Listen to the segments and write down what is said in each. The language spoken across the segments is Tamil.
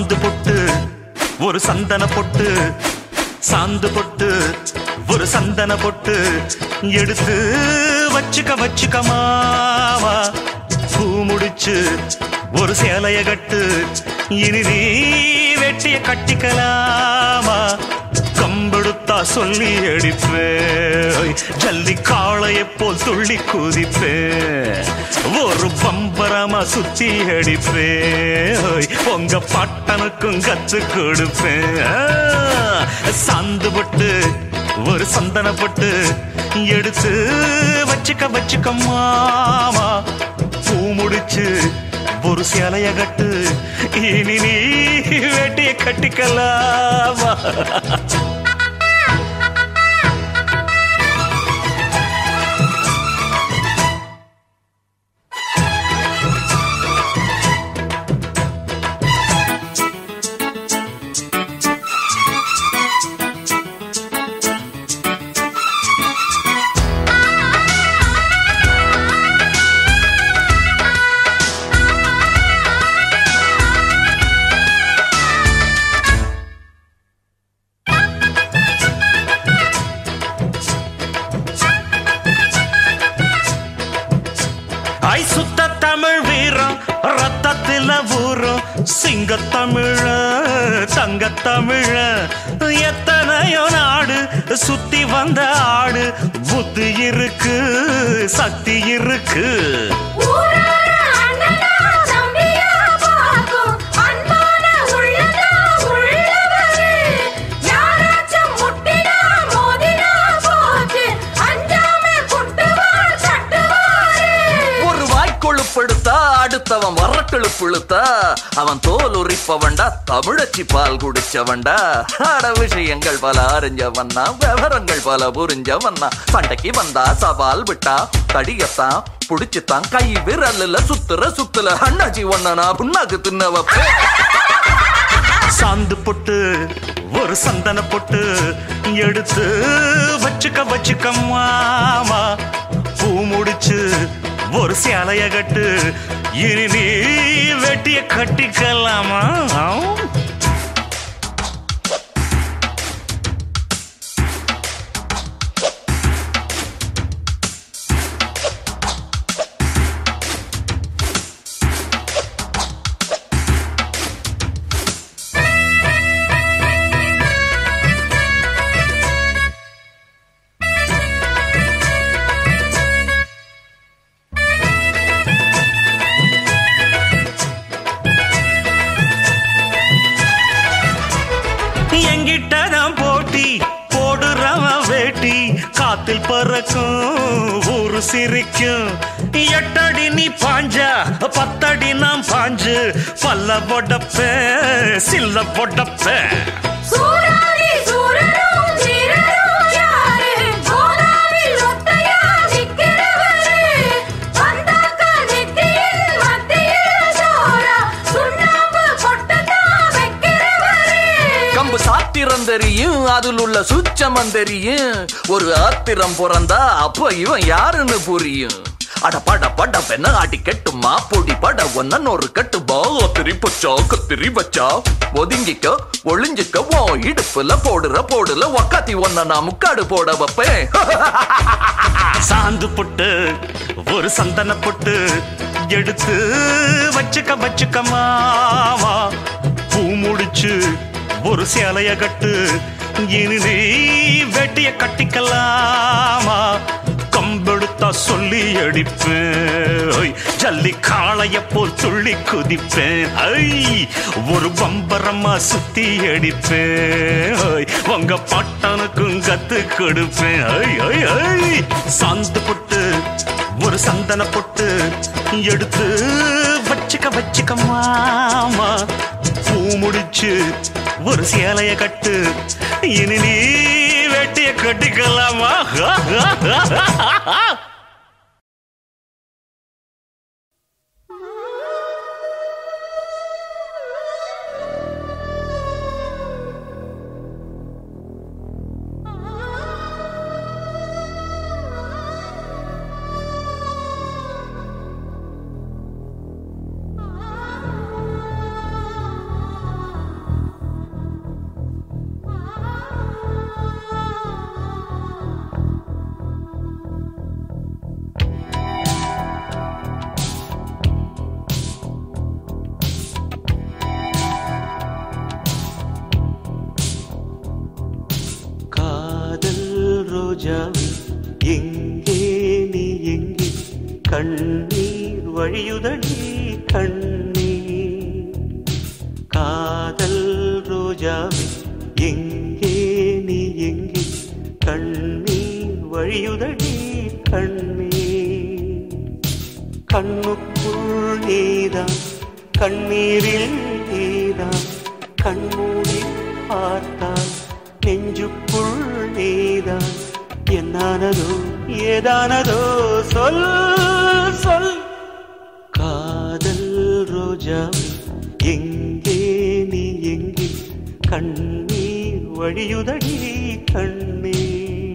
சாந்து பொட்டு ஒரு சந்தன பொட்டு சாந்து பொட்டு ஒரு சந்தன பொட்டு எடுத்து வச்சுக்க வச்சுக்க மாவா பூ முடிச்சு ஒரு சேலைய கட்டு இனி நீ வெட்டிய கட்டிக்கலாமா கம்பெடுத்தா சொல்லி அடிப்பேன் ஜல்லி காளையை போல் துள்ளி குதிப்பேன் ஒரு பம்பரமா சுத்தி அடிப்பேன் உங்க பாட்டனுக்கும் கத்து கொடுப்பேன் சாந்து பட்டு ஒரு சந்தன பட்டு எடுத்து வச்சுக்க வச்சுக்க மாமா பூ முடிச்சு ஒரு சேலைய கட்டு இனி நீ வேட்டிய கட்டிக்கலாமா ஐ சுத்த தமிழ் வீரம் ரத்தத்தில ஊரும் சிங்க தமிழ தங்க தமிழ எத்தனையோ நாடு சுத்தி வந்த ஆடு புத்தி இருக்கு சக்தி இருக்கு ஊரார அண்ணனா தம்பியா பார்க்கும் அன்பான உள்ளதா உள்ளவரு யாராச்சும் முட்டினா மோதினா போச்சு அஞ்சாம குட்டுவார் தட்டுவாரு ஒரு வாய்க்கொழுப்படுத்தா அடுத்தவன் வரக்கெழுப்புழுத்தா அவன் தோல் உரிப்பவன்டா தமிழச்சி பால் குடிச்சவன்டா அட விஷயங்கள் பல அறிஞ்சவன்னா விவரங்கள் பல புரிஞ்சவன்னா சண்டைக்கு வந்தா சவால் விட்டா தடியத்தான் புடிச்சுத்தான் கை விரல்ல சுத்துற சுத்துல அண்ணாச்சி ஒன்னா புண்ணாக்கு தின்னவ சாந்து பொட்டு ஒரு சந்தன பொட்டு எடுத்து வச்சுக்க வச்சுக்க மாமா பூ முடிச்சு ஒரு சேலைய கட்டு இனி நீ வெட்டிய கட்டிக்கலாமா எங்கிட்ட தான் போட்டி போடுறவன் வேட்டி காத்தில் பறக்கும் ஊரு சிரிக்கும் எட்டடி நீ பாஞ்சா பத்தடி நாம் பாஞ்சு பல்ல பொடப்பேன் சில்ல பொடப்பேன் சூராதி சூரரும் வீரரும் யாரு கோதாவில் ஒத்தையா நிக்கிறவரு வந்தாக்கா நெத்தியில் மத்தியில் சோறா சுண்ணாம்பு பொட்டுதான் வைக்கிறவரு கம்பு சாத்திரம் தெரியும் அதில் உள்ள சுச்சமம் தெரியும் ஒரு ஆத்திரம் பிறந்தா அப்ப இவன் யாருன்னு புரியும் அட பட பட பெண்ண ஆட்டி கெட்டுமா பொடி பட ஒன்னன் ஒரு கட்டு பா கத்திரி பச்சா கத்திரி வச்சா ஒதுங்கிக்க ஒளிஞ்சிக்க ஓ இடுப்புல போடுற போடுல ஒக்காத்தி ஒன்ன நான் முக்காடு போட வைப்பேன் சாந்து பொட்டு ஒரு சந்தன பொட்டு எடுத்து வச்சுக்க வச்சுக்க மாமா பூ முடிச்சு ஒரு சேலைய கட்டு இனி நீ வெட்டிய கட்டிக்கலாமா கம்பெடுத்தா சொல்லி அடிப்பேன் ஐ, ஜல்லி காளைய போல் துள்ளி குதிப்பேன் ஐ ஒரு பம்பரமா சுத்தி அடிப்பேன் ஐ, உங்க பாட்டனுக்கும் கத்து கொடுப்பேன் ஐ ஐ ஐ சாந்து பொட்டு ஒரு சந்தன பொட்டு எடுத்து வச்சுக்க வச்சுக்க மாமா பூ முடிச்சு ஒரு சேலைய கட்டு இனி நீ வெட்டிய கட்டிக்கலாமா ஆ ரோஜாவே எங்கே நீ எங்கே கண்ணீர் வழியுதடி கண்ணீர் காதல் ரோஜாவே எங்கே நீ எங்கே கண்ணீர் வழியுதடி கண்ணீர் கண்ணுக்குள் நீதான் கண்ணீரில் நீதான் கண்மூடி பார்த்தால் நெஞ்சுக்குள் நீதான் என்னானதோ ஏதானதோ சொல் சொல் காதல் ரோஜா எங்கே நீ எங்கே கண்ணீர் வழியுதடி கண்ணீர்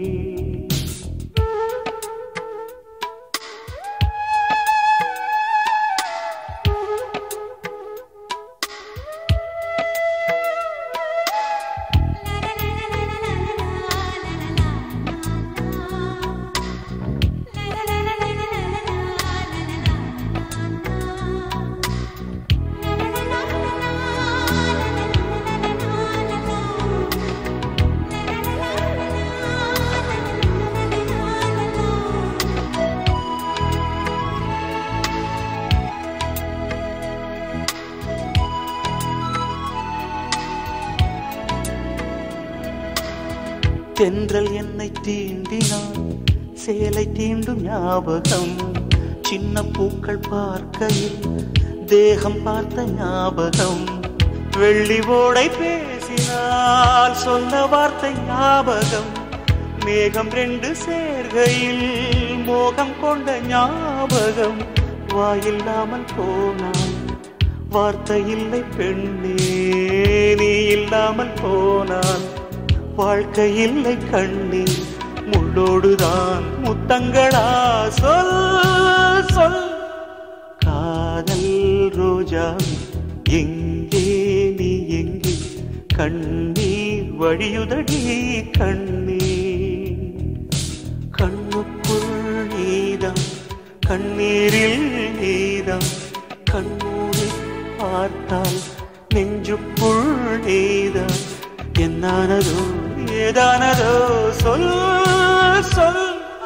தென்றல் என்னை தீண்டினான் சேலை தீண்டும் ஞாபகம் சின்ன பூக்கள் பார்க்கையில் தேகம் பார்த்த ஞாபகம் வெள்ளி ஓடை பேசினால் சொன்ன வார்த்தை ஞாபகம் மேகம் ரெண்டு சேர்கையில் மோகம் கொண்ட ஞாபகம் வாயில்லாமல் போனான் வார்த்தை இல்லை பெண்ணே நீ இல்லாமல் போனான் வாழ்க்கை இல்லை கண்ணே முள்ளோடுதான் முத்தங்களா சொல் சொல் காதல் ரோஜா எங்கே நீ எங்கே கண்ணீர் வழியுதடி கண்ணீர் கண்ணுக்குள் நீதான் கண்ணீரில் நீதான் கண்ணூரி பார்த்தால் நெஞ்சுக்குள் நீதான் என்னானதோ ஏதானதோ சொல் சொல்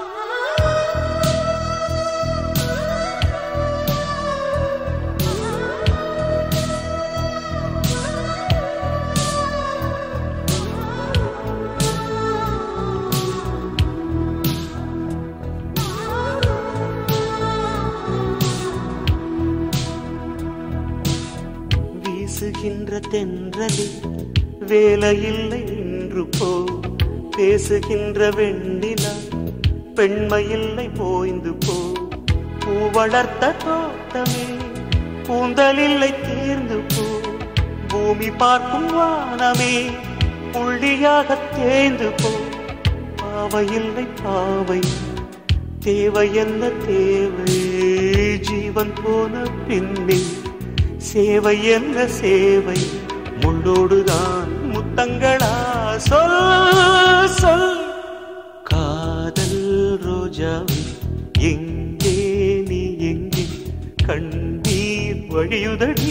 வீசுகின்ற தென்றலில் வேலையில்லை இன்று போ பேசுகின்ற வெண்ணிலா பெண்மையில்லை போய்ந்து போ பூ வளர்த்த தோட்டமே கூந்தலில்லை தேர்ந்து போ பூமி பார்க்கும் வானமே புள்ளியாக தேய்ந்து போ பாவையில்லை பாவை தேவை என்ன தேவை ஜீவன் போன பின்னே சேவை என்ன சேவை முள்ளோடுதான் முத்தங்களா சொல் சொல் காதல் ரோஜாவே எங்கே நீ எங்கே கண்ணீர் வழியுதடி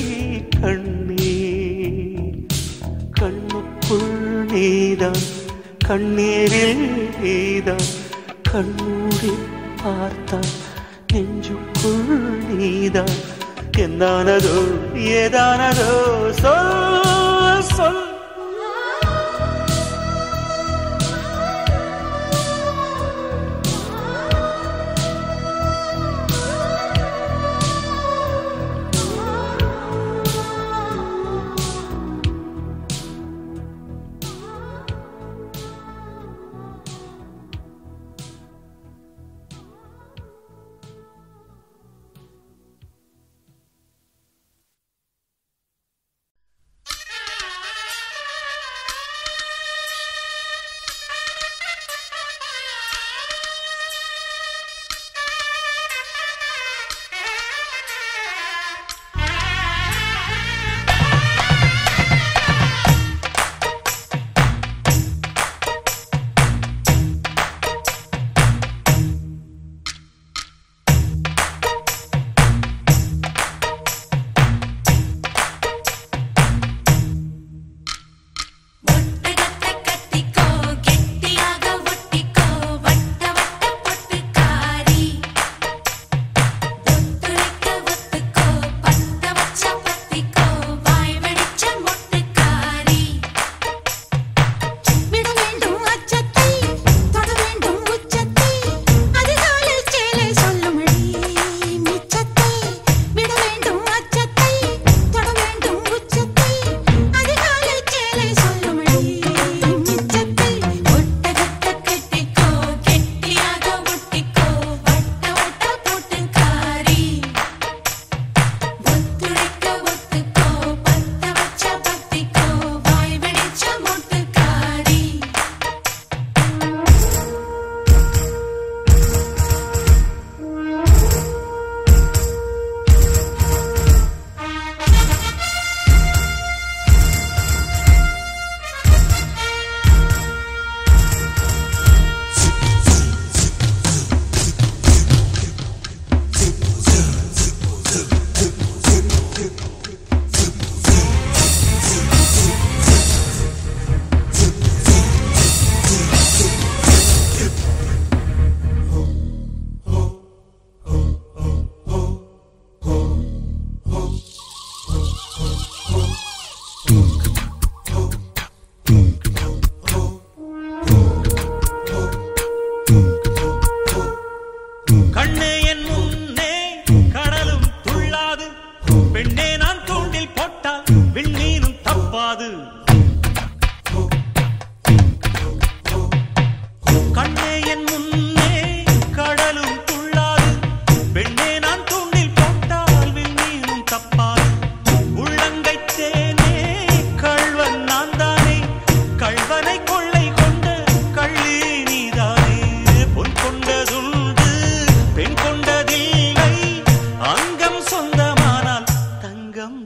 கண்ணீர் கண்ணுக்குள் நீதான் கண்ணீரில் நீதான் கண்ணூடி பார்த்தான் நெஞ்சுக்குள் நீதான் என்னானதோ ஏதானதோ சொல் சொல்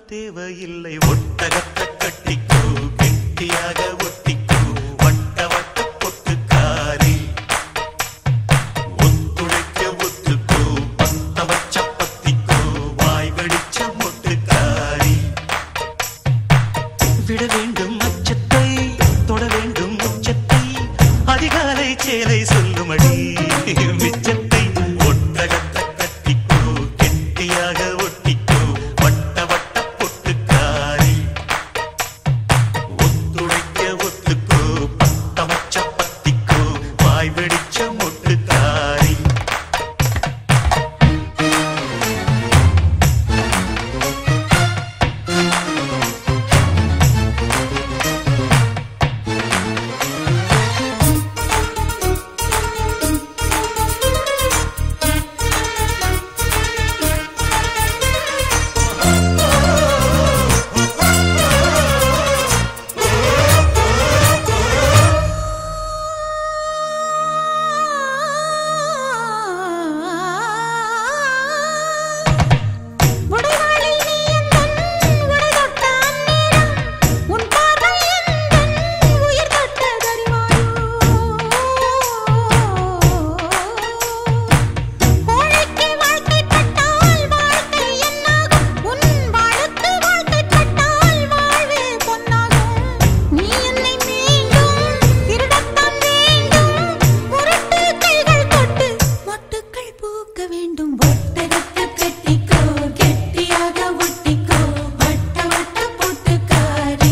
தேவையில்லை ஒட்டகத்தை கட்டிக்கோ கெட்டியாக ஒட்டிக்கோ வட்ட வட்ட பொட்டுக்காரி ஒத்துழைக்க ஒத்துக்கோ பத்த வச்ச பத்திக்கோ வாய் வெடிச்ச மொட்டுக்காரி விட வேண்டும் அச்சத்தை தொட வேண்டும் உச்சத்தை அதிகாலை சேலை சொல்லுமடி மிச்சத்தை ஒட்டகத்தை கட்டிக்கோ கெட்டியாக ஒட்டிக்கோ வட்ட வட்ட பொட்டுக்காரி ஒத்துழைக்க ஒத்துக்கோ பத்த வச்ச பத்திக்கோ வாய் வெடிச்ச மொட்டுக்காரி உடைவாளில் நீ எந்தன் உடை தொட்ட அந்நேரம் உன் பார்வை எந்தன் உயிர் தொட்ட கோழைக்கு வாழ்க்கைப்பட்டால் வாழ்க்கை என்னாகும் உன் வாழுக்கு வாழ்க்கைப்பட்டால் வாழ்வே பொன்னாகும் நீ என்னை மீண்டும் திருடத்தான் வேண்டும் முரட்டு கைகள் கொட்டு மொட்டுக்கள் பூக்க வேண்டும் ஒட்டகத்தை கட்டிக்கோ கெட்டியாக ஒட்டிக்கோ வட்ட வட்ட பொட்டுக்காரி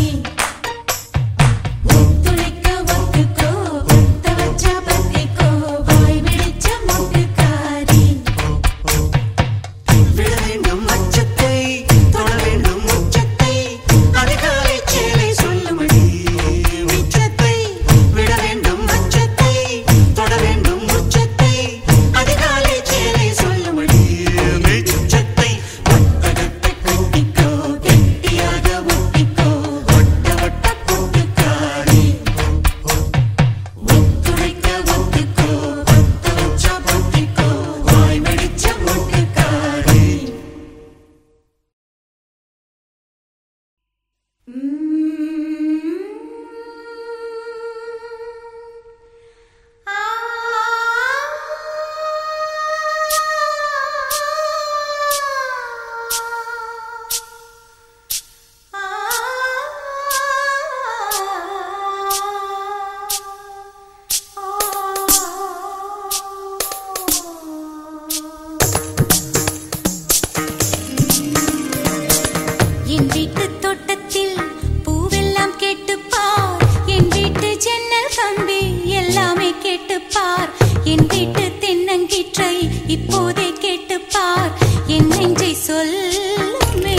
ஒத்துழைக்க ஒத்துக்கோ ஒத்த வச்ச பத்திக்கோ வாய் வெடிச்ச மொட்டுக்காரி விட வேண்டும் அச்சத்தை தொட வேண்டும் உச்சத்தை அதிகாலை சேலை சொல்லுமடி மிச்சத்தை விட வேண்டும் அச்சத்தை தொட வேண்டும் உச்சத்தை அதிகாலை சேலை சொல்லுமடி மிச்சத்தை ஒட்டகத்தை கட்டிக்கோ கெட்டியாக ஒட்டிக்கோ வட்ட வட்ட பொட்டுக்காரி ஒத்துழைக்க ஒத்துக்கோ ஒத்த வச்ச பத்திக்கோ வாய் வெடிச்ச மொட்டுக்காரி என் வீட்டு தோட்டத்தில் பூவெல்லாம் கேட்டுப்பார் என் வீட்டு ஜன்னல் கம்பி எல்லாமே கேட்டுப்பார் என் வீட்டு தென்னங்கீற்றை இப்போதே கேட்டுப்பார் என் நெஞ்சை சொல்லுமே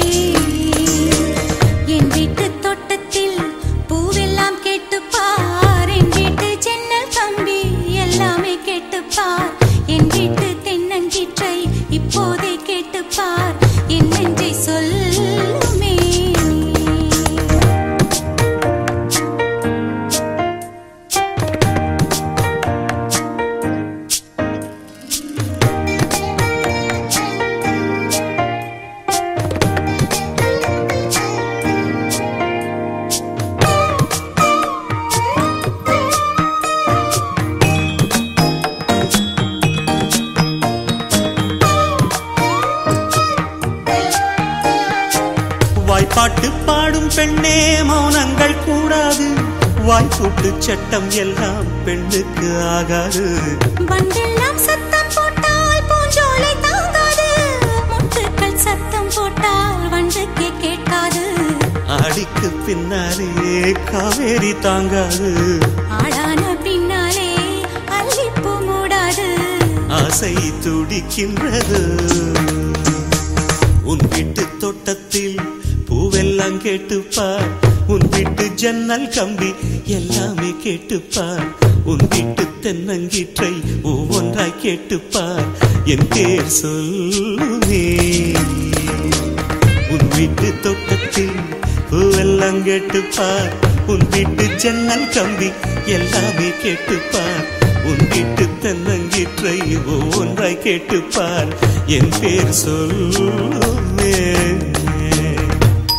என் வீட்டு தோட்டத்தில் பூவெல்லாம் கேட்டுப்பார் என் வீட்டு ஜன்னல் கம்பி எல்லாமே கேட்டுப்பார் என் வீட்டு தென்னங்கீற்றை இப்போதே கேட்டுப்பார் என் நெஞ்சை சொல்லுமே வாய்ப்பாட்டு பாடும் பெண்ணே மௌனங்கள் கூடாது வாய்ப்பூட்டு சட்டம் எல்லாம் பெண்ணுக்கு ஆகாது வண்டெல்லாம் சத்தம் போட்டால் பூஞ்சோலை தாங்காது முட்டுக்கள் சத்தம் போட்டால் வண்டுக்கே கேட்காது அடிக்கு பின்னாலே காவேரி தாங்காது ஆளான பின்னாலே அல்லிப்பூ மூடாது ஆசை துடிக்கின்றது உன் வீட்டு தோட்டத்தில் பூவெல்லாம் கேட்டுப்பார் உன் வீட்டு ஜன்னல் கம்பி எல்லாமே கேட்டுப்பார் உன் வீட்டு தென்னங்கீற்றை ஒவ்வொன்றாய் கேட்டுப்பார் என் பேர் சொல்லுமே உன் வீட்டு தோட்டத்தில் பூவெல்லாம் கேட்டுப்பார் உன் வீட்டு ஜன்னல் கம்பி எல்லாமே கேட்டுப்பார் உன் வீட்டு தென்னங்கீற்றை ஒவ்வொன்றாய் கேட்டுப்பார் என் பேர் சொல்லுமே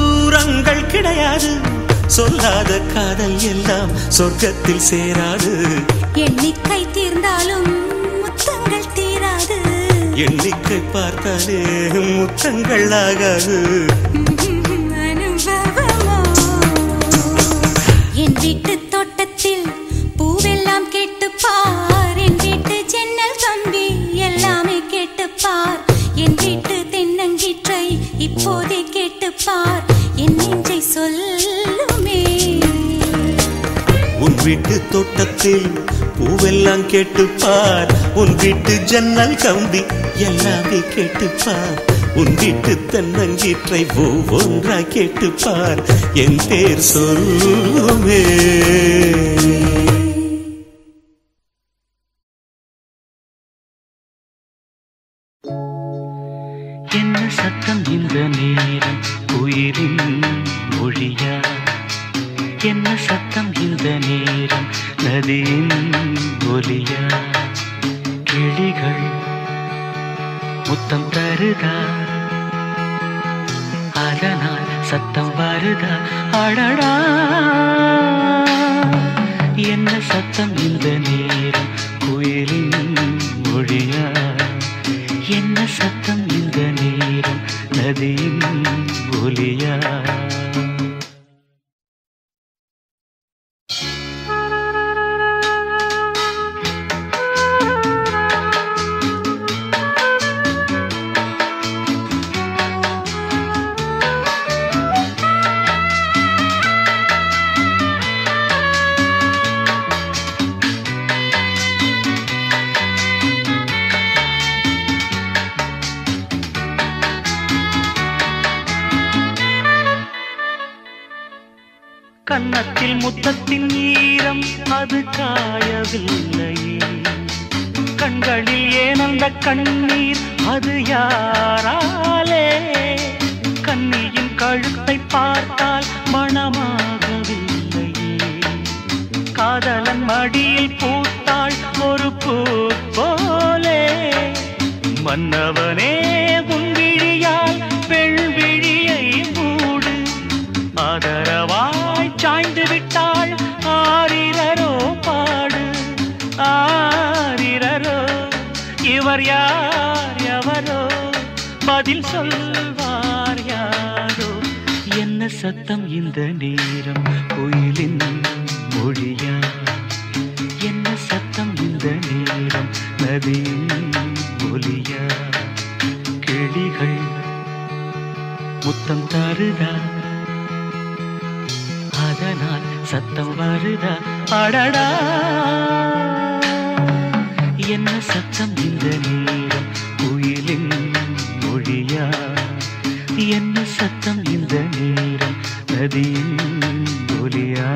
தூரங்கள் கிடையாது சொல்லாத காதல் எல்லாம் சொர்க்கத்தில் சேராது எண்ணிக்கை தீர்ந்தாலும் முத்தங்கள் தீராது எண்ணிக்கை பார்த்தாலே முத்தங்கள் ஆகாது அனுபவமோ என் வீட்டு தோட்டத்தில் பூவெல்லாம் கேட்டு பார் என் வீட்டு ஜன்னல் கம்பி எல்லாமே கேட்டு பார் என் வீட்டு தென்னங்கீற்றை இப்போதே கேட்டு பார் என் நெஞ்சை சொல்லுமே உன் வீட்டு தோட்டத்தில் பூவெல்லாம் கேட்டுப்பார் உன் வீட்டு ஜன்னல் கம்பி எல்லாமே கேட்டுப்பார் உன் வீட்டு தென்னங்கீற்றை ஒவ்வொன்றா கேட்டுப்பார் என் பேர் சொல்லுமே என்ன சத்தம் இந்த நேரம் உயிரின் மொழியா என்ன சத்தம் இந்த நேரம் நதியின் ஒலியா கிளிகள் முத்தம் தருதா அதனால் சத்தம் வருதா அடடா என்ன சத்தம் இந்த நேரம் குயிலின் மொழியா என்ன சத்தம் இந்த நேரம் நதியின் ஒலியா கன்னத்தில் முத்தத்தின் ஈரம் அது காயவில்லையே கண்களில் ஏன் அந்த கண்ணீர் அது யாராலே கண்ணியின் கழுத்தை பார்த்தால் மணமாகவில்லையே காதலன் மடியில் பூத்தாள் ஒரு பூ போலே மன்னவனே உன் விழியால் பெண் விழியை மூடு ஆதரவாய் சாய்ந்து விட்டாள் ஆரிரரோ பாடு ஆரிரரோ இவர் யார் எவரோ பதில் சொல்வார் யாரோ என்ன சத்தம் இந்த நேரம் கோயிலின் மொழியா என்ன சத்தம் இந்த நேரம் நதியின் ஒலியா கிளிகள் முத்தம் தருதா அதனால் சத்தம் வருதா அடடா என்ன சத்தம் இந்த நேரம் குயிலின் மொழியா என்ன சத்தம் இந்த நேரம் நதியின் ஒலியா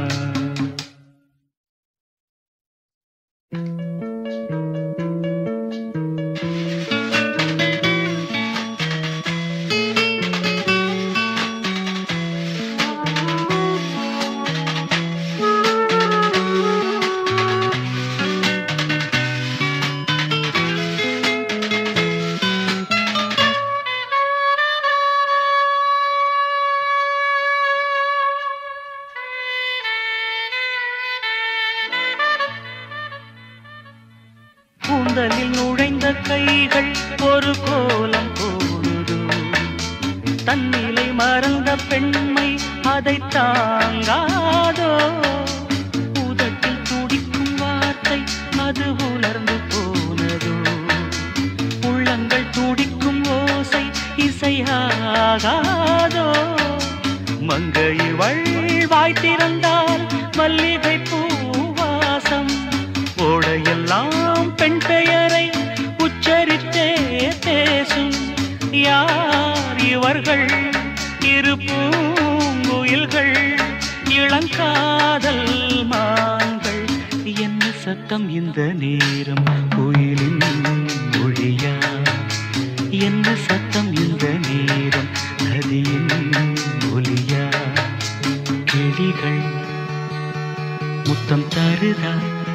கூந்தலில் நுழைந்த கைகள் ஒரு கோலம் போடுதோ தன்னிலை மறந்த பெண்மை அதை தாங்காதோ உதட்டில் துடிக்கும் வார்த்தை அது உலர்ந்து போனதோ உள்ளங்கள் துடிக்கும் ஓசை இசையாகாதோ மங்கையவள் வாய் திறந்தால் மல்லிகை பூவாசம் ஓடையெல்லாம் பெண் பெயரை உச்சரித்தே பேசும் யார் இவர்கள் இரு பூங்குயில்கள் இளங்காதல் மான்கள் என்ன சத்தம் இந்த நேரம் கோயிலின் மொழியா என்ன சத்தம் இந்த நேரம் நதியின் ஒலியா கிளிகள் முத்தம் தருதா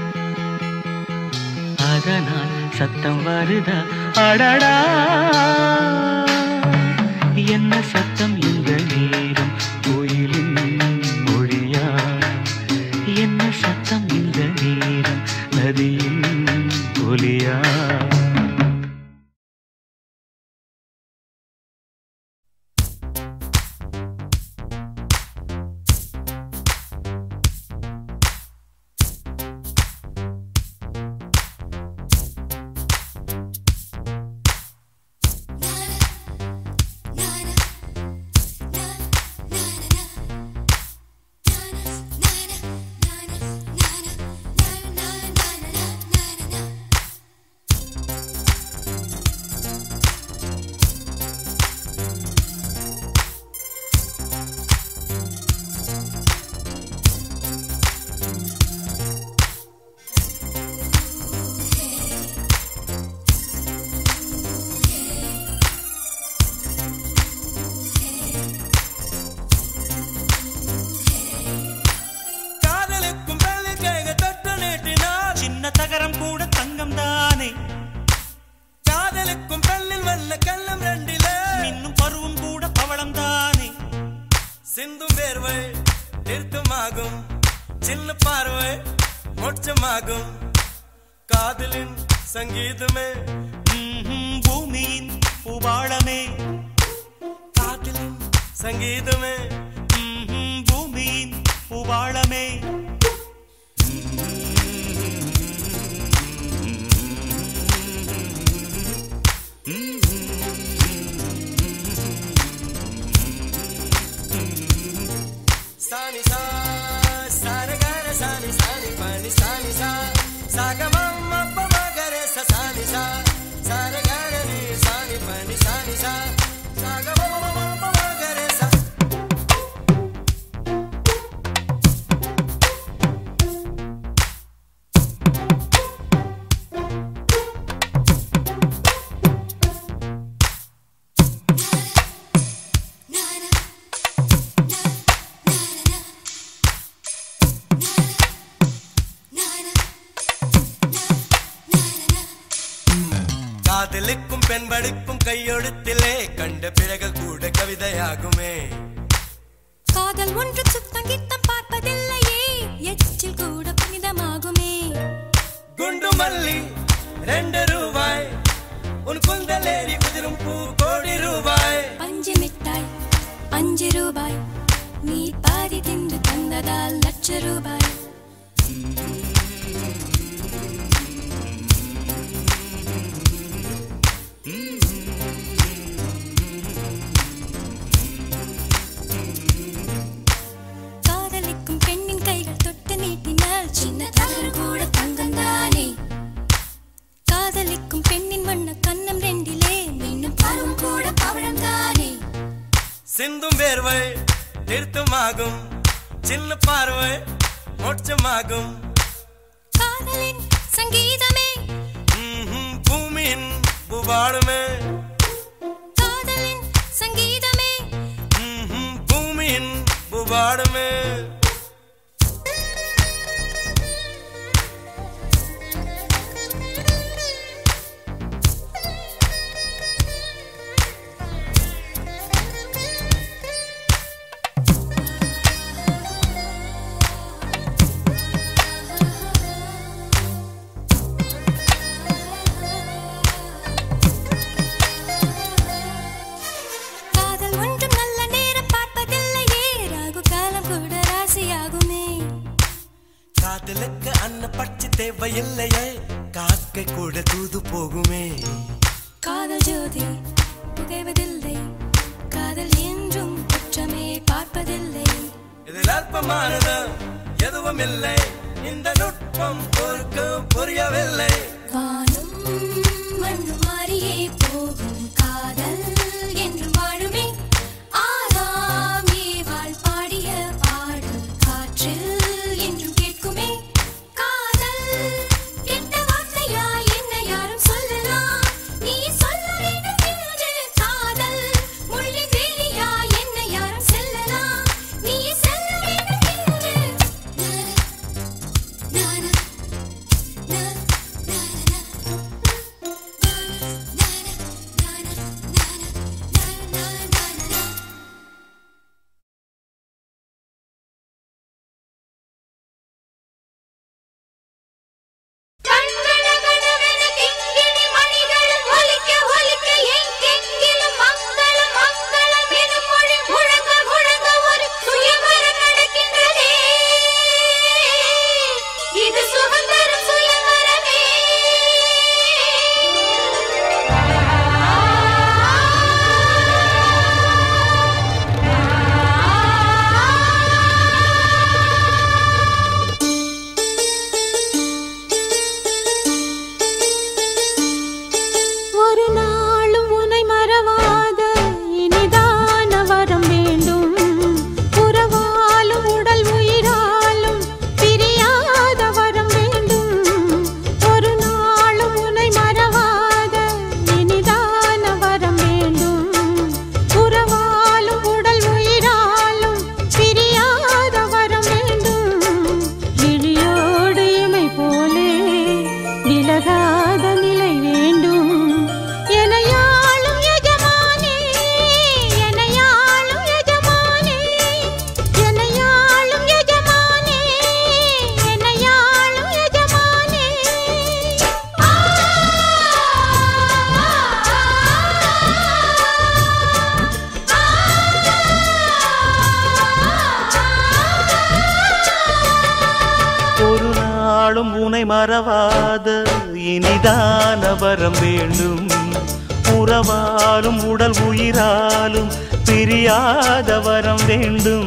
அதனால் சத்தம் வருதா அடடா என்ன சத்தம் இந்த நீ நேரம் கோயிலின் மொழியா என்ன சத்தம் இந்த நேரம் நதியின் ஒலியா காதலுக்கும் வெள்ளிக்கைக தொட்டு நீட்டினார் சின்ன தகரம் கூட தங்கம் தானே காதலுக்கும் பெண்ணில் வந்த கள்ளம் ரெண்டிலே இன்னும் பருவம் கூட பவளம் தானே சிந்தும் வேர்வை நிறுத்தமாகும் சின்ன பார்வை மோட்சமாகும் காதலின் சங்கீதமே ம்ஹும், பூமியின் பூபாளமே காதலின் சங்கீதமே ம்ஹும், பூமியின் பூபாளமே சானி சா சாரகார சானி சானி பானி சானி சா சாகமம் அப்ப மகர ச சானி சா சாரகார நீ சானி பானி சானி சா சாகமம் அப்ப மகர ச காதலுக்கும் பெண் படிப்பும் கையெழுத்திலே கண்ட பிறகு கூட கவிதையாகுமே காதல் ஒன்று சுத்தம் கித்தம் பார்ப்பதில்லையே எச்சில் கூட புனிதமாகுமே குண்டு மல்லி ரெண்டு ரூபாய் உன் குந்தலேறி குதிரும் பூ கோடி ரூபாய் பஞ்சு மிட்டாய் அஞ்சு ரூபாய் நீ பாதி தின்று தந்ததால் லட்ச ரூபாய் காதலிக்கும் பெண்ணின் கைகள் தொட்டு நீட்டினால் சின்ன தவறு கூட தங்கம் தானே காதலிக்கும் பெண்ணின் வண்ண கண்ணம் ரெண்டிலே மீண்டும் பருவம் கூட பவழம் தானே சிந்தும் வேர்வை நிறுத்தமாகும் சின்ன பார்வை மோட்சமாகும் காதலின் சங்கீதமே ம்ஹும், பூமியின் புவாடுமே காதலின் சங்கீதமே ம்ஹும், பூமியின் புவாடுமே காதல் ஒன்றும் நல்ல நேரம் பார்ப்பதில்லையே ராகு காலம் கூட ராசியாகுமே காதலுக்கு அன்ன பட்சி தேவையில்லையே காக்கை கூட தூது போகுமே காதல் ஜோதி புகைவதில்லை காதல் என்றும் குற்றமே பார்ப்பதில்லை இதில் அற்பமானது எதுவும் இல்லை இந்த நுட்பம் பொறுக்கு புரியவில்லை வானும் மண்ணு மாறியே போகும் காதல் என்றும் வாழுமே ஆதாம் ஏவாள் பாடிய பாடல் காற்றில் என்றும் கேட்குமே காதல் கெட்ட வார்த்தையா என்ன யாரும் சொல்லலாம் நீ சொல்ல வேண்டும் என்று காதல் முள்ளி வேலியா என்ன யாரும் செல்லலாம் நீ செல்ல வேண்டும் என்று நானா நானா நானா நாளும் உனை மறவாத இனிதான வரம் வேண்டும் உறவாலும் உடல் உயிராலும் பிரியாத வரம் வேண்டும்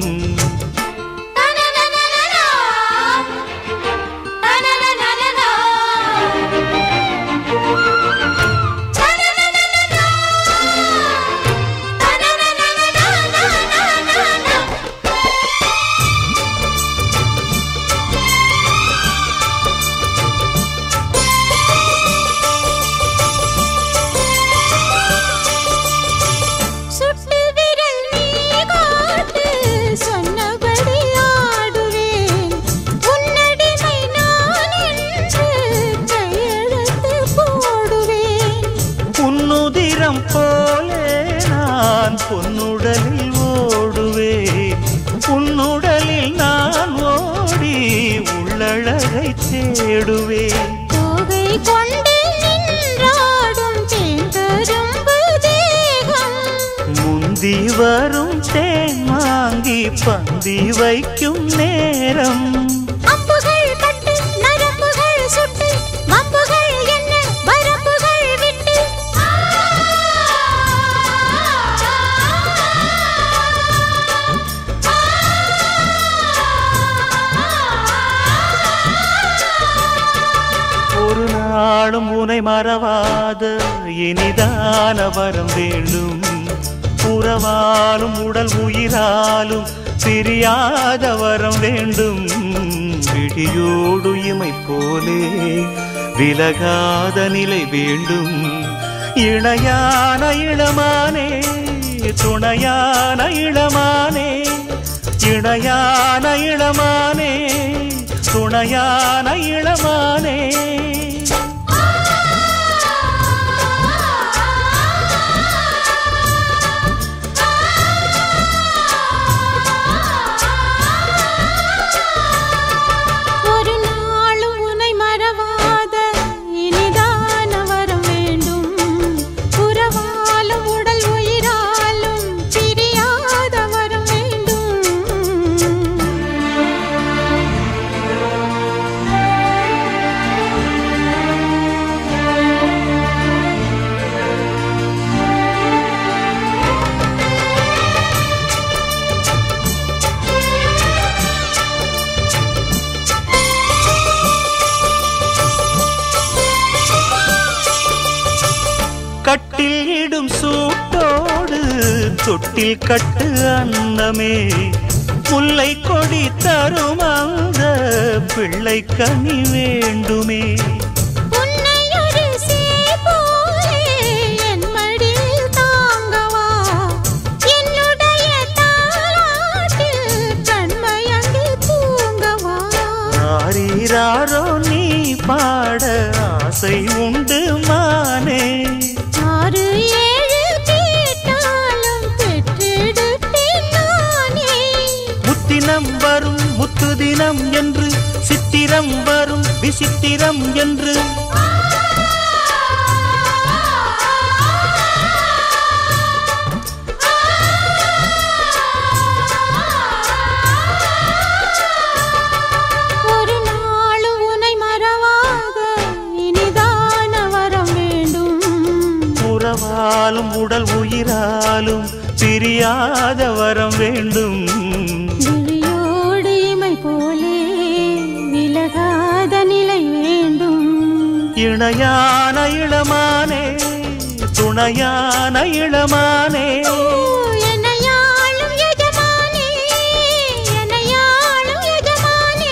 சுட்டு விரல் நீ காட்டு சொன்னபடி ஆடுவேன் உன்னடிமை நான் என்று கையெழுத்து போடுவேன் உன்னுதிரம் போலே நான் பொன்னுடலில் ஓடுவேன் உன்னுடலில் நான் ஓடி உள்ளழகை தேடுவேன் தோகை கொண்டு நின்றாடும் தேங்கரும்பு தேகம் முந்தி வரும் தேன் வாங்கி பந்தி வைக்கும் நேரம் அம்புகள் பட்டு நரம்புகள் சுட்டு வம்புகள் என்ன வரம்புகள் விட்டு ஒரு நாளும் உனை மறவாத இனிதான வரம் வேண்டும் உறவாலும் உடல் உயிராலும் பிரியாத வரம் வேண்டும் விடியோடு இமை போலே விலகாத நிலை வேண்டும் இணையான இளமானே துணையான இளமானே இணையான இளமானே துணையான இளமானே ஒரு நாளும் உன்னை மறவாத இனிதான வரம் வேண்டும் உறவாலும் உடல் உயிராலும் பிரியாத வரம் வேண்டும் கட்டில் இடும் சூட்டோடு தொட்டில் கட்டு அன்னமே முல்லை கொடி தரும் அந்த பிள்ளை கனி வேண்டுமே உன்னை ஒரு சேய் போலே என் மடியில் தாங்கவா என்னுடைய தாலாட்டில் கண்மயங்கி தூங்கவா ஆரீராரோ நீ பாட ஆசை உண்டு மானே ஆறு ஏழு கேட்டாலும் பெற்றெடுப்பேன் நானே முத்தினம் வரும் முத்து தினம் என்று சித்திரம் வரும் விசித்திரம் என்று ஒரு நாளும் உன்னை மறவாத இனிதான வரம் வேண்டும் உறவாலும் உடல் உயிராலும் பிரியாத வரம் வேண்டும் விழியோடு இமை போலே விலகாத நிலை வேண்டும் இணையான இளமானே துணையான இளமானே ஓ, என்னையாளும் எஜமானே, என்னையாளும் எஜமானே.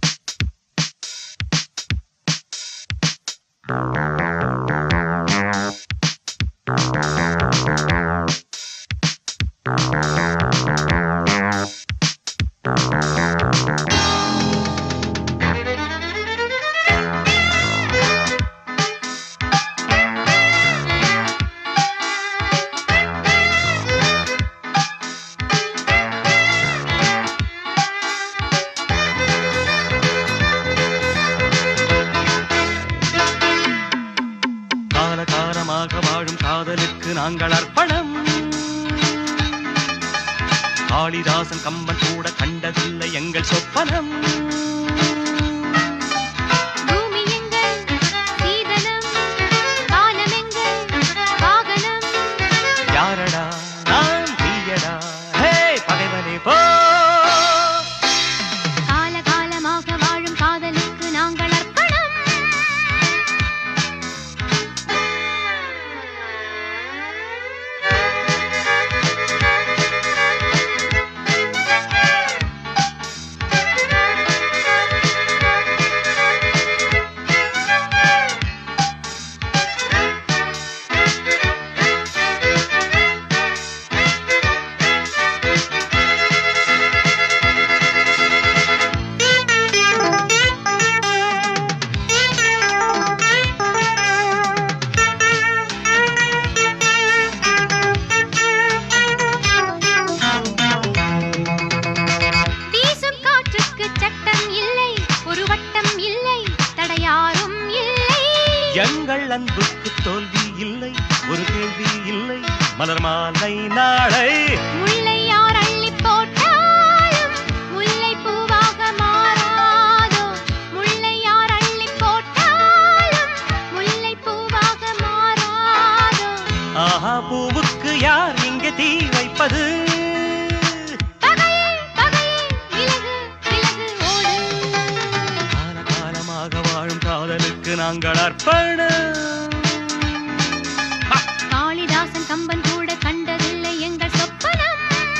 ஆ நாங்கள் அர்ப்பணம் காளிதாசன் கம்பன் கூட கண்டதில்லை எங்கள் சொப்பனம் பூமி எங்கள் சீதனம் வானம் எங்கள் வாகனம் யாரடா நான் தீயடா ஹே பகைவனே போ காலகாலமாக வாழும் காதலுக்கு நாங்கள் அர்ப்பணம் வீசும் காற்றுக்கு சட்டம் இல்லை ஒரு வட்டம் இல்லை தடையாரும் இல்லை எங்கள் அன்புக்கு தோல்வி இல்லை ஒரு கேள்வி இல்லை மலர் மாலை நாளை முல்லை யார் அள்ளி போட்டாலும் முல்லை பூவாக மாறாதோ முல்லை யார் அள்ளி போட்டாலும் முல்லை பூவாக மாறாதோ ஆஹா பூவுக்கு யார் இங்கே தீ வைப்பது பகையே பகையே விலகு விலகு ஓடு காலகாலமாக வாழும் காதலுக்கு நாங்கள் அர்ப்பணம் காளிதாசன் கம்பன் கூட கண்டதில்லை எங்கள் சொப்பனம்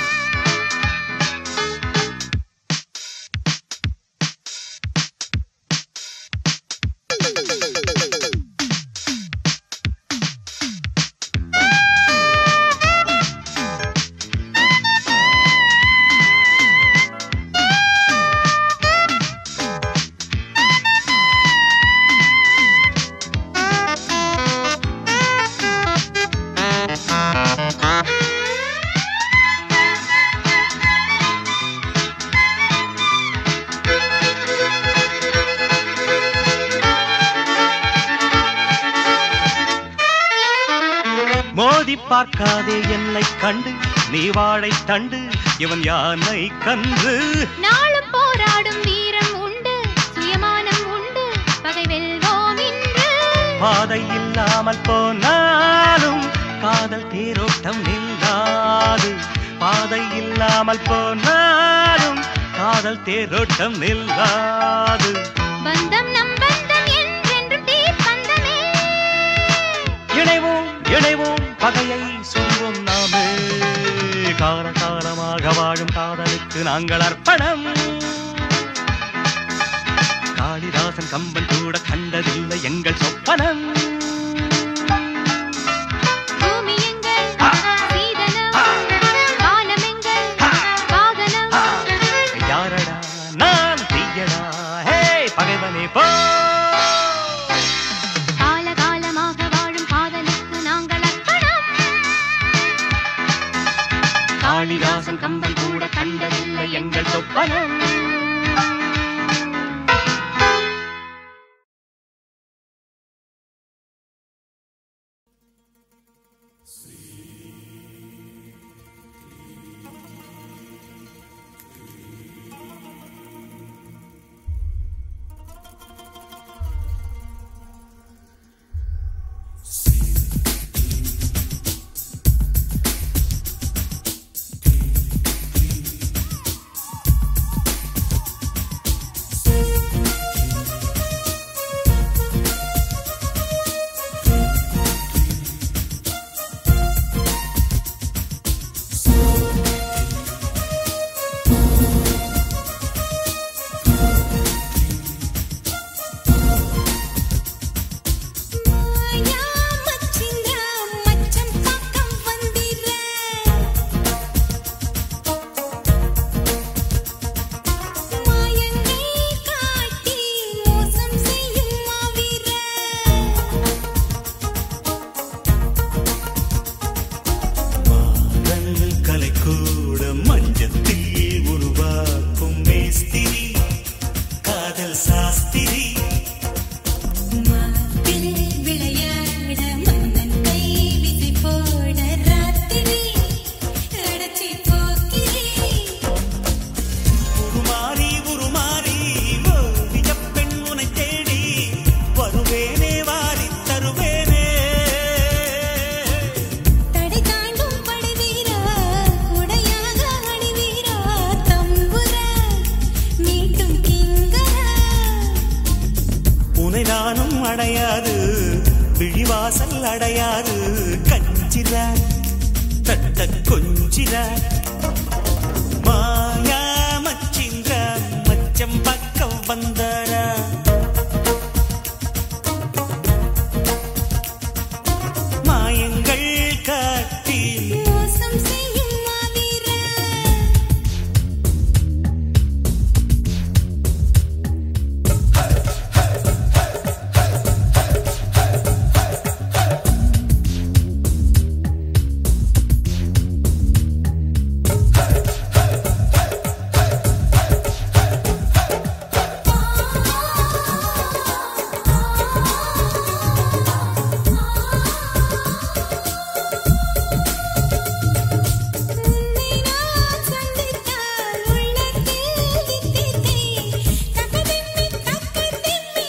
மோதி பார்க்காதே என்னை கண்டு நீ வாழை தண்டு இவன் யானை கன்று நாளும் போராடும் வீரம் உண்டு சுயமானம் உண்டு பகை வெல்வோம் இன்று பாதை இல்லாமல் போனாலும் காதல் தேரோட்டம் நில்லாது பாதை இல்லாமல் போனாலும் காதல் தேரோட்டம் நில்லாது பந்தம் நம் பந்தம் என்றென்றும் தீப்பந்தமே இணைவோம் இணைவோம் பகையை சொல்வோம் நாமே கால காலமாக வாழும் காதலுக்கு நாங்கள் அர்ப்பணம் காளிதாசன் கம்பன் கூட கண்டதில்லை எங்கள் சொப்பனம் பூமி எங்கள் சீதனம் வானம் எங்கள் வாகனம் யாரடா நான் தீயடா ஹே பகைவனே போ காலகாலமாக வாழும் காதலுக்கு நாங்கள் அர்ப்பணம் காளிதாசன் கம்பன் கூட கண்டதில்லை எங்கள் சொப்பனம் அடையாறு கஞ்சிரா தட்ட கொஞ்சிரா மாயா மச்சிந்திர மச்சம் பக்கம் வந்தாரா மாயங்கள் காட்டி மோசம் செய்யும் மாவீரா உன்னை நான் சந்தித்தால் உள்ளத்தில் தித்தித்தை தகதிம்மி தக்கதிம்மி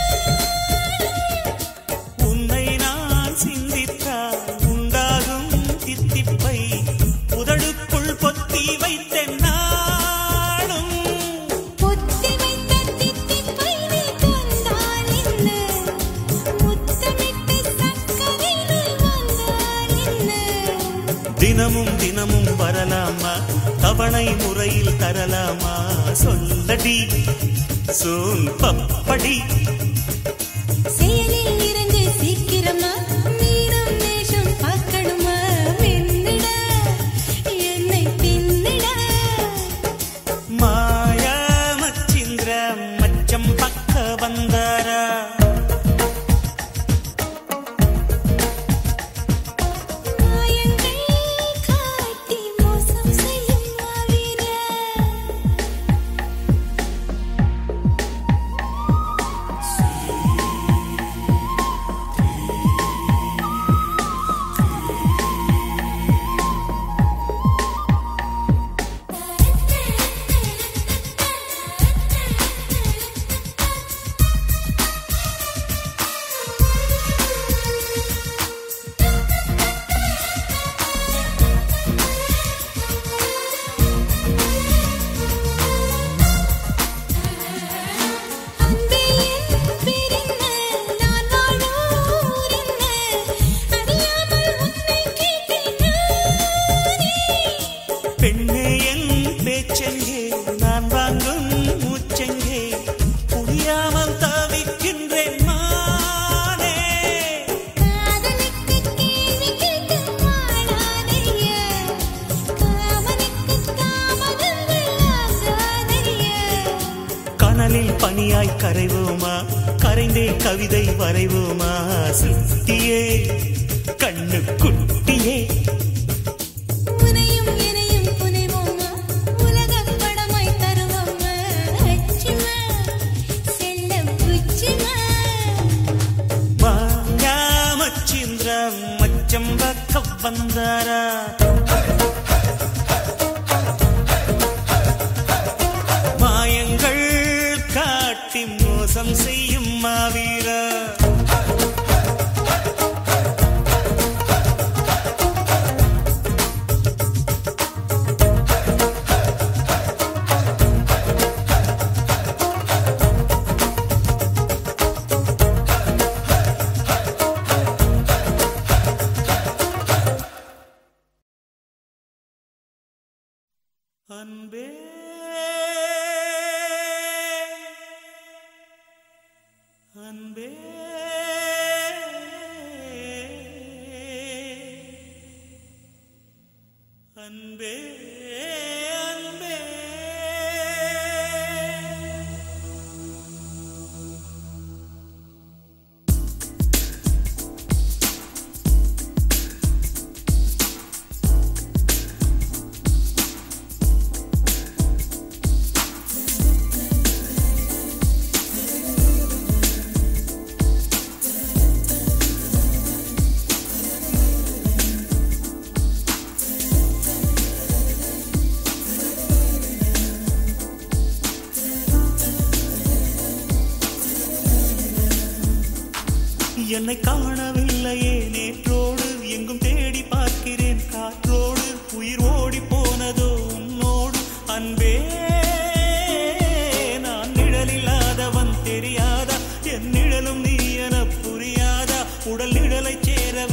உன்னை நான் சிந்தித்தால் உண்டாகும் தித்திப்பை உதடுக்குள் பொத்தி வைத்தேன் நாளும் பொத்தி வைத்த தித்திப்பை நீ தந்தால் என்ன முத்தமிட்டு சக்கரை நீ வந்தால் என்ன தினமும் தினமும் வரலாமா தவணை முறையில் தரலாமா சொல்லடி சோன் பப்படி செயலில் இறங்கு சீக்கிரமா மீனம் வேஷம் பார்க்கணுமா வெண்ணிட என்னை பின்னிட மாயா மச்சிந்திர மச்சம் பக்க வந்தாரா மாயங்கள் காட்டி மோசம் செய்யும் மாவீரா அன்பே என் பேரென்ன நான் வாழும் ஊரென்ன அறியாமல் உன்னை கேட்டேன் நானே பெண்ணே என் பேச்செங்கே நான் வாங்கும் மூச்செங்கே புரியாமல் தவிக்கின்றேன் மானே காதலுக்கு கேள்வி கேட்டு வாழாதையா காமனுக்கு காமகங்கள் ஆகாதையா கனலில் பனியாய் கரைவோமா கரைந்தே கவிதை வரைவோமா சுத்தியே கண்ணு குட்டியே உனையும் எனையும் புனைவோமா உலகப் படமாய் தருவோமா அச்சுமா செல்லம் புச்சுமா மாயா மச்சிந்திர மச்சம் பக்க வந்தாரா மாயங்கள் காட்டி மோசம் செய்யும் மாவீரா அன்பே அன்பே அன்பே அன்பே என்னை காணவில்லையே நேற்றோடு எங்கும் தேடி பார்க்கிறேன் காற்றோடு உயிர் ஓடி போனதோ உன்னோடு அன்பே நான் நிழலில்லாதவன் தெரியாதா என் நிழலும் நீ என புரியாதா உடல் நிழலை சேர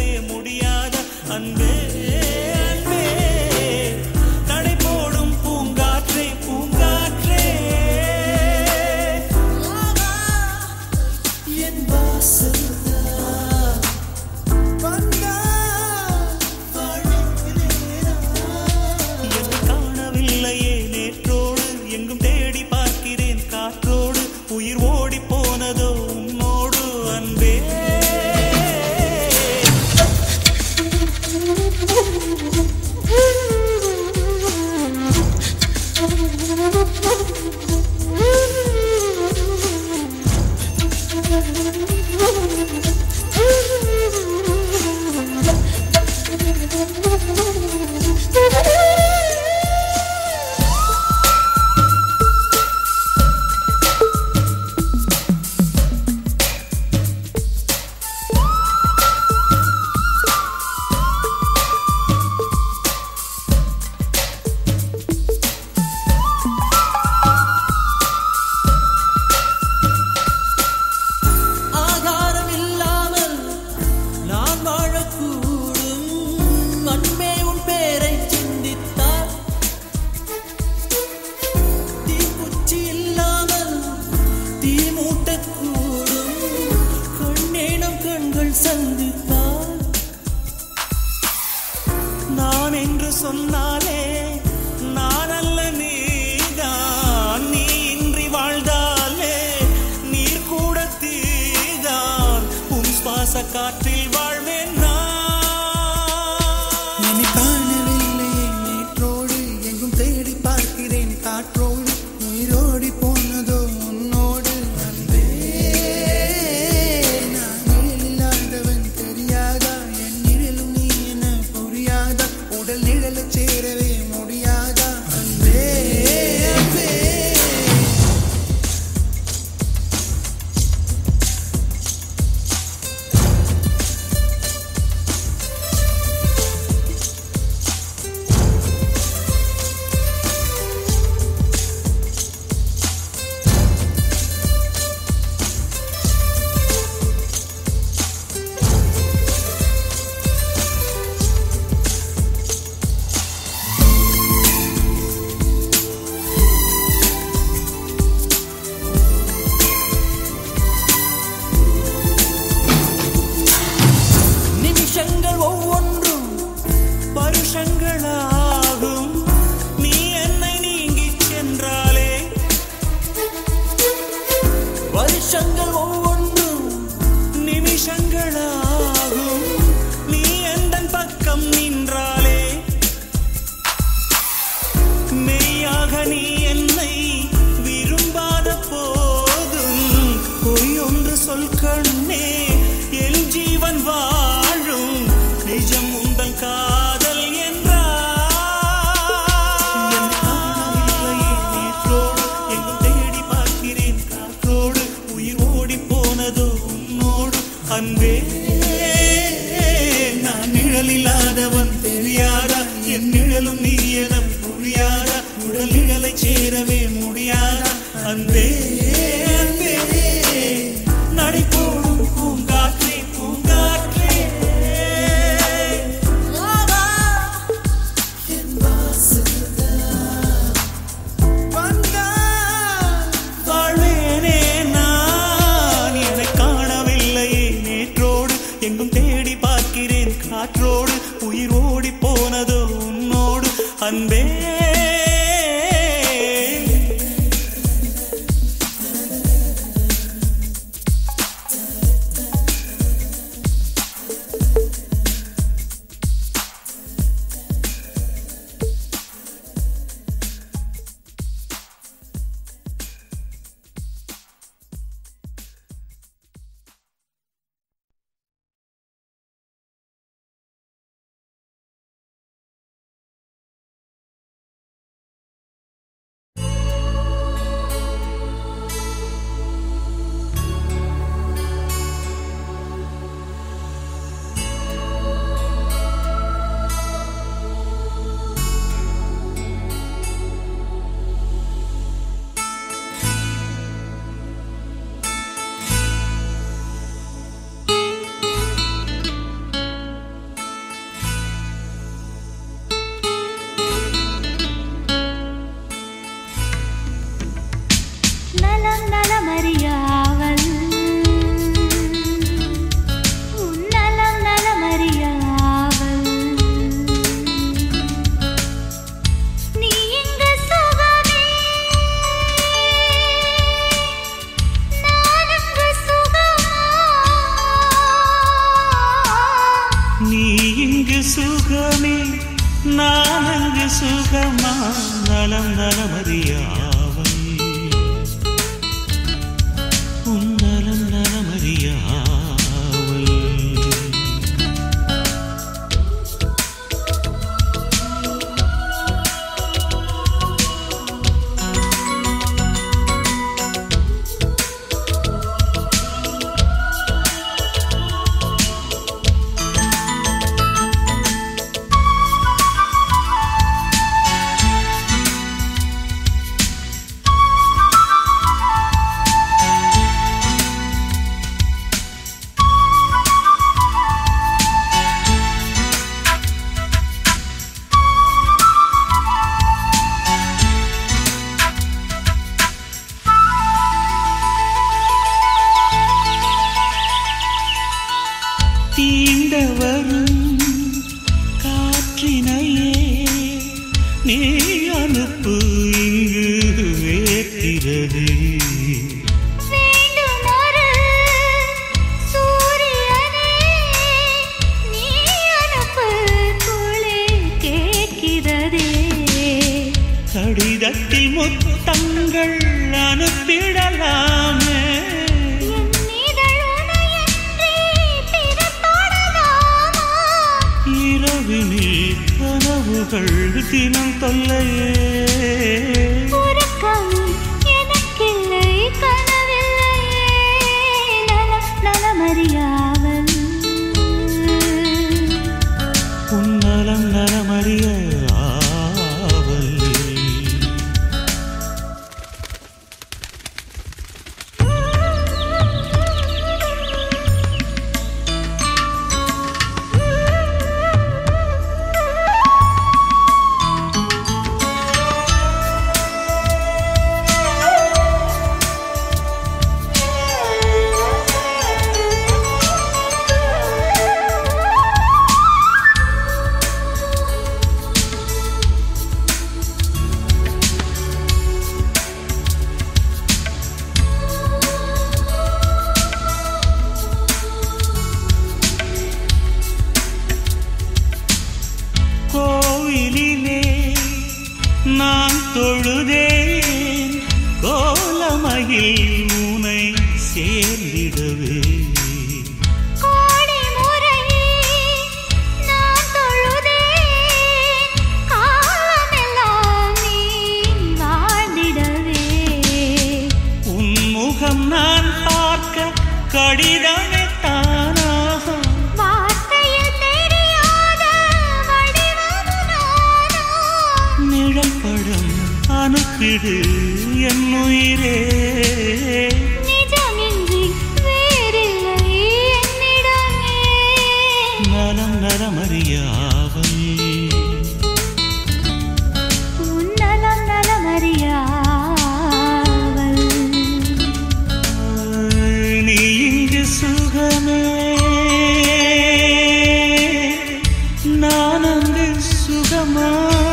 ஆதாரம் இல்லாமல் நான் வாழக்கூடும் அன்பே உன் பேரை சிந்தித்தார் தீக்குச்சி இல்லாமல் தீ மூட்டக்கூடும் கண்ணேனம் கண்கள் சந்தித்தார் நான் என்று சொன்னாலே நான் அல்ல நீதான் நீ இன்றி வாழ்ந்தாலே நீர் கூட தீதான் உன் சுவாச காற்றில் வாழ்வேன் நான் என்னை காணவில்லையே நேற்றோடு எங்கும் தேடி பார்க்கிறேன் காற்றோடு உயிரோடி போனதோ உன்னோடு அன்பே நான் நிழல் இல்லாதவன் தெரியாதா என் நிழலும் நீ என புரியாதா உடல் நிழலைச் சேரவே முடியாதா அன்பே அன்பே நிமிஷங்கள் ஒவ்வொன்றும் வருஷங்களாகும் நீ என்னை நீங்கிச் சென்றாலே வருஷங்கள் ஒவ்வொன்றும் நிமிஷங்களாகும் நீ எந்தன் பக்கம் நின்றாலே மெய்யாக நீ என்னை விரும்பாத போதும் பொய் ஒன்று சொல் கண்ணே என் ஜீவன் வாழும் நிஜம் உந்தன் காதல் நேற்றோடு எங்கும் தேடி பார்க்கிறேன் காற்றோடு உயிர் ஓடி போனதோ உன்னோடு அன்பே நான் நிழல் இல்லாதவன் தெரியாதா என் நிழலும் நீ என புரியாதா உடல் நிழலை சேரவே முடியாதா அன்பே அன்பே நடைபோடும் பூங்காற்றே பூங்காற்றே வாழ்வேனே நான் என்னை காணவில்லையே நேற்றோடு எங்கும் தேடி பார்க்கிறேன் காற்றோடு உயிர் ஓடி போனதோ உன்னோடு அன்பே நலம் நலமறியாவல் உன் நலம் நலமறியாவல் நீ இங்கு சுகமே நான் இங்கு சுகமா நீ இங்கு சுகமே நான் அங்கு சுகமா நலம் நலமறியாவல் உன் நலம் நலமறியாவல் நீ அனுப்பு இங்கு வேர்க்கிறது வேண்டுமொரு சூரியனே நீ அனுப்பு குளிர் கேட்கிறதே கடிதத்தில் முத்தங்கள் அனுப்பிடலாமே என் இதழ் உனையன்றி பிறப்படலாமா இரவினில் கனவுகள் தினம் தொல்லையே உறக்கம் எனக்கில்லை கனவில்லையே நலம் நலமறியாவல் உன்னலம் நலமறிய ஆவல் கோவிலிலே நான் தொழுதேன் கோலமயில் உனை சேர்ந்திடவே கோடி முறை நான் தொழுதேன் காலமெல்லாம் நீ வாழ்ந்திடவே உன் முகம் நான் பார்க்க கடிதமே தானாக வார்த்தையில் தெரியாத வடிவமு நானா நிழல் படம் அனுப்பிடு என் உயிரே நிஜமின்றி வேறில்லை என்னிடமே நலம் நலமறியாவல் உன் நலம் நலமறியாவல் நீ இங்கு சுகமே நான் அங்கு சுகமா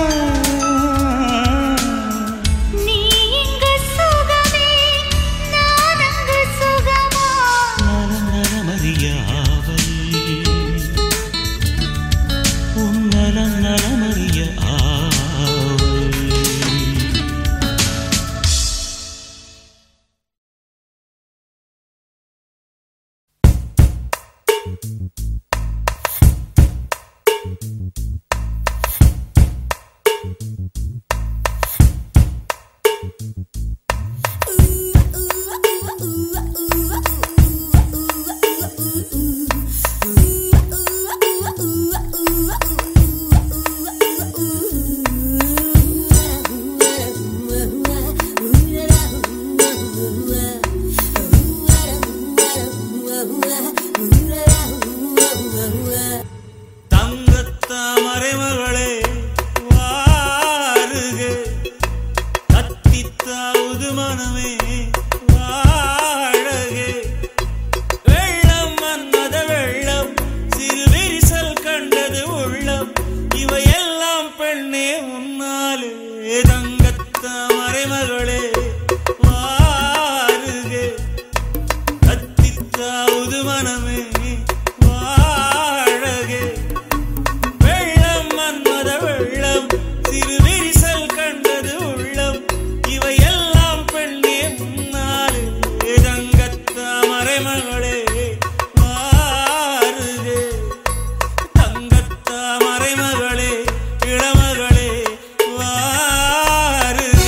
நீ இங்கு சுகமே நான் அங்கு சுகமா நலம் நலமறியாவல் உன் நலம் நலமறிய ஆவல் தங்கத்தாமரை மகளே வாருக கத்தித்தாவது மனமே வாழகே வெள்ளம் மன்மத வெள்ளம் சிறு விரிசல் கண்டது உள்ளம் இவையெல்லாம் பெண்ணே உன்னாலே தங்கத்தாமரை மகளே வாருக கத்தித்தாவது மனமே வாழகே வெள்ளம் மன்மத வெள்ளம் சிறு விரிசல் கண்டது உள்ளம் இவையெல்லாம் பெண்ணே முன்னாலே தங்கத்தாமரை மகளே வாருகே தங்கத்தாமரை மகளே இளமகளே வாருகே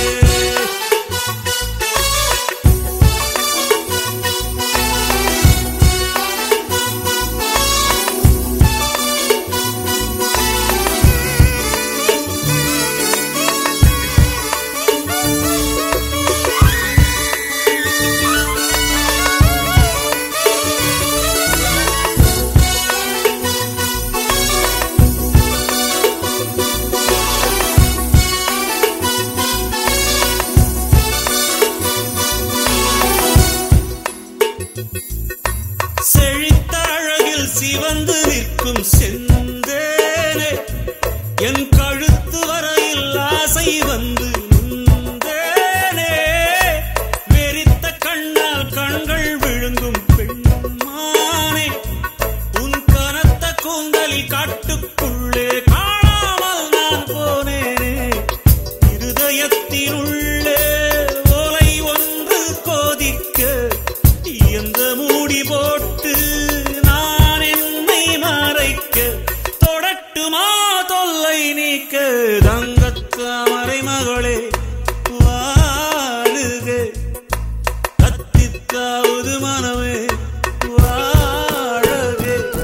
செழித்த அழகில் சிவந்து நிற்கும் செந்தேனே என் கழுத்து வரையில் தங்கத்தாமரை மகளே வாழுக கத்தித்தாவது மனமே வாழக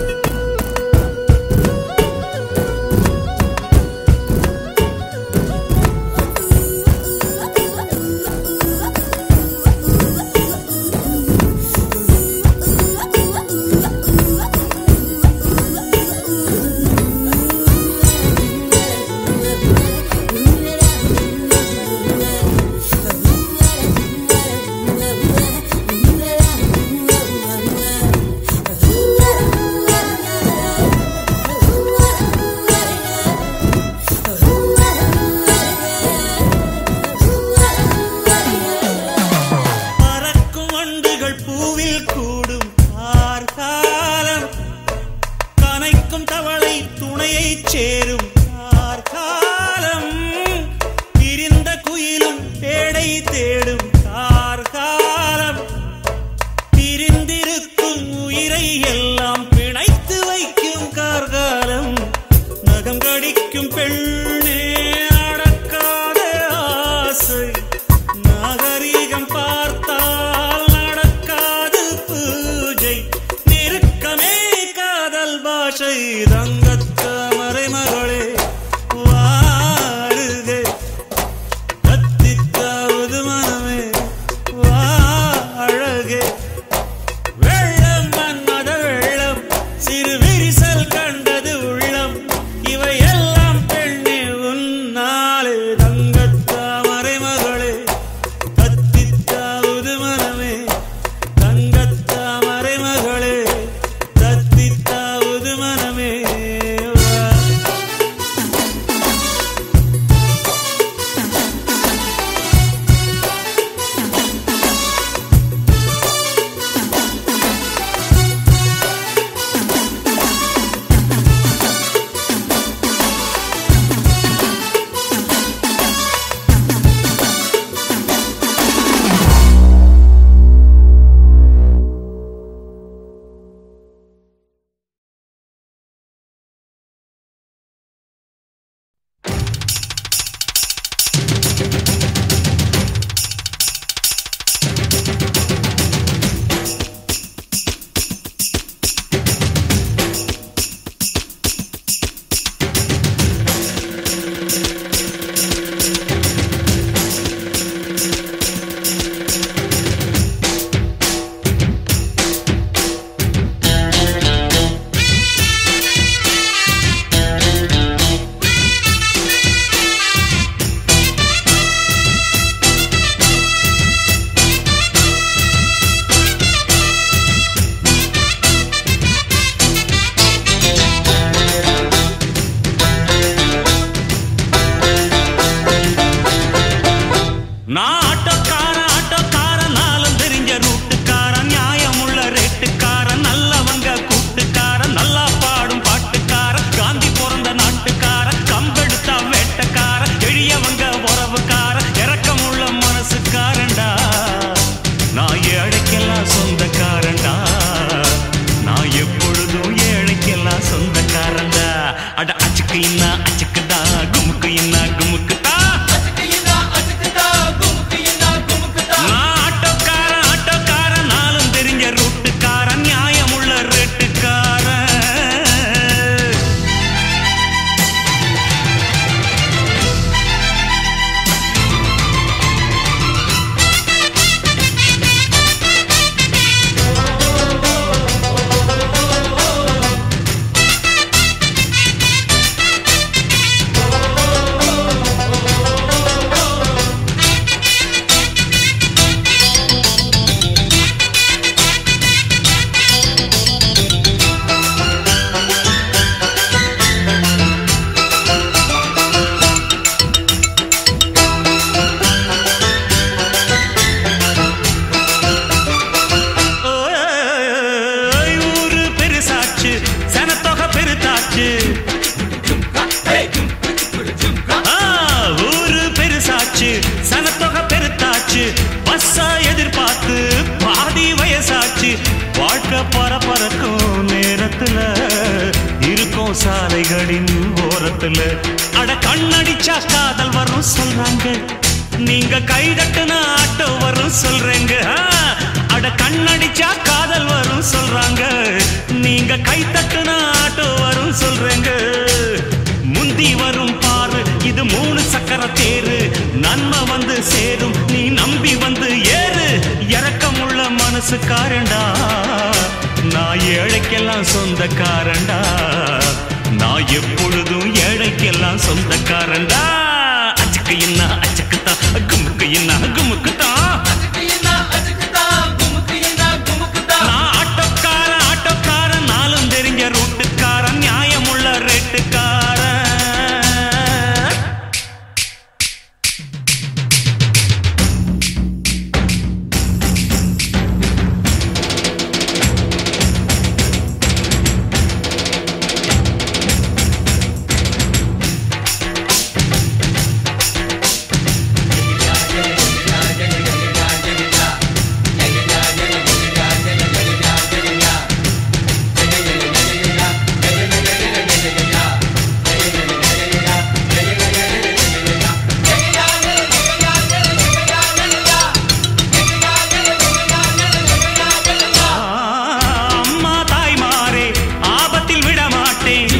பறக்கும் வண்டுகள் பூவில் கூடும் கார்காலம் கனைக்கும் தவளை துணையைச் சேரும் கார்காலம் பிரிந்த குயிலும் பேடை தேடும் கார்காலம் பிரிந்திருக்கும் உயிரை எல்லாம் பிணைத்து வைக்கும் கார்காலம் நகம் கடிக்கும் பெண்ணே அடக்காத ஆசை நாகரீகம் பார்த்தால் நடக்காது பூஜை நெருக்கமே காதல் பாஷை தங்கத்தாமரை மகளே வாருக கத்தித்தாவது மனமே வாழகே வெள்ளம் மன்மத வெள்ளம் சிறு விரிசல் கண்டது உள்ளம் இவை எல்லாம் பெண்ணே சாலைகளின் ஓரத்துல அட கண்ணடிச்சா காதல் வரும் சொல்றாங்க நீங்க கைதட்டுனா ஆட்டோ வரும் சொல்றேங்க ஆ, அட கண்ணடிச்சா காதல் வரும் சொல்றாங்க நீங்க கைத்தட்டுனா ஆட்டோ வரும் சொல்றேங்க முந்தி வரும் பாரு இது மூணு சக்கர தேரு நன்மை வந்து சேரும் நீ நம்பி வந்து ஏறு இறக்கமுள்ள மனசுக்காரண்டா நான் ஏழைக்கெல்லாம் சொந்தக்காரண்டா நான் எப்பொழுதும் ஏழைக்கெல்லாம் சொந்தக்காரண்டா அச்சுக்கு என்ன அச்சுக்குத்தா குமுக்கு என்ன குமுக்குத்தா நான் ஆட்டோக்காரன் ஆட்டோக்காரன் நாளும் தெரிஞ்ச ரூட்டுக்காரன் நியாயமுள்ள ரேட்டுக்காரன் ஆ, அம்மா தாய்மாரே ஆபத்தில் விட மாட்டேன்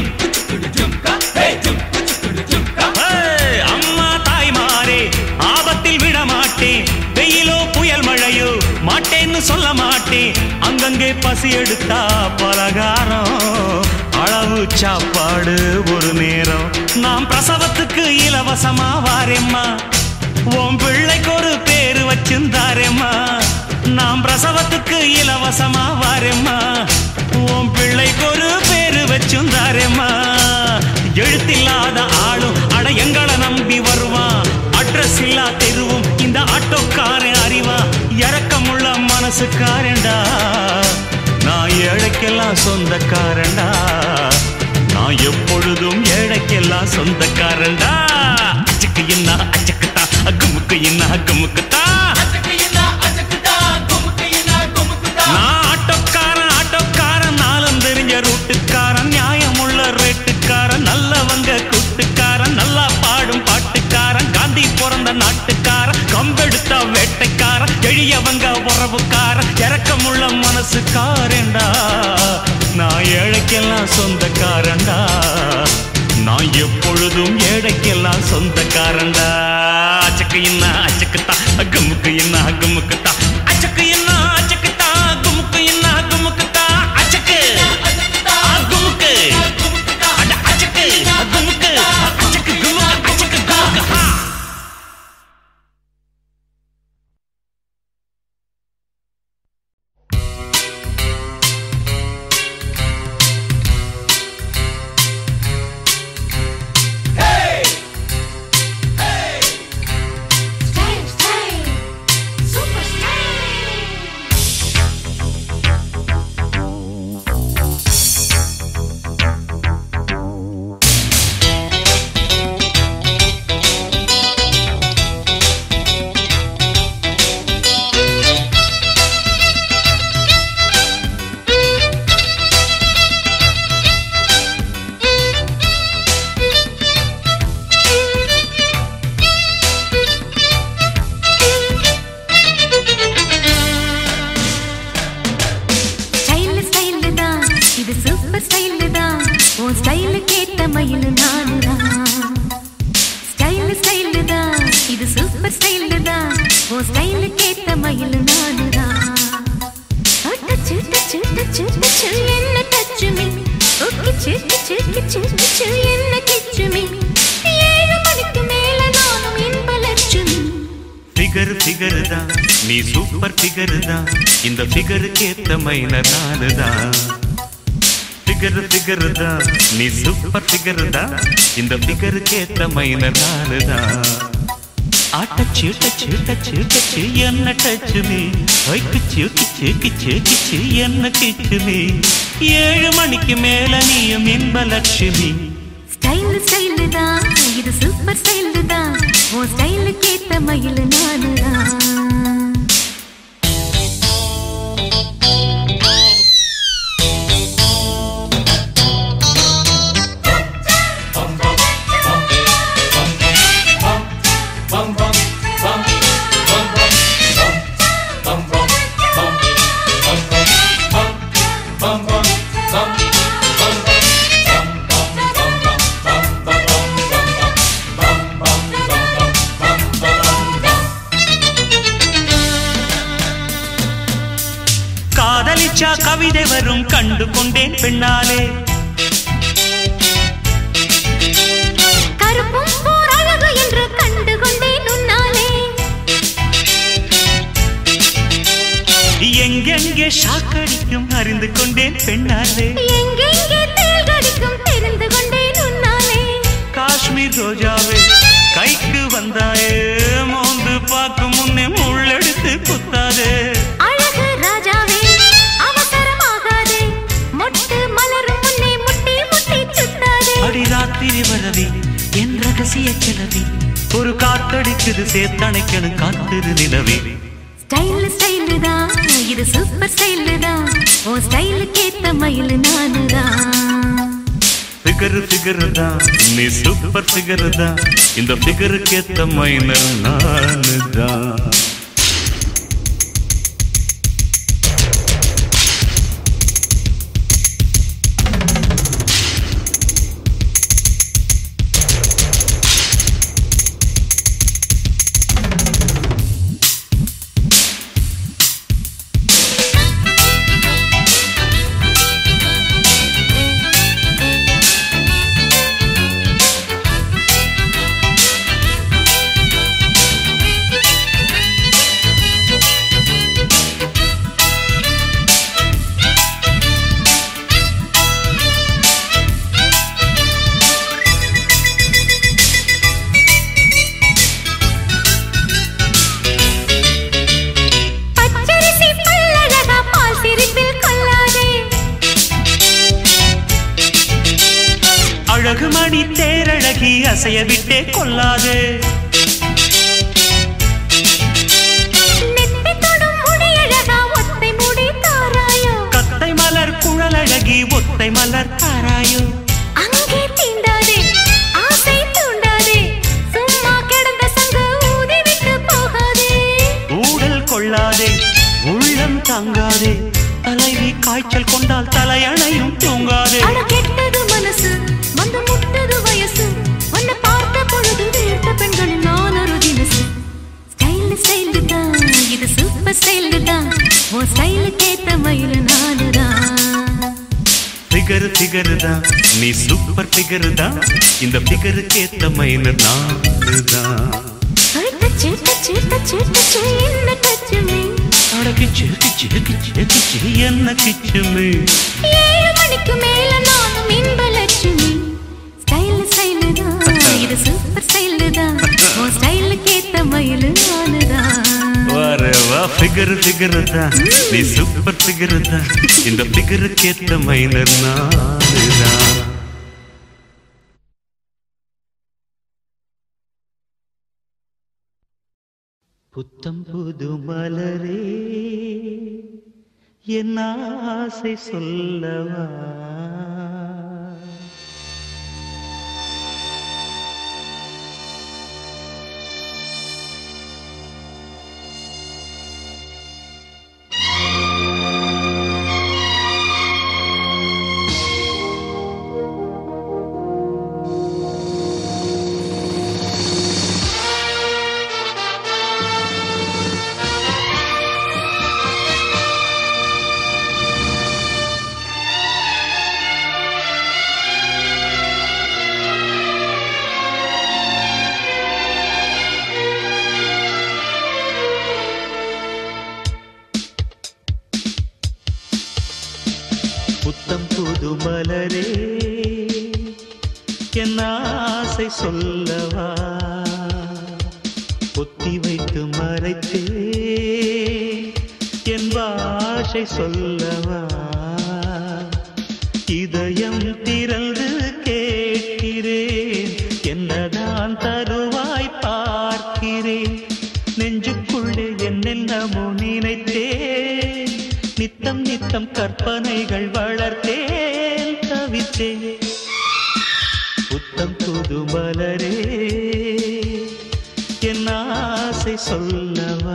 ஏய், அம்மா தாய்மாரே ஆபத்தில் விட மாட்டேன் வெயிலோ புயல் மழையோ மாட்டேன்னு சொல்ல மாட்டேன் அங்கங்கே பசி எடுத்தா பலகாரம் அளவு சாப்பாடு ஒரு நேரம் நாம் பிரசவத்துக்கு இலவசமா வாரேம்மா உன் பிள்ளைக்கு ஒரு பேரு வச்சிருந்தாரேம்மா நாம் பிரசவத்துக்கு இலவசமா வாரேம்மா உன் பிள்ளைக்கு ஒரு பேரு வச்சிருந்தாரேம்மா எழுத்தில்லாத ஆளும் அட எங்களை நம்பி வருவான் அட்ரஸ் இல்லா தெருவும் இந்த ஆட்டோக்காரன் அறிவா இறக்கமுள்ள மனசுக்காரன்டா நான் ஏழைக்கெல்லாம் சொந்தக்காரன்டா நான் எப்பொழுதும் ஏழைக்கெல்லாம் சொந்தக்காரன்டா அச்சுக்கு என்ன அச்சுக்குத்தா அக்குமுக்கு என்ன அக்குமுக்குத்தா நான் ஆட்டோக்காரன் ஆட்டோக்காரன் நாளும் தெரிஞ்ச ரூட்டுக்காரன் நியாயமுள்ள ரேட்டுக்காரன் நல்லவங்க கூட்டுக்காரன் நல்லா பாடும் பாட்டுக்காரன் காந்தி பிறந்த நாட்டுக்காரன் கம்பெடுத்த வேட்டைக்காரன் எளியவங்க உறவுக்காரன் இறக்கமுள்ள மனசுக்காரன்டா நான் ஏழைக்கெல்லாம் சொந்தக்காரன்டா நான் எப்பொழுதும் ஏழைக்கெல்லாம் சொந்தக்காரன்டா அச்சக்கு என்ன அச்சக்குத்தா அக்குமுக்கு என்ன அக்குமுக்குத்தா அச்சக்கு என்ன அச்சக்குத்தா அக்குமுக்கு என்ன அக்குமுக்குத்தா அச்சக்கு அக்குமுக்கு அட அச்சக்கு அக்குமுக்கு அச்சக்கு குமுக்கு அச்சக்கு குமுக்கு ஹா Style, style, super style. Style style தான் இது சூப்பர் ஸ்டைல் தான் உன் ஸ்டைலுக்கு ஏத்த மயில் நானு தான் ஸ்டைல் ஸ்டைல் தான் இது சூப்பர் ஸ்டைல் தான் உன் ஸ்டைலுக்கு ஏத்த மயில் நானு தான் டச்சு டச்சு டச்சு டச்சு என்ன டச்சு மீ ஓகே சிக்கு சிக்கு சிக்கு ச்சு என்ன கிச்சு மீ ஏழு மணிக்கு மேல நானும் இன்ப லட்சுமி ஃபிகர் ஃபிகர் தான் நீ சூப்பர் ஃபிகர் தான் இந்த ஃபிகருக்கு ஏத்த மைனர் நானு தான் ஃபிகர் ஃபிகர் தான் நீ சூப்பர் ஃபிகர் தான் இந்த ஃபிகருக்கு ஏத்த மைனர் நானு தான் ஆட்டச்சு டச்சு டச்சு டச்சு என்ன டச்சு நீ கிச்சு கிச்சு கிச்சு கிச்சு என்ன கிச்சு நீ ஏழு மணிக்கு மேல நீயும் இன்ப லட்சுமி ஸ்டைல் ஸ்டைல் தான் இது சூப்பர் ஸ்டைல் தான் உன் ஸ்டைலுக்கு ஏத்த மயில் நானு தான் Hey! கவிதை வரும் கண்டு கொண்டேன் பெண்ணாலே கருப்பும் போர் அழகு என்று கண்டு கொண்டேன் உன்னாலே எங்கெங்கே ஷாக்கடிக்கும் அறிந்து கொண்டேன் பெண்ணாலே எங்கெங்கே தேள் கடிக்கும் தெரிந்து கொண்டேன் உன்னாலே காஷ்மீர் ரோஜாவே கைக்கு வந்தாயே மோந்து பார்க்கும் முன்னே முள்ளெடுத்து குத்தாதே அழகு ராஜாவே அவசரமாகாதே மொட்டு மலரும் முன்னே முட்டி முட்டி சுத்தாதே அடி ராத்திரி வரவி என் ரகசிய கிளவி ஒரு காத்தடிக்குது சேத்தணைக்கணும் காத்திரு நிலவி ஸ்டைல் ஸ்டைல் தான் இது சூப்பர் ஸ்டைல் தான் ஓ ஸ்டைலுக்கு ஏத்த மயில் நானு தான் ஃபிகர் ஃபிகர் தான் நீ சூப்பர் ஃபிகர் தான் இந்த ஃபிகருக்கு ஏத்த மைனர் நானு தான் பச்சரிசி பல்லழகா பால் சிரிப்பில் கொள்ளாதே அழகு மணி தேரழகி அசைய விட்டே கொல்லாதே நெத்தி தொடும் முடியழகா ஒத்தை முடி தாராயோ கத்தை மலர் குழலழகி ஒத்தை மலர் தாராயோ அங்கே தீண்டாதே ஆசை தூண்டாதே சும்மா கிடந்த சங்கு ஊதி விட்டு போகாதே ஊடல் கொள்ளாதே உள்ளம் தாங்காதே தலைவி காய்ச்சல் கொண்டால் தலையணையும் தூங்காதே அட கெட்டது மனசு வந்து முட்டது வயசு உன்னை பார்த்த பொழுது வீட்ட பெண்களின் நான் ஒரு தினசு ஸ்டைல் ஸ்டைல் தான் இது சூப்பர் ஸ்டைல் தான் உன் ஸ்டைலுக்கு ஏத்த மயில் நானு தான் ஃபிகர் ஃபிகர் தான் நீ சூப்பர் ஃபிகர் தான் இந்த ஃபிகருக்கு ஏத்த மைனர் நானு தான் டச்சு டச்சு டச்சு டச்சு என்ன டச்சுமே அடக்கு செக்கு செக்கு செக்கு என்ன கிச்சுமே ஏழு மணிக்கு மேல நானும் இன்ப லட்சுமி ஸ்டைல் ஸ்டைல் தான் இது சூப்பர் ஸ்டைல் தான் உன் ஸ்டைலுக்கு ஏத்த மயில் நானு தான் வார வா ஃபிகர் ஃபிகர் தான் நீ சூப்பர் ஃபிகர் தான் இந்த ஃபிகருக்கு ஏத்த மைனர் நானு தான் புத்தம் புது மலரே என் ஆசை சொல்லவா புத்தம் புது மலரே என் ஆசை சொல்லவா பொத்தி வைத்து மறைத்தே என் பாஷை சொல்லவா இதயம் திறந்து கேட்கிறேன் என்னதான் தருவாய் பார்க்கிறேன் நெஞ்சுக்குள்ளே என்னென்னமோ நினைத்தேன் நித்தம் நித்தம் கற்பனைகள் வளர்த்தேன் தவித்தேன் புத்தம் புது மலரே என் ஆசை சொல்லவா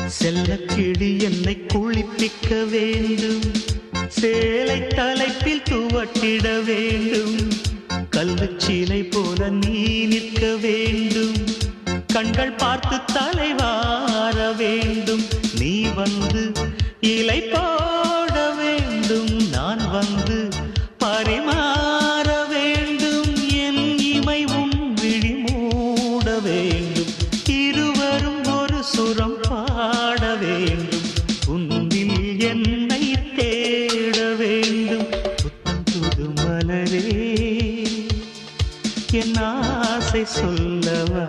செல்லக்கிளி என்னை குளிப்பிக்க வேண்டும் சேலை தலைப்பில் துவட்டிட வேண்டும் கல்லுச்சீலை போல நீ நிற்க வேண்டும் கண்கள் பார்த்து தலைவார வேண்டும் நீ வந்து இலை போட வேண்டும் நான் வந்து பரிமாற வேண்டும் என் இமை உன் விழி மூட வேண்டும் இருவரும் ஒரு சுரம் பாட வேண்டும் உன்னில் என்னை தேட வேண்டும் புத்தம் புது மலரே என் ஆசை சொல்லவா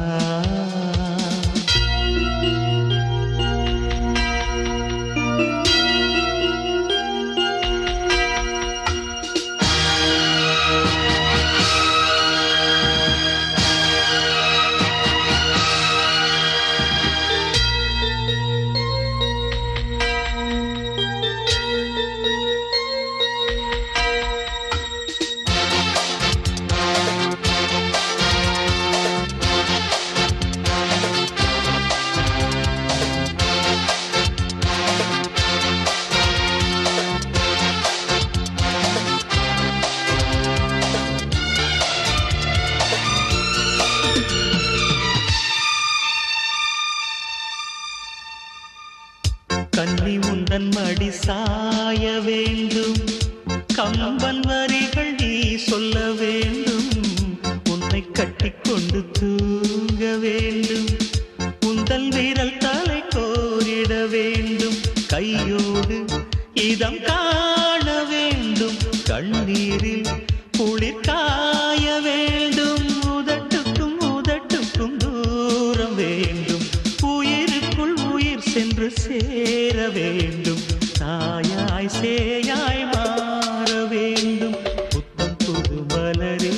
கன்னி உந்தன் மடி சாய வேண்டும் கம்பன் வரிகள் நீ சொல்ல வேண்டும் உன்னை கட்டிக்கொண்டு தூங்க வேண்டும் உந்தல் வீரல் தலை கோரிட வேண்டும் கையோடு இதம் காண வேண்டும் கண்ணீரில் குளிர் காய வேண்டும் உதட்டுக்கும் உதட்டுக்கும் தூரம் வேண்டும் உயிருக்குள் உயிர் சென்று சேர வேண்டும் தாயாய் சேயாய் மாற வேண்டும் புத்தம் புது மலரே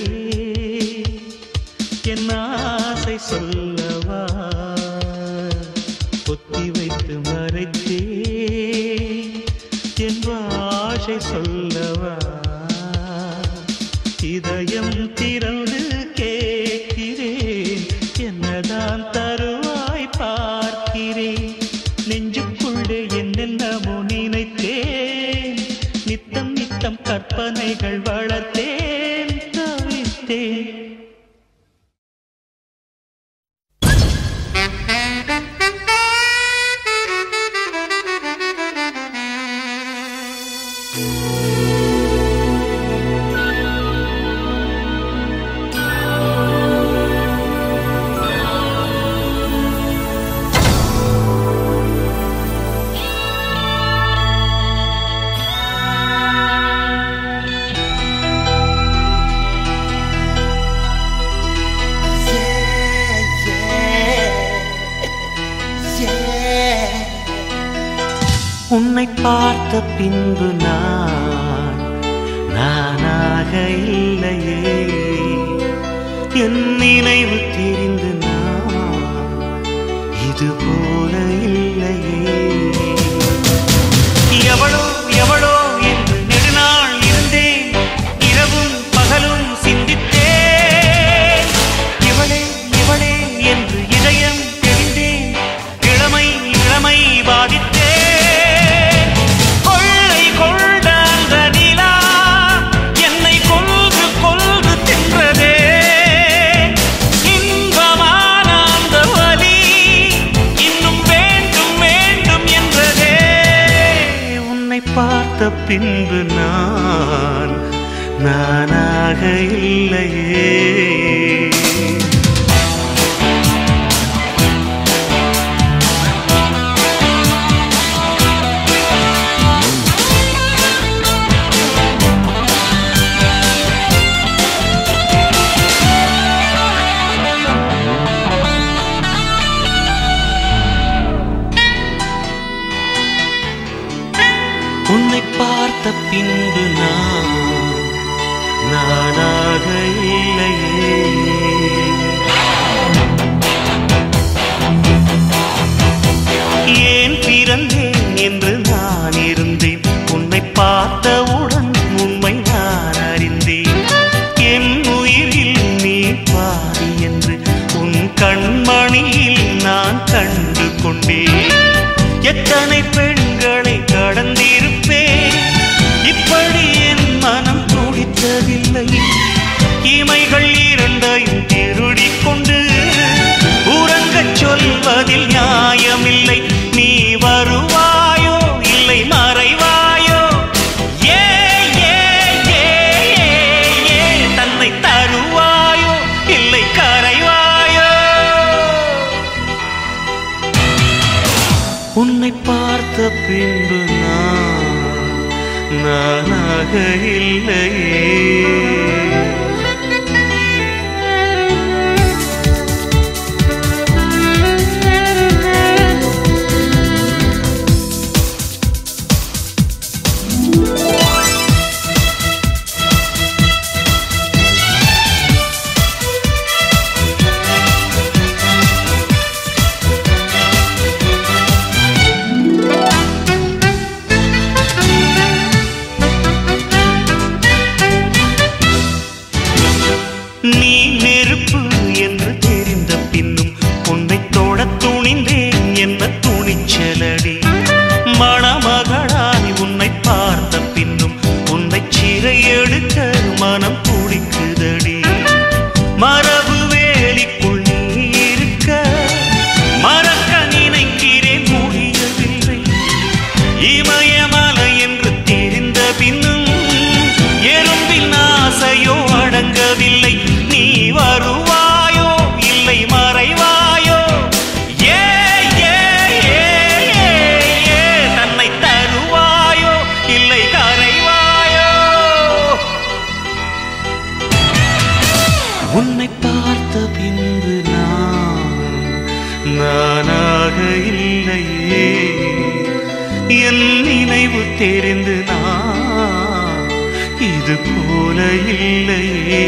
என் ஆசை சொல்லவா பொத்தி வைத்து மறைத்தே என் வாஷை சொல்லவா இதயம் திறந்து கேட்கிறேன் என்னதான் தருவாய் பார்க்கிறேன் நெஞ்சுக்குள்ளே என்னென்னமோ நினைத்தேன் நித்தம் நித்தம் கற்பனைகள் வளர்த்தேன் தவித்தேன் உன்னை பார்த்த பின்பு நான் நானாக இல்லையே என் நினைவு தெரிந்து நான் இது போல இல்லையே எவளோ எவளோ என்று நெடுநாள் இருந்தேன் இரவும் பகலும் சிந்தித்தேன் இவளே இவளே என்று இதயம் தெரிந்தேன் இளமை இளமை பாதித்தேன் கொள்ளை கொண்ட அந்த நிலா என்னை கொல்று கொல்று தின்றதே இன்பமான அந்த வலி இன்னும் வேண்டும் வேண்டும் என்றதே உன்னை பார்த்த பின்பு நான் நானாக இல்லையே உன்னை பார்த்த பின்பு நான் நானாக இல்லையே ஏன் பிறந்தேன் என்று நான் இருந்தேன் உன்னை பார்த்தவுடன் உண்மை நான் அறிந்தேன் என் உயிரில் நீ பாதி என்று உன் கண்மணியில் நான் கண்டு கொண்டேன் எத்தனை பெண்களை கடந்திருப்பேன் இப்படி என் மனம் துடித்ததில்லை இமைகள் இரண்டையும் திருடிக் கொண்டு உறங்கச் சொல்வதில் நியாயமில்லை நீ வருவாயோ இல்லை மறைவாயோ ஏ ஏ ஏ ஏ ஏ தன்னை தருவாயோ இல்லை கரைவாயோ உன்னை பார்த்த பின்பு நான் நானாக இல்லையே நீ நெருப்பு என்று தெரிந்த பின்னும் உன்னை தொட துணிந்தேன் என்ன துணிச்சலடி மணமகளாய் உன்னை பார்த்த பின்னும் உன்னை சிறை எடுக்க மனம் துடிக்குதடி மரபு வேலிக்குள் நீ இருக்க மறக்க நினைக்கிறேன் முடியவில்லை இமயமலை என்று தெரிந்த பின்னும் எறும்பின் ஆசையோ அடங்கவில்லை நீ வருவாயோ இல்லை மறைவாயோ ஏ ஏ ஏ ஏ ஏ தன்னை தருவாயோ இல்லை கரைவாயோ உன்னை பார்த்த பின்பு நான் நானாக இல்லையே என் நினைவு தெரிந்து நான் இது போல இல்லையே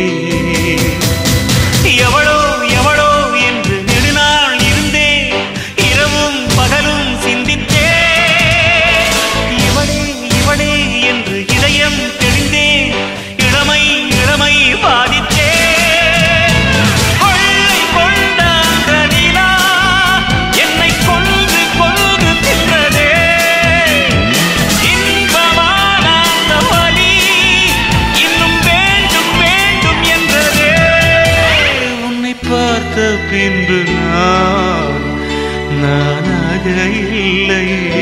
எவளோ எவளோ என்று நெடுநாள் இருந்தேன் இரவும் பகலும் சிந்தித்தேன் இவளே இவளே என்று இதயம் தெளிந்தேன் இளமை இளமை பாதித்தேன் கொள்ளை கொண்ட அந்த நிலா என்னை கொன்று கொன்று தின்றதே இன்பமான அந்த வலி இன்னும் வேண்டும் வேண்டும் என்றதே உன்னை பார்த்த பின்பு நான் நானாக இல்லையே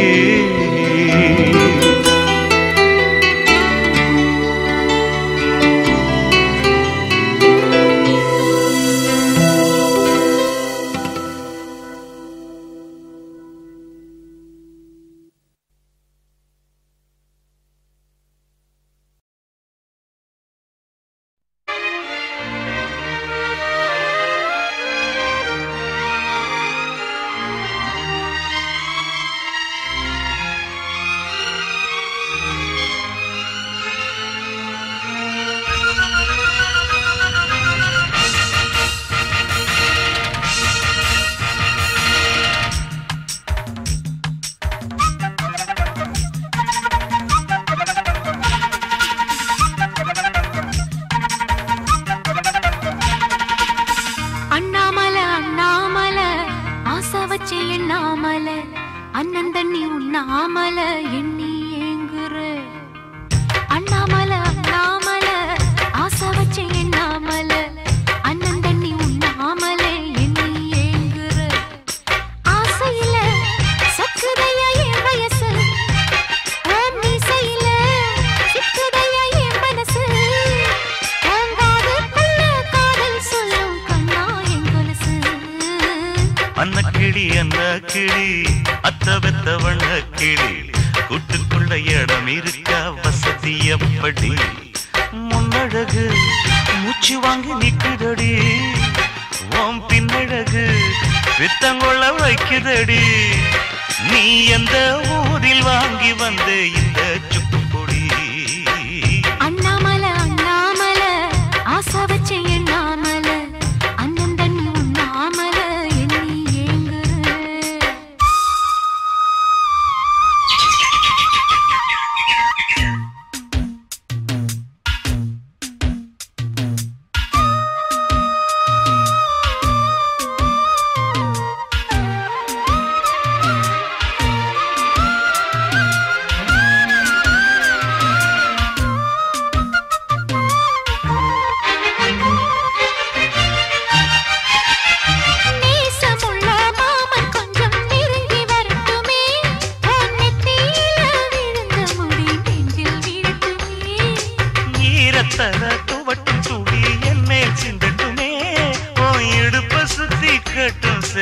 அண்ணாமல அண்ணாமல ஆசை வச்சு எண்ணாமல அண்ணன் தண்ணி உண்ணாமல எண்ணி ஏங்குற அண்ணாமல அண்ணாமல ஆசை வச்சு எண்ணாமல அண்ணன் தண்ணி உண்ணாமல எண்ணி ஏங்குற ஆசையில சக்குதையா என் வயசு ஓம் மீசையில சிக்குதையா என் மனசு ஓங்காதுக்குள்ள காதல் சொல்லும் கண்ணா என் கொலுசு அன்னக்கிளி அன்ன கிளி அத்த வெத்த வண்ண கிளி கூட்டுக்குள்ள இடம் இருக்க வசதி எப்படி முன்னழகு மூச்சு வாங்கி நிக்குதடி ஓம் பின்னழகு வித்தங்கொள்ள வைக்குதடி நீ எந்த ஊரில் வாங்கி வந்த இந்த சுக்கு பொடி அண்ணாமல அண்ணாமல ஆசை வச்சு எண்ணாமல அண்ணன் தண்ணி உண்ணாமல எண்ணி ஏங்குற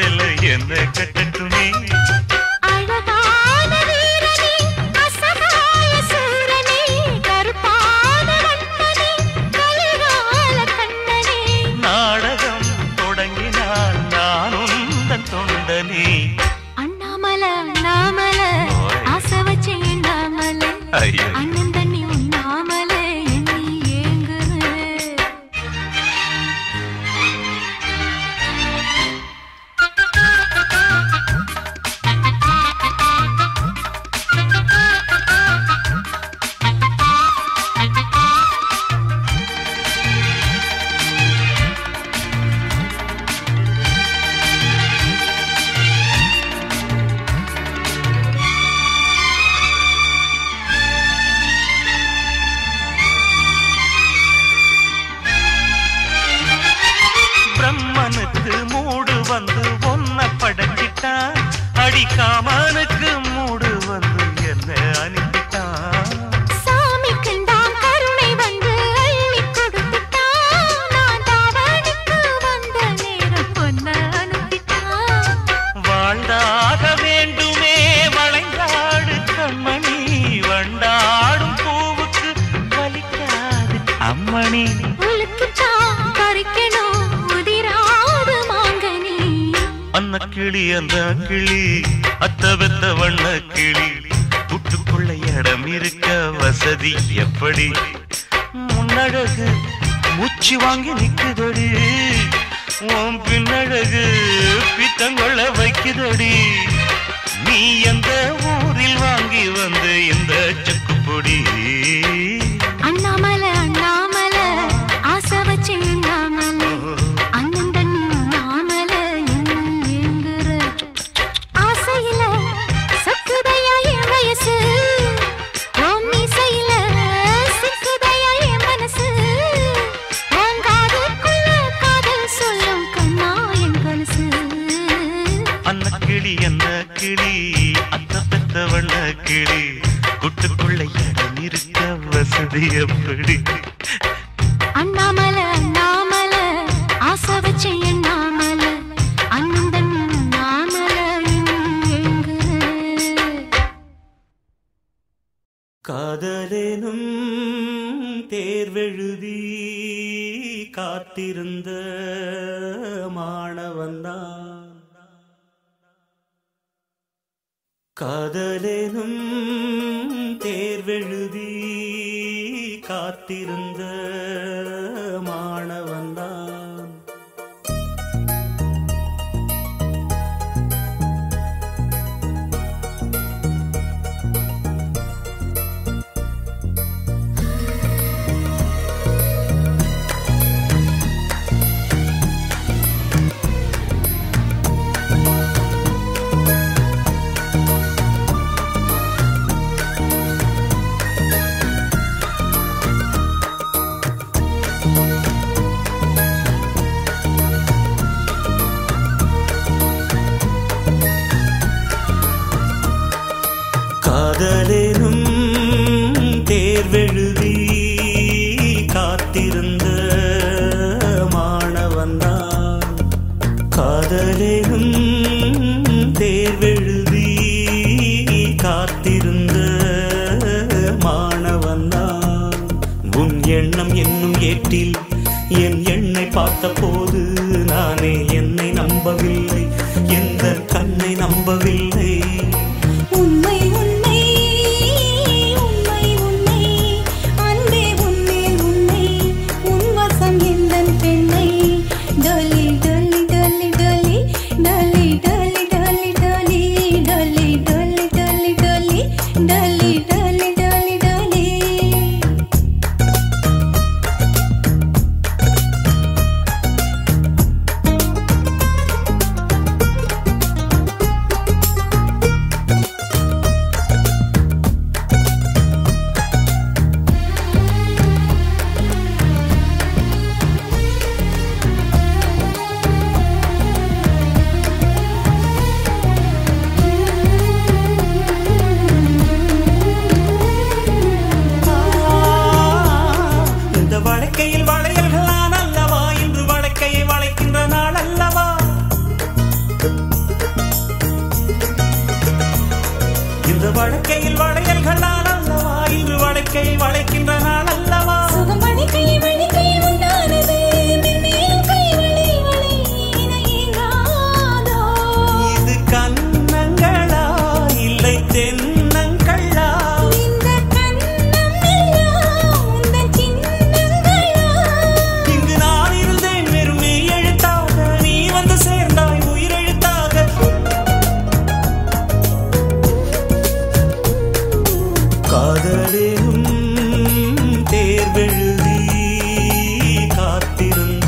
சேலை என்ன கட்டட்டுமே அழகான வீரனே அசகாய சூரனே கருப்பான வண்ணனே கலிகால கண்ணனே நாடகம் தொடங்கினால் நானும் தன் தொண்டனே அண்ணாமல அண்ணாமல ஆசை வச்சு எண்ணாமல ஐயோ. அண்ணன் தண்ணி உண்ணாமல எண்ணி ஏங்குது பிரம்மனுக்கு மூடு வந்து ஒன்ன படைச்சிட்டான் அடிக்காமனுக்கு மூடு வந்து என்ன அனுப்பிட்டான் சாமிக்குண்டாம் கருணை வந்து அள்ளி கொடுத்துட்டான் நான் தாவணிக்கு வந்த நேரம் பொன்ன அனுப்பிட்டான் வாழ்ந்தாக வேண்டுமே வளைந்தாடு கண்மணி வண்டாடும் பூவுக்கு வலிக்காது அம்மணி உலுக்குத்தான் பறிக்கணும் உதிராது மாங்கனி அன்ன கிளி அந்த கிளி அத்த வெத்த வண்ண கிளி புட்டுக்குள்ள இடம் இருக்க வசதி எப்படி முன்னழகு மூச்சு வாங்கி நிக்குதடி உன் பின்னழகு பித்தங்கொள்ள வைக்குதடி நீ எந்த ஊரில் வாங்கி வந்து இந்த செக்குப்பொடி அண்ணாமல அண்ணாமல ஆசை வச்சு எண்ணாமல அண்ணன் தண்ணி உண்ணாமல இன்னும் ஏங்குற ஆசையில சக்குதையா என் வயசு உன் மீசையில சிக்குதையா என் மனசு உன் காதுக்குள்ள காதல் சொல்லும் கண்ணா என் கொலுசு அன்ன கிளி என்ன கிளி அத்த பெத்த வண்ண கிளி குட்டுக்குள்ள இடம் இருக்க வசதி எப்படி அண்ணாமல அண்ணாமல ஆசை வச்சு எண்ணாமல அண்ணன் தண்ணி உண்ணாமல இன்னும் ஏங்குற காதலேனும் தேர்வெழுதி காத்திருந்த மாணவன்தான் காதலேனும் தேர்வெழுதி காத்திருந்த மாணவன்தான் காதலேனும் தேர்வெழுதி காத்திருந்த மாணவன்தான் காதலேனும் தேர்வெழுதி காத்திருந்த மாணவன்தான் உன் எண்ணம் என்னும் ஏட்டில் என் எண்ணை பார்த்தபோது நானே என்னை நம்பவில்லை எந்த கண்ணை நம்பவில்லை உண்மை உண்மை உண்மை உண்மை அன்பே உன்மேல் உண்மை உன் வசம் எந்தன் பெண்ணை டொலி டொலி டொலி டொலி டொலி டொலி டொலி டொலி டொலி டொலி டொலி டொலி டொலி டொலி டொலி டொலி வாழ்க்கை வளைக்கின்ற நாள் அல்லவா சுகம் வழிக்கை வழிக்கை உண்டானது மென்மேலும் கை வழி வழி இணையாதோ இது கண்ணங்களா இல்லை தென்னங்களா இந்த கண்ணம் எல்லாம் உந்தன் சின்னங்களா இங்கு நான் இருந்தேன் வெறும் மெய் எழுத்தாக நீ வந்து சேர்ந்தாய் உயிரெழுத்தாக காதலும் தேர்வெழுதி காத்திருந்த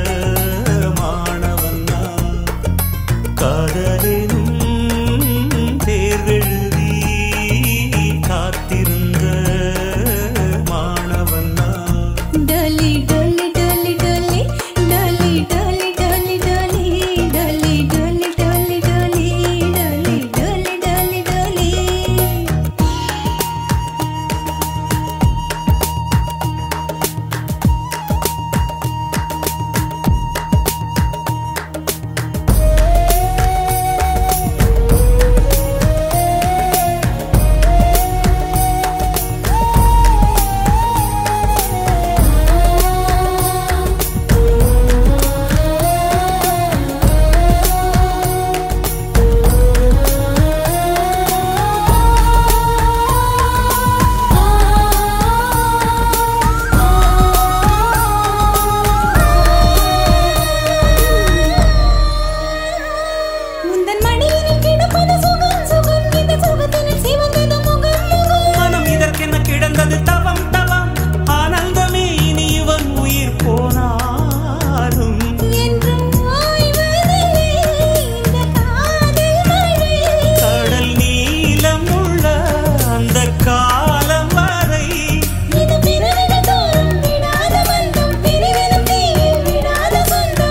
மாணவன் நான் காதலும் தேர்வெழுதி காத்திருந்த மாணவன் நான் டலி டலி டலி டலி டலி டலி டலி டலி டலி டலி டலி டலி டலி டலி டலி டலி முந்தன் மடியினில் கிடப்பது சுகம் சுகம் இந்த சுகத்தினில் சிவந்தது முகம் முகம் மனம் இதற்கென்ன கிடந்தது தவம் தவம் ஆனந்தமே இனி இவன் உயிர் போனாலும் என்றும் ஓய்வதில்லை இந்த காதல் மழை கடல் நீளம் உள்ள அந்த காலம் வரை இது பிறவிகள் தோறும் விடாத பந்தம் பிரிவினும் தீயில் விடாத சொந்தம்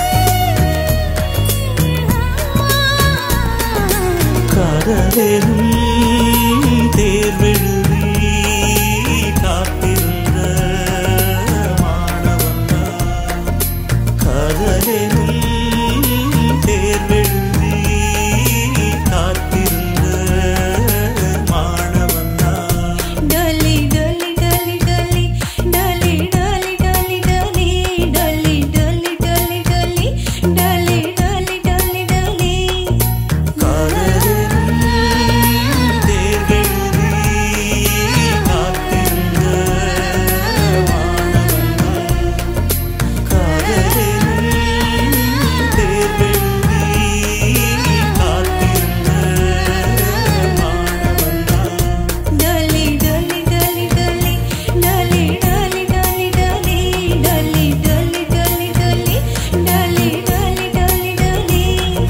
காதலும் தேர்வெழுதி காத்திருந்த மாணவன் நான். காதலும் தேர்வெழுதி காத்திருந்த மாணவன் நான். டலி டலி டலி டலி டலி டலி டலி டலி டலி டலி டலி டலி டலி டலி டலி டலி காதலும் தேர்வெழுதி காத்திருந்த மாணவன் நான். காதலும் தேர்வெழுதி காத்திருந்த மாணவன் நான். டலி டலி டலி டலி டலி டலி டலி டலி டலி டலி டலி டலி டலி டலி டலி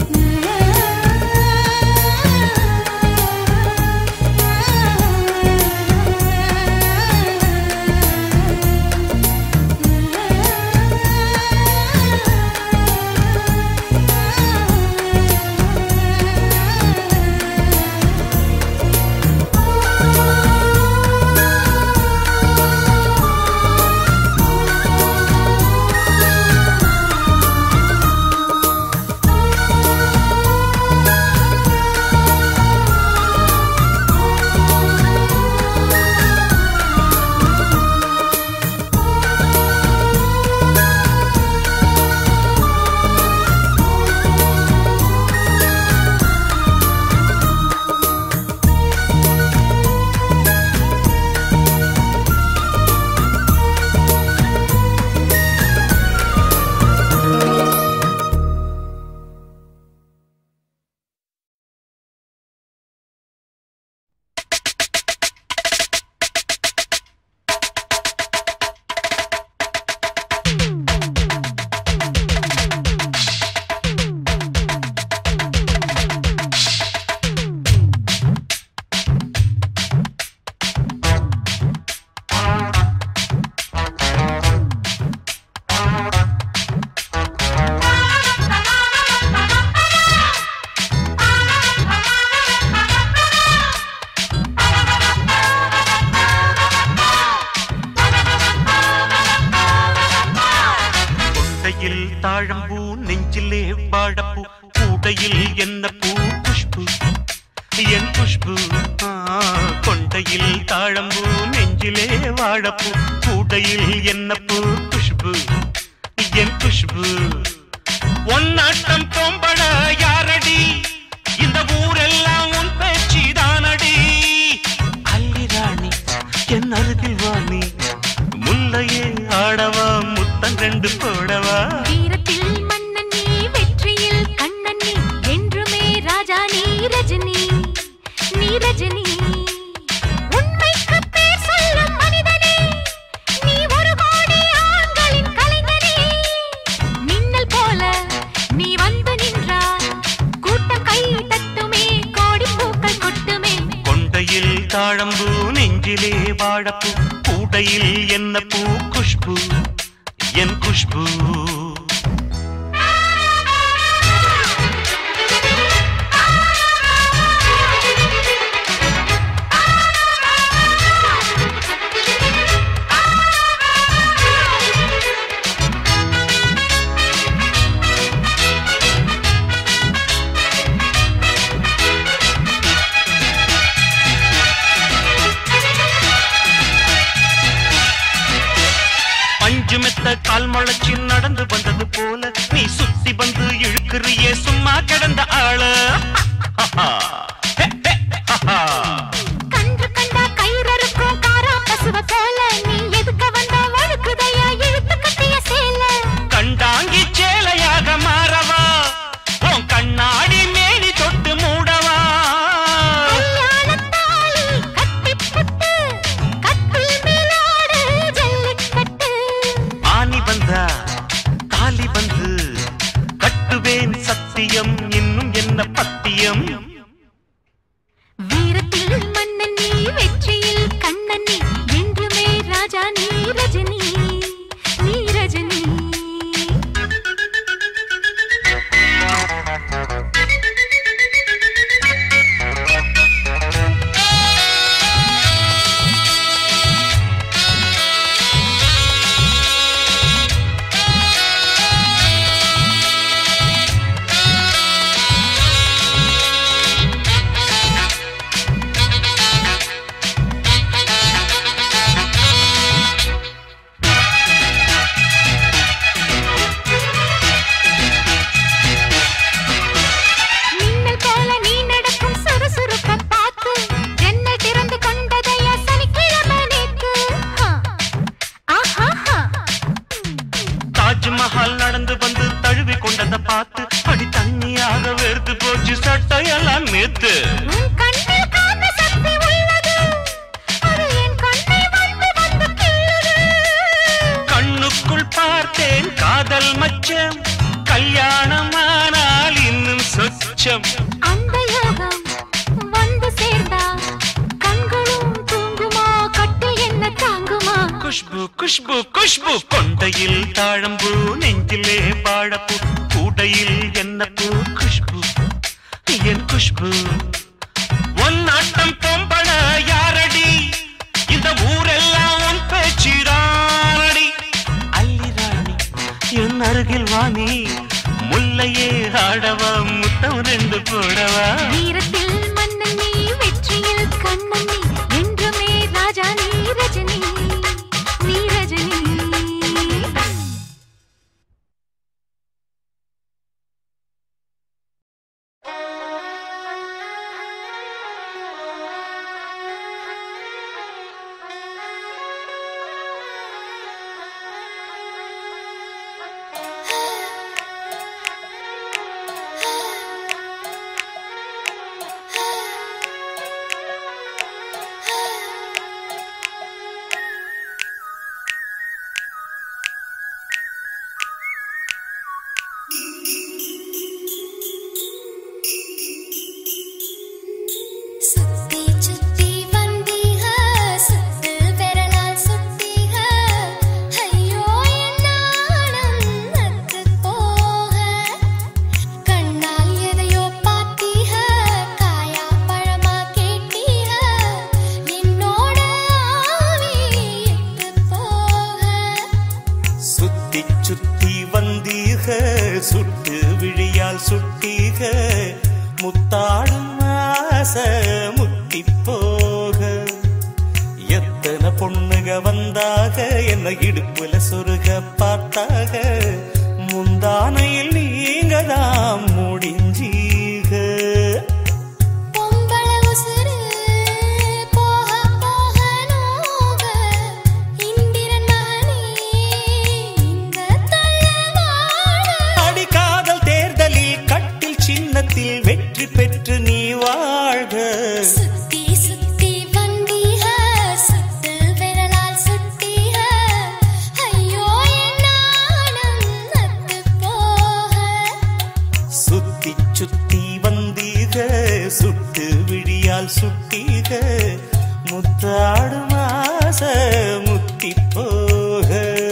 கொண்டையில் தாழம்பூ நெஞ்சிலே வாழப்பூ கூடையில் என்ன பூ குஷ்பு என் குஷ்பு ஆ, கொண்டையில் தட்டையில் தாழம்பூ நெஞ்சிலே வாழப்பூ கூடையில் என்ன பூ குஷ்பு என் குஷ்பு ஒன்னாட்டம் பொம்பள யாரடி இந்த ஊரெல்லாம் உன் பேச்சு தானடி அல்லி ராணி என் அருகில் வாணி முல்லையே ஆடவா முத்தம் ரெண்டு போடவா வீரத்தில் மன்னன் நீ வெற்றியில் கண்ணன் நீ என்றுமே ராஜா நீ ரஜினி நீ ரஜினி உண்மைக்கு பேர் சொல்லும் மனிதனே நீ ஒரு கோடி ஆண்களின் கலைஞனே மின்னல் போல நீ வந்து நின்றாய் கூட்டம் கை தட்டுமே கோடி பூக்கள் கொட்டுமே கொண்டையில் தாழம்பூ நெஞ்சிலே வாழப்பூ கூடையில் என்ன பூ குஷ்பு என் குஷ்பு பஞ்சு மெத்த கால் முளைச்சு நடந்து வந்தது போல நீ சுத்தி வந்து இழுக்கிறியே சும்மா கிடந்த ஆள கன்று கண்டா கயிறறுக்கும் காரா பசுவ போல நீ எதுக்க வந்தா வழுக்குதையா இழுத்து கட்டிய சேல கண்டாங்கி சேலையாக மாறவா உன் கண்ணாடி மேனி தொட்டு மூடவா கல்யாணத்தாலி கட்டிப்புட்டு கட்டில் மேலாடு ஜல்லிக்கட்டு ஆனி வந்தா தாலி வந்து கட்டுவேன் சத்தியம் இன்னும் என்ன பத்தியம் வீரத்தில் மன்னன் நீ வெற்றியில் கண்ணன் நீ என்றுமே ராஜா நீ ரஜினி நீ ரஜினி மின்னல் போல நீ நடக்கும் சுறுசுறுப்பை பார்த்து ஜன்னல் திறந்து கொண்டதையா சனிக்கிழமை நேத்து ஹா. ஆஹாஹா. தாஜ்மஹால் நடந்து வந்து தழுவி கொண்டத பார்த்து அடி தண்ணியாக வெறுத்து போச்சு சட்டையெல்லாம் நேத்து உன் கண்ணில் காந்த சக்தி உள்ளது அது என் கண்ணை வந்து வந்து கிள்ளுது கண்ணுக்குள் பார்த்தேன் காதல் மச்சம் கல்யாணமானால் இன்னும் சொச்சம் அந்த யோகம் வந்து சேர்ந்தா கண்களும் தூங்குமா கட்டில் என்ன தாங்குமா குஷ்பு குஷ்பு குஷ்பு கொண்டையில் தாழம்பூ நெஞ்சிலே பாழப்பூ கூடையில் என்ன பூ குஷ்பு என் குஷ்பு ஒன்னாட்டம் பொம்பள யாரடி இந்த ஊரெல்லாம் உன் பேச்சிரானடி அல்லி ராணி என் அருகில் வாணி முல்லையே ஆடவா முத்தம் ரெண்டு போடவா வீரத்தில் மன்னன் நீ வெற்றியில் கண்ணன் நீ என்றுமே ராஜா நீ ரஜினி நீ ரஜினி ஆ பொண்ணுக வந்தாக என்ன இடுப்புல சொருக பார்த்தாக முந்தானையில் நீங்க தான் முடிஞ்சீக பொம்பள உசுரு போக போக நோக இந்திரன் மகனே இந்த தள்ளவாழ அடி காதல் தேர்தலில் கட்டில் சின்னத்தில் வெற்றி பெற்று நீ வாழ்க சுத்தி சுத்தி வந்தீக சுத்து விரலால் சுட்டீக ஐயோ என் நாணம் நத்து போக சுத்தி சுத்தி வந்தீக சுட்டு விழியால் சுட்டீக முத்தாடு மாச முத்தி போக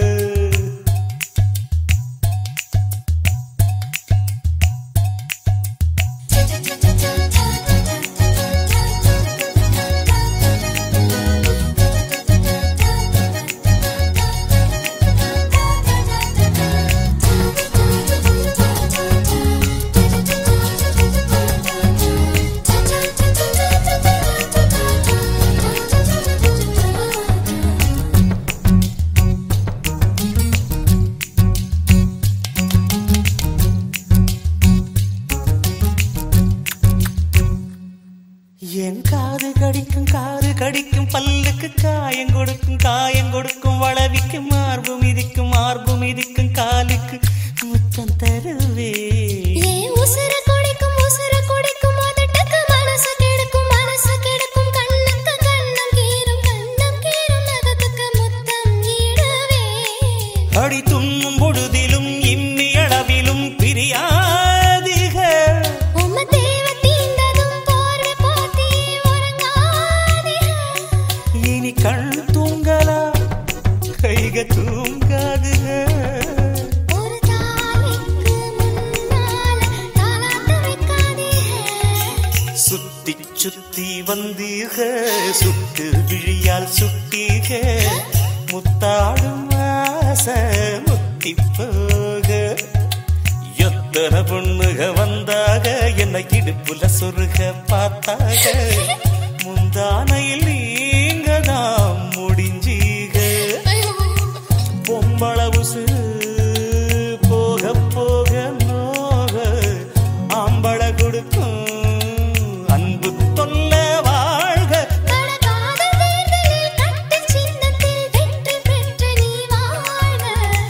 என் காது கடிக்கும் காது கடிக்கும் பல்லுக்கு காயம் கொடுக்கும் காயம் கொடுக்கும் வளவிக்கு மார்பு மிதிக்கும் மார்பு மிதிக்கும் காலுக்கு முத்தம் தருவே ஏன் உசுர குடிக்கும் உசுர குடிக்கும் உதட்டுக்கு மனசு கெடுக்கும் மனசு கெடுக்கும் கண்ணுக்கு கண்ணம் கீரும் கண்ணம் கீரும் நகத்துக்கு முத்தம் ஈடுவே அடி துண்ணும் பொழுதிலும் இம்மி அளவிலும் பிரியாதிகள் உம்ம தேவ தீண்டதும் போர்வை போத்தி உறங்காதே இனி கண் தூங்கலா கைக தூங்காதுகள் ஒரு தாய்க்கு முன்னால தாலாட்டு வைக்காதே சுத்தி சுத்தி வந்தீக சுட்டு விழியால் சுட்டீக முத்தாடும் ஆச முத்தி போக எத்தனை பொண்ணுக வந்தாக என்ன இடுப்புல சொருக பார்த்தாக முந்தானையில் நீங்க தான் முடிஞ்சீக பொம்பள உசுறு போக போக நோக ஆம்பள கொடுக்கும் அன்பு தொல்ல வாழ்க கடகாத தேர்தலில் கட்டு சின்னத்தில் வெற்றி பெற்று நீ வாழ்க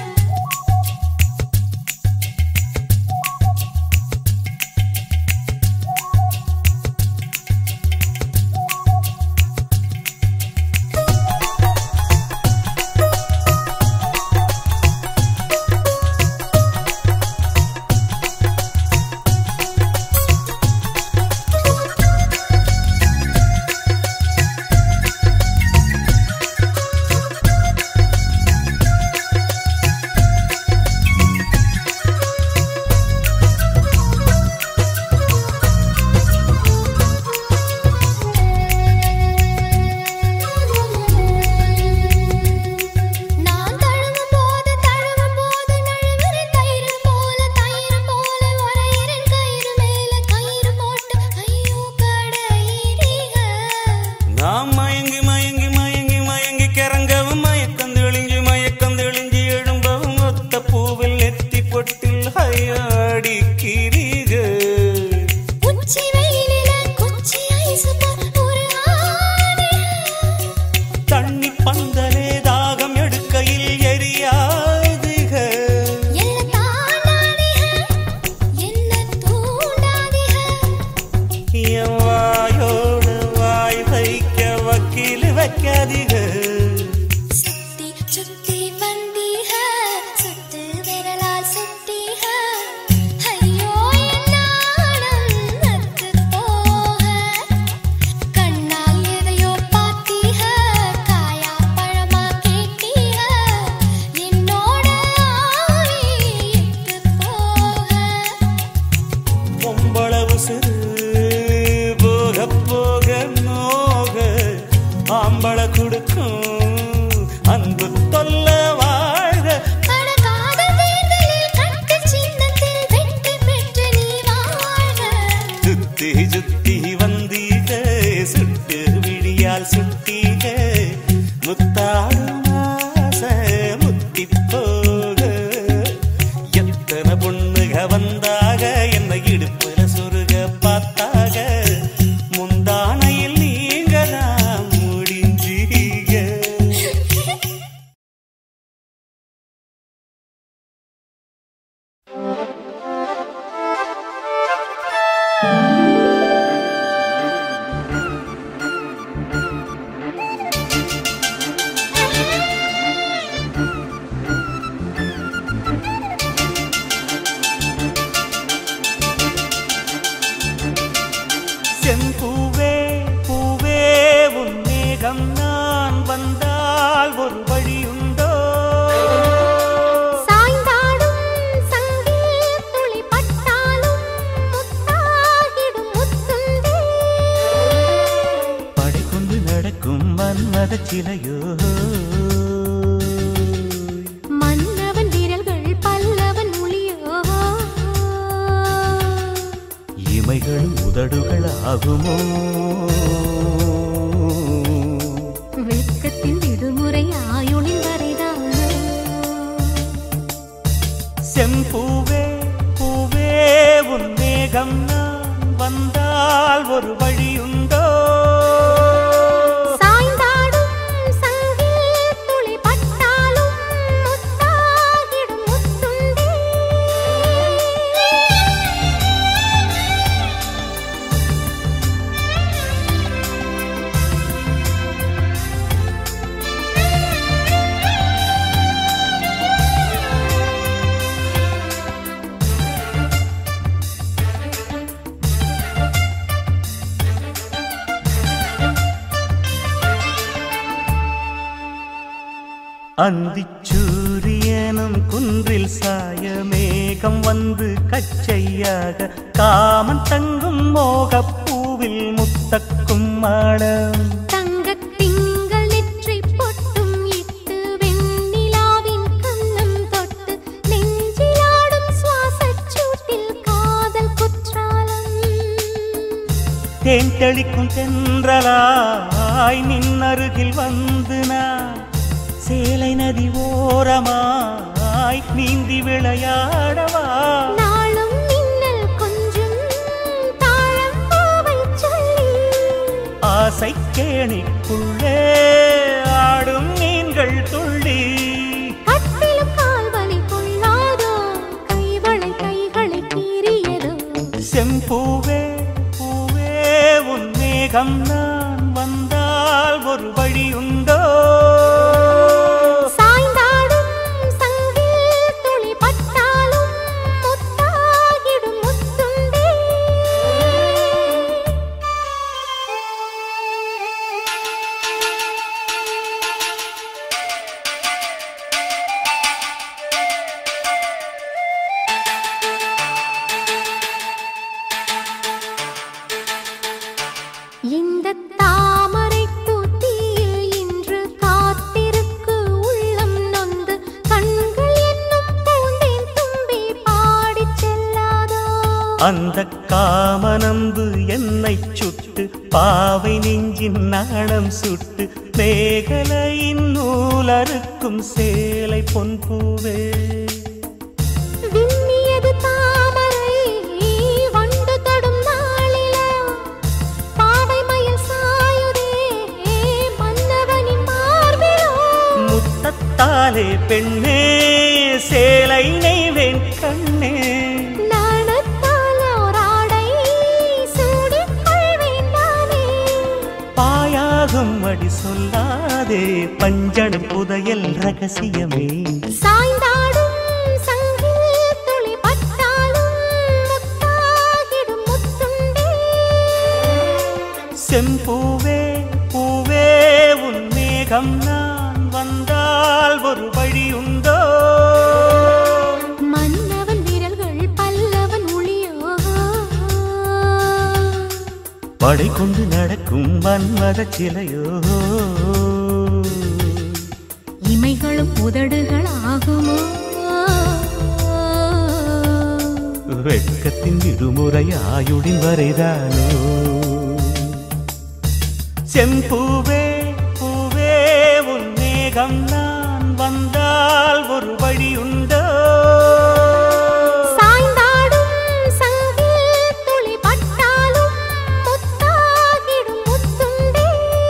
நான் தழுவும் போது தழுவும் போது நழுவுற தயிர் போல தயிர் போல உரையிறன் கயிறு மேல கயிறு போட்டு ஐயோ கடையிறீக நாம் மயங்கி மயங்கி மயங்கி மயங்கி கிறங்கவும் மயக்கம் தெளிஞ்சு மயக்கம் தெளிஞ்சு எழும்பவும் ஒத்த பூவில் நெத்தி பொட்டில் ஹையாடிக்கிறீக உச்சி வெயிலில குச்சி ஐசு போல் ஒரு ஆணை தண்ணி பந்தலே தாகம் எடுக்கையில் எரியாதுக என்ன தாண்டாதீக என்ன தூண்டாதீக என் வாயோடு வாய் வைக்க வக்கீல் வைக்காதீக சுத்தி சுத்தி வந்தீக சுத்து விரலால் சுட்டீக ஐயோ என் நாணம் நத்து போக கண்ணால் எதையோ பார்த்தீக காயா பழமா கேட்டீக என்னோட ஆவி எட்டு போக பொம்பள உசுறு போக போக நோக ஆம்பள கொடுக்கும் அன்பு தொல்ல வாழ்க கடகாத தேர்தலில் கட்டு சின்னத்தில் வெற்றி பெற்று நீ வாழ்க சுத்தி சுத்தி வந்தீக சுட்டு விழியால் சுட்டீக முத்தாடும் ஆசை முத்திப் போக எத்தனை பொண்ணுக வந்தாக என்ன இடுப்புல சொருக பார்த்தாக முந்தானையில் நீங்க தான் முடிஞ்சீங்க செம்பூவே பூவே உன் மேகம் நான் வந்தால் ஒரு வழியுண்டோ சாய்ந்தாடும் சங்கில் துளி பட்டாலும் முத்தாகிடும் முத்துண்டே படை கொண்டு நடக்கும் மன்மத சிலையோ மன்னவன் விரல்கள் பல்லவன் மொழியோ இமைகள் உதடுகள் ஆகுமோ வெட்கத்தின் விடுமுறை ஆயுளின் வரைதான் செம்பூவே பூவே உன் மேகம் நான் வந்தால் ஒரு வழியுண்டோ சாய்ந்தாடும் சங்கில் துளி பட்டாலும் முத்தாகிடும் முத்துண்டே அந்திச்சூரியனும் குன்றில் சாய மேகம் வந்து கச்சையாக காமன் தங்கும் மோகப் பூவில் முத்தக்கும் மாடம் தங்கத் திங்கள் நெற்றி பொட்டும் இட்டு வெண்ணிலாவின் கன்னம் தொட்டு நெஞ்சிலாடும் சுவாசச் சூட்டில் காதல் குற்றாலம் தேன் தெளிக்கும் தென்றலாய் நின்னருகில் வந்து நான் சேலை நதி ஓரமாய் நீந்தி விளையாடவா நாளும் மின்னல் கொஞ்சும் தாழம் பூவைச் சொல்லி ஆசை கேணிக்குள்ளே ஆடும் மீன்கள் துள்ளி கட்டிலும் கால்வலி கொள்ளாதோ கைவளை கைகளை கீறியதோ செம்பூவே பூவே உன் மேகம் நான் வந்தால் ஒரு வழியுண்டோ சாய்ந்தாடும் சங்கில் துளி பட்டாலும் முத்தாகிடும் முத்துண்டே இந்த தாமரை தூத்தியில் இன்று காத்திருக்கு உள்ளம் நொந்து கண்கள் என்னும் பூந்தேன் தும்பி பாடிச் செல்லாதோ அந்த காமனம்பு என்னை சுட்டு பாவை நெஞ்சின் நாணம் சுட்டு மேகலையின் நூலறுக்கும் சேலை பொன்பூவே விண்ணியது தாமரை வண்டு தொடும் நாளிலா பாவை மயில் சாயுதே மன்னவனின் மார்பிலோ முத்தத்தாலே பெண்ணே சேலை நெய்வேன் கண்ணே நாணத்தால் ஓராடை சூடிக் கொள்வேன் நானே. பாயாகும் அடி சொல்லாதே பஞ்சணம் புதையல் ரகசியமே சாய்ந்தாடும் சங்கில் துளி பட்டாலும் முத்தாகிடும் முத்துண்டே. செம்பூவே பூவே உன் மேகம் நான் வந்தால் ஒரு வழியுண்டோ மன்னவன் விரல்கள் பல்லவன் ஒளியோ படை கொண்டு நடக்கும் வன்மத சிலையோ இமைகளும் உதடுகள் ஆகுமோ வெட்கத்தின் விடுமுறை ஆயுடின் வரைதானோ செம்பூவே பூவே உன் பக்கம் நான் வந்தால் ஒரு வழி உண்டோ சாய்ந்தாடும் சங்கில் துளி பட்டாலும் முத்தாகிடும் முத்துண்டே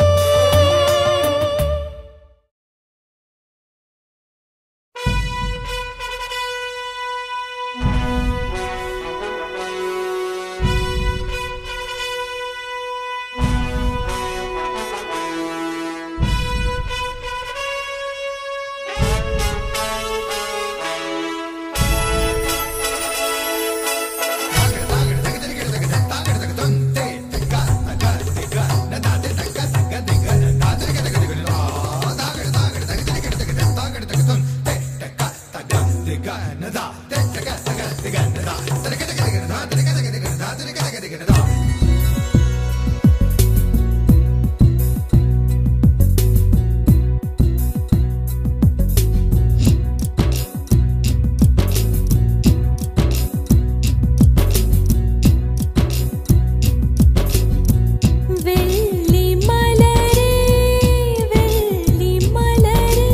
வெள்ளி மலரே வெள்ளி மலரே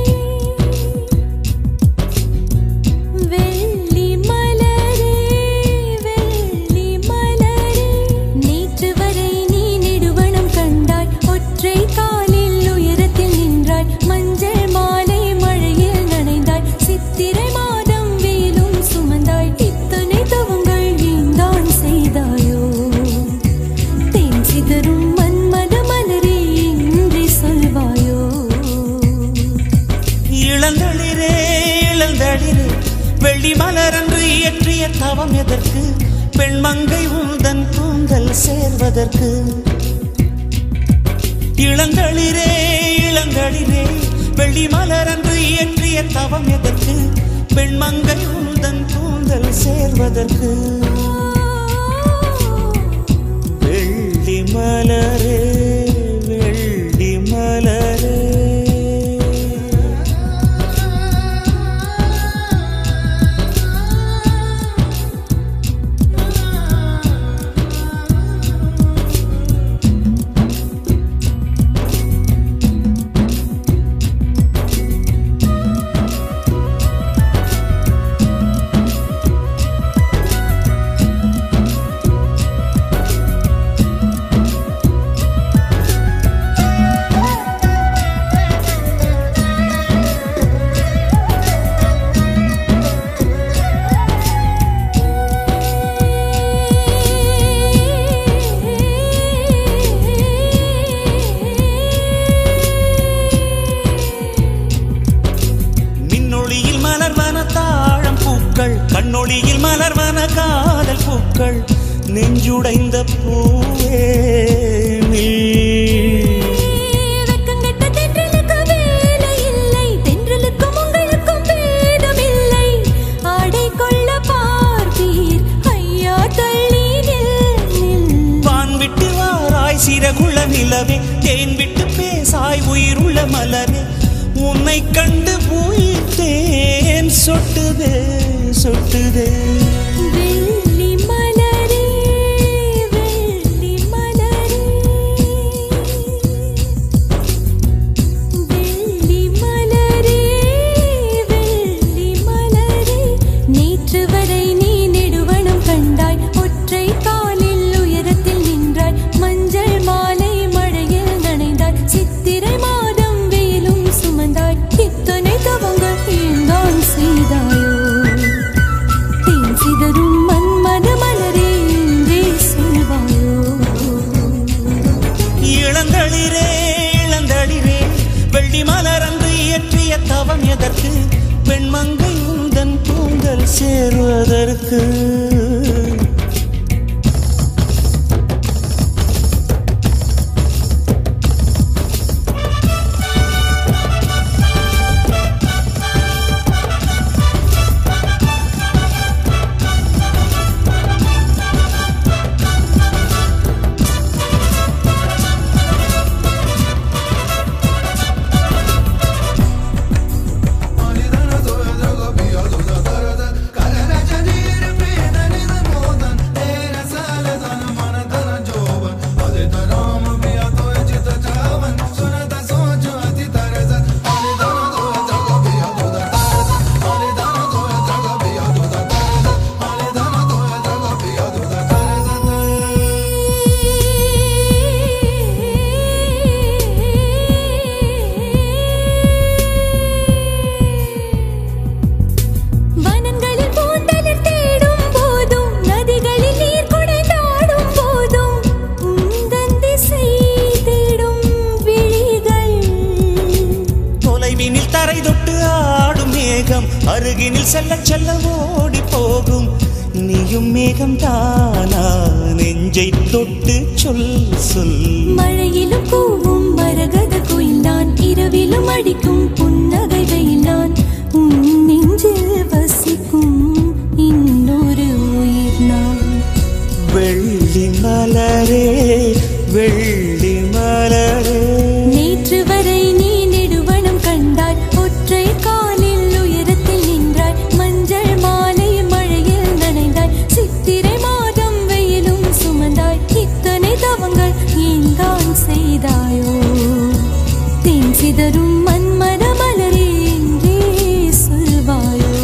வெள்ளி மலரே வெள்ளி மலரே நேற்று வரை நீ நெடுவனம் கண்டாய் ஒற்றை காலில் உயரத்தில் நின்றாய் மஞ்சள் மாலை மழையில் நனைந்தாய் சித்திரை மாதம் வெயிலும் சுமந்தாய் இத்தனை தவங்கள் நீந்தான் செய்தாயோ தேன் சிதறும் மன்மத மலரே என்று சொல்வாயோ இளந்தளிரே இளந்தளிரே வெள்ளி மலரன்று இயற்றிய தவம் எதற்கு பெண்மங்கை உந்தன் கூந்தல் சேர்வதற்கு இளந்தளிரே இளந்தளிரே வெள்ளி மலரன்று இயற்றிய தவம் எதற்கு பெண்மங்கை உந்தன் கூந்தல் சேர்வதற்கு வெள்ளி மலரே வெள்ளி மலரே மின்னொளியில் மலர்வன தாழம் பூக்கள் கண்ணொளியில் மலர்வன காதல் பூக்கள் நெஞ்சுடைந்த பூவே நீ. வெக்கங்கெட்ட தென்றலுக்கு வேலை இல்லை தென்றலுக்கும் உங்களுக்கும் பேதமில்லை ஆடை கொள்ள பார்ப்பீர் ஐயா தள்ளி நில் நில் வான் விட்டு வாராய் சிறகுள்ள நிலவே தேன் விட்டு பேசாய் உயிருள்ள மலரே உன்னை கண்டு உயிர் தேன் சொட்டுதே சொட்டுதே வெள்ளி மலரே வெள்ளி மலரே வெள்ளி மலரே வெள்ளி மலரே நேற்று வரை நீ நெடுவனம் கண்டாய் ஒற்றை காலில் உயரத்தில் நின்றாய் மஞ்சள் மாலை மழையில் நனைந்தாய் சித்திரை மாதம் வெயிலும் சுமந்தாய் இத்தனை தவங்கள் ஏந்தான் செய்தாயோ தேன் சிதறும் மன்மத மலரே என்றே சொல்வாயோ இளந்தளிரே இளந்தளிரே வெள்ளி மலரன்று இயற்றிய தவம் எதற்கு பெண்மங்கை உந்தன் கூந்தல் சேர்வதற்கு Kara அருகினில் செல்ல செல்ல ஓடி போகும் நீயும் மேகம் தானா நெஞ்சை தொட்டு சொல் சொல் மழையிலும் கூவும் மரகத குயில் நான் இரவிலும் அடிக்கும் புன்னகை வெயில் நான் உன் நெஞ்சில் வசிக்கும் இன்னொரு உயிர் நான் வெள்ளி மலரே வெள்ளி மலரே நேற்று வரை நீ நெடுவனம் கண்டாய் ஒற்றை காலில் உயரத்தில் நின்றாய் மஞ்சள் மாலை மழையில் நனைந்தாய் சித்திரை மாதம் வெயிலும் சுமந்தாய் இத்தனை தவங்கள் ஏன் தான் செய்தாயோ தேன் சிதறும் மன்மத மலரே என்றே சொல்வாயோ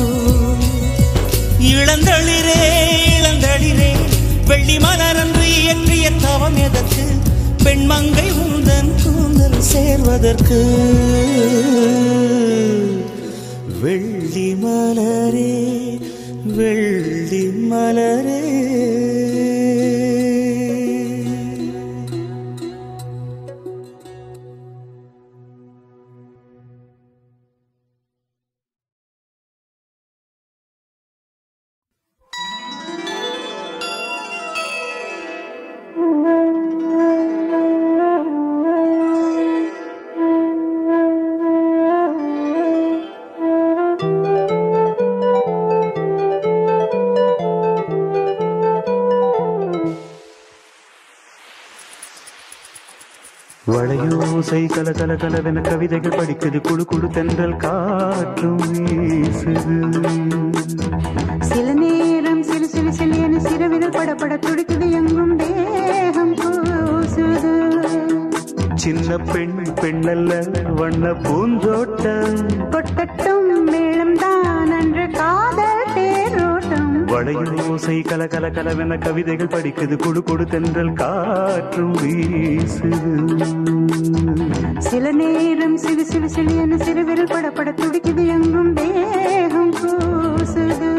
இளந்தளிரே இளந்தளிரே வெள்ளி மலரன்று இயற்றிய தவம் எதற்கு பெண்மங்கை உந்தன் கூந்தல் சேர்வதற்கு வெள்ளி மலரே வெள்ளி மலரே வளையோசை கல கல கலவென கவிதைகள் படிக்குது குழு குழு தென்றல் காற்றும் வீசுது சில நேரம் சிறு சிறு சிறு என சிறுவிரல் படபட துடிக்குது எங்கும் தேகம் கூசுது சின்ன பெண் பெண்ணல்ல வண்ண பூந்தோட்டம் கொட்டட்டும் மேளம் தான் அன்று காதல் தேரோட்டம் வளையோசை கல கல கலவென கவிதைகள் படிக்குது குழு குழு தென்றல் காற்றும் வீசுது சில நேரம் சிறு சிறு சிறு என சிறுவிரல் படபட துடிக்குது எங்கும் தேகம் கூசுது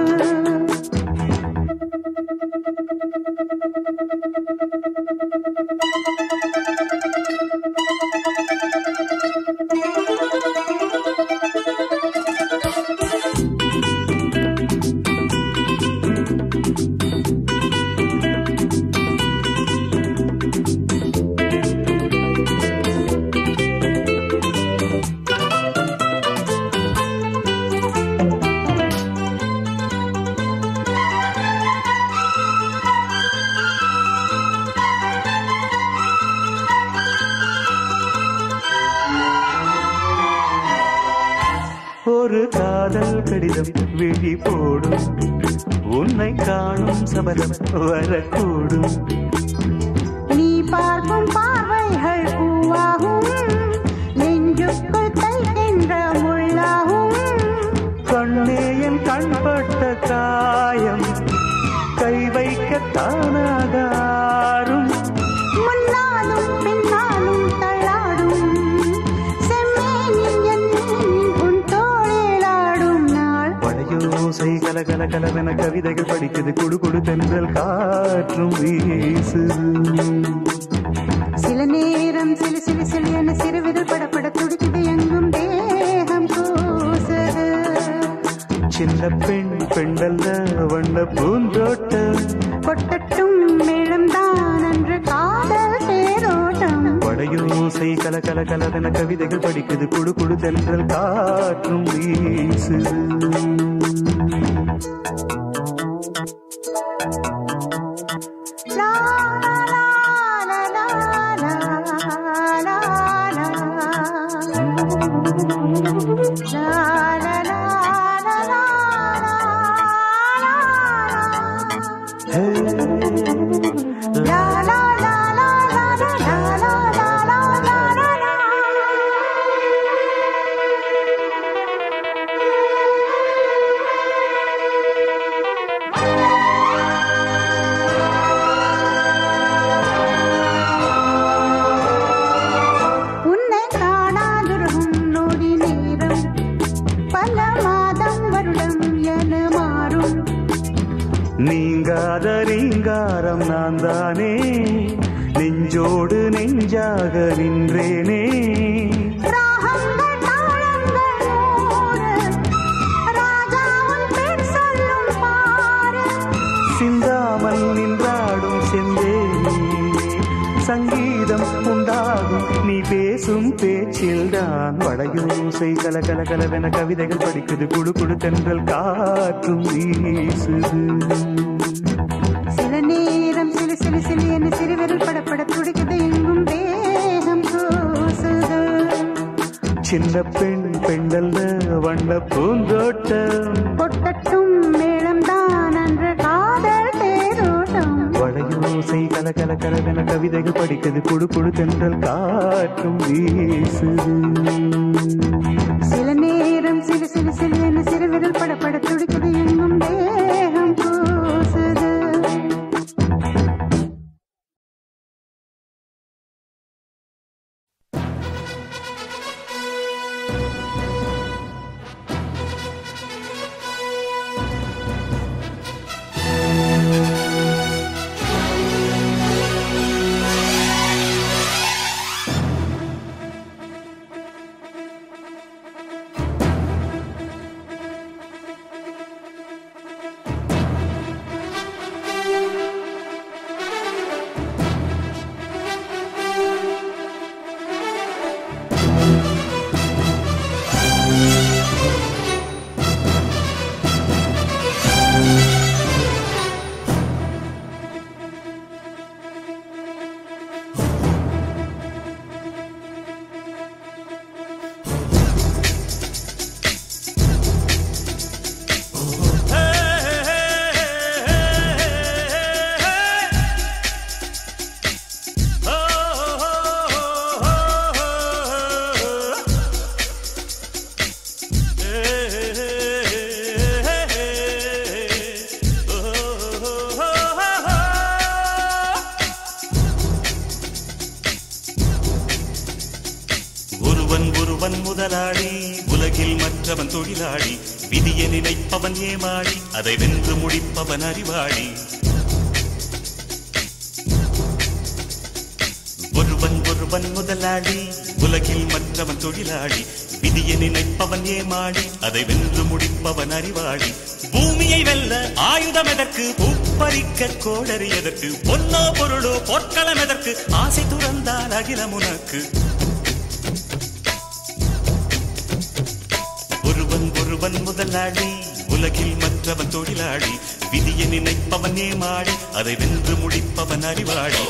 ஒரு காதல் கடிதம் விழி போடும் உன்னை காணும் சபலம் வரக்கூடும் நீ பார்க்கும் பார்வைகள் பூவாகும் நெஞ்சுக்குள் தைக்கின்ற முள்ளாகும் கண்ணே என் கண்பட்ட காயம் கை வைக்க தானாகாரும் முன்னாலும் பின்னாலும் தள்ளாடும் செம்மேனின் என் உன் தோளிலாடும் நாள் வளையோசை கல கல கலவென கவிதைகள் படிக்குது குடு குடு தென்றல் காற்றும் வீசுது சில நேரம் சிலு சிலு சிலு என சிறுவிரல் படப்பட துடிக்குது எங்கும் தேகம் கூசுது சின்ன பெண் பெண்ணல்ல வண்ண பூந்தோட்டம் கொட்டட்டும் மேளம் தான் அன்று காதல் தேரோட்டம் வளையோசை கல கல கலவென கவிதைகள் படிக்குது குடு குடு தென்றல் காற்றும் வீசுது லா, லா, லா, லா, லா, லா, லா, லா. லா, லா, லா, லா, லா, ஹே, லா, லா, லா, லா, லா, லா, லா, லா, லா, லா, லா, லா, லா. உன்னை காணாதிருக்கும் நொடி நேரம் பல மாதம் வருடம் என மாறும் நீங்காத ரீங்காரம் நான் தானே நெஞ்சோடு நெஞ்சாக நின்றேனே ராகங்கள் தாளங்கள் நூறு ராஜா சங்கீதம் உண்டாகும் நீ பேசும் பேச்சில்தான் வளையோசை கல கல கலவென கவிதைகள் படிக்குது குடு குடு தென்றல் காற்றும் வீசுது சில நேரம் சிலு சிலு சிலு என்று சிறுவிரல் படப்பட துடிக்குது எங்கும் தேகம் கூசுது சின்ன பெண் பெண்ணல்ல வண்ண பூந்தோட்டம் கொட்டட்டும் மேளம்தான் அன்று காதல் தேரோட்டம் வளையோசை கல கல கலவென கவிதைகள் படிக்குது குடு குடு தென்றல் காற்றும் வீசுது சில நேரம் சிலு சிலு சிலு என்று சிறுவிரல் படப்பட துடிக்குது எங்கும் தேகம் கூசுது ஒருவன் ஒருவன் முதலாளி உலகில் மற்றவன் தொழிலாளி விதியை நினைப்பவன் ஏமாளி அதை வென்று முடிப்பவன் அறிவாளி ஒருவன் ஒருவன் முதலாளி உலகில் மற்றவன் தொழிலாளி விதியை நினைப்பவன் ஏமாளி அதை வென்று முடிப்பவன் அறிவாளி பூமியை வெல்ல ஆயுதம் எதற்கு பூப்பறிக்க கோடரி எதற்கு பொன்னோ பொருளோ பொற்களம் எதற்கு ஆசை துறந்தால் அகிலம் உனக்கு ஒருவன் ஒருவன் முதலாளி உலகில் மற்றவன் தொழிலாளி விதியை நினைப்பவன் ஏமாளி அதை வென்று முடிப்பவன் அறிவாளி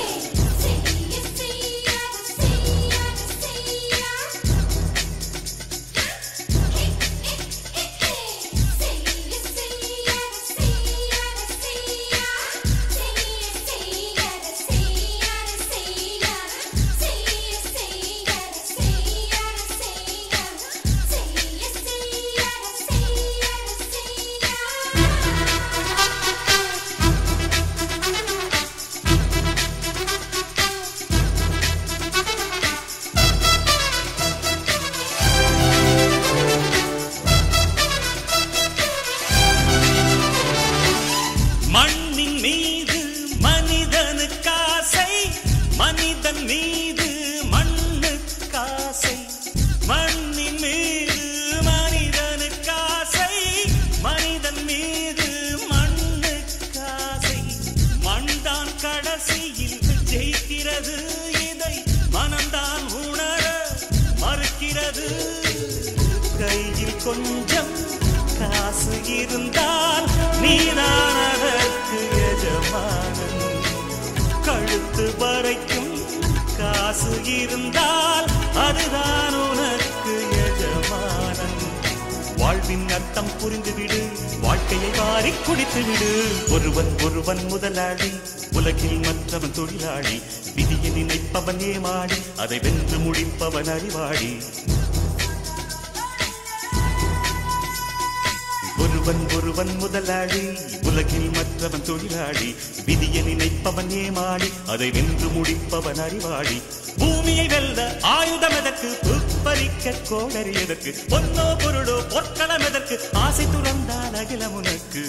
மண்ணின் மீது மனிதனுக்காசை மனிதன் மீது மண்ணுக்காசை மண்ணின் மீது மனிதனுக்காசை மனிதன் மீது மண்ணுக்காசை மண்தான் கடைசியில் ஜெயிக்கிறது இதை மனம்தான் உணர மறுக்கிறது கையில் கொஞ்சம் காசு இருந்தால் நீதான் அதற்கு எஜமானன் கழுத்து வரைக்கும் காசு இருந்தால் அதுதான் உனக்கு எஜமானன் வாழ்வின் அர்த்தம் புரிந்துவிடு வாழ்க்கையை வாரி குடித்து விடு ஒருவன் ஒருவன் முதலாளி உலகில் மற்றவன் தொழிலாளி விதியை நினைப்பவன் ஏமாடி அதை வென்று முடிப்பவன் அறிவாளி ஒருவன் ஒருவன் முதலாளி உலகில் மற்றவன் தொழிலாளி விதியை நினைப்பவன் ஏமாளி அதை வென்று முடிப்பவன் அறிவாளி பூமியை வெல்ல ஆயுதம் எதற்கு புப்பரிக்க கோடரி எதற்கு பொன்னோ பொருளோ பொற்களம் எதற்கு ஆசை துறந்தால் அகிலம் உனக்கு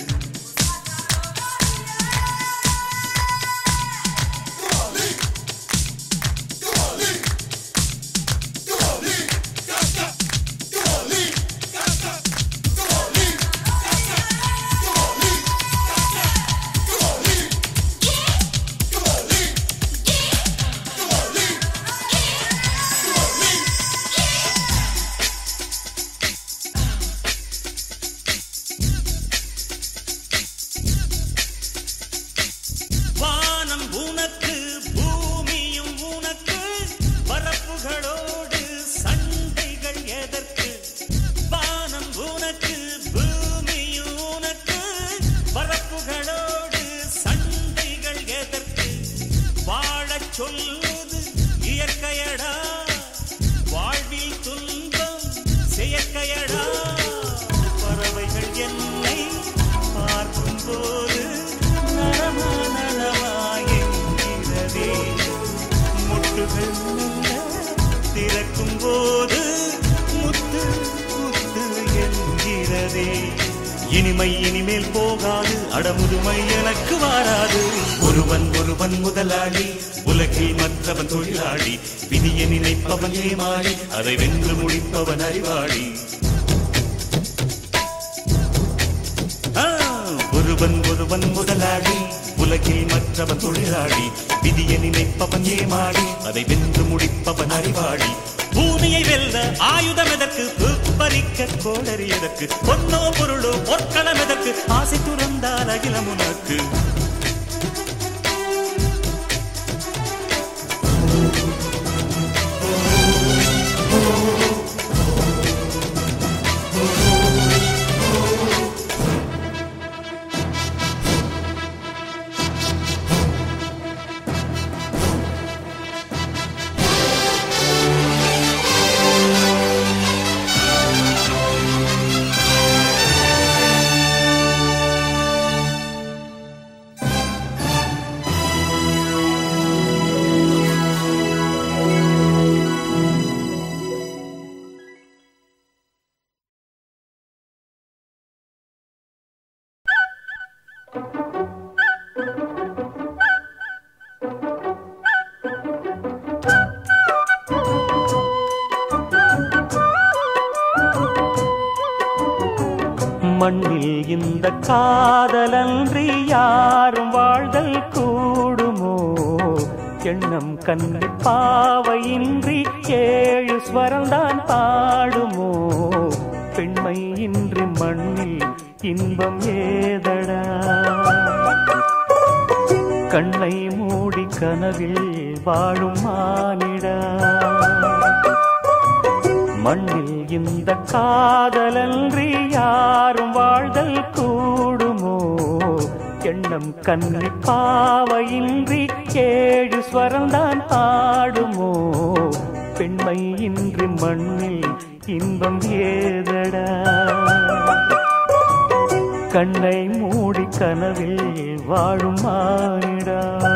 சொல்லுது இயற்கையடா வாழ்வில் துன்பம் செயற்கையடா பறவைகள் என்னை பார்க்கும் போது நலமா நலமா என்கிறதே முட்டுகள் மெல்ல திறக்கும் போது முத்து முத்து என்கிறதே இனிமை இனிமேல் போகாது அடமுதுமை எனக்கு வாராது ஒருவன் ஒருவன் முதலாளி உலகில் மற்றவன் தொழிலாளி விதியை நினைப்பவன் ஏமாளி அதை வென்று முடிப்பவன் அறிவாளி ஆ, ஒருவன் ஒருவன் முதலாளி உலகில் மற்றவன் தொழிலாளி விதியை நினைப்பவன் ஏமாளி அதை வென்று முடிப்பவன் அறிவாளி பூமியை வெல்ல ஆயுதம் எதற்கு பறிக்க கோடரி எதற்கு பொன்னோ பொருளோ பொற்களம் எதற்கு ஆசை துறந்தால் அகிலம் உனக்கு மண்ணில் இந்த காதலன்றி யாரும் வாழ்தல் கூடுமோ எண்ணம் கண்ணி பாவையின்றி ஏழு ஸ்வரம்தான் பாடுமோ பெண்மை இன்றி மண்ணில் இன்பம் ஏதடா கண்ணை மூடி கனவில் வாழும் மானிடா மண்ணில் இந்த காதலன்றி யாரும் வாழ்தல் கூடுமோ எண்ணம் கண்ணி பாவையின்றி ஏழு ஸ்வரம்தான் ஆடுமோ பெண்மை இன்றி மண்ணில் இன்பம் ஏதடா கண்ணை மூடி கனவில் வாழும் மானிடா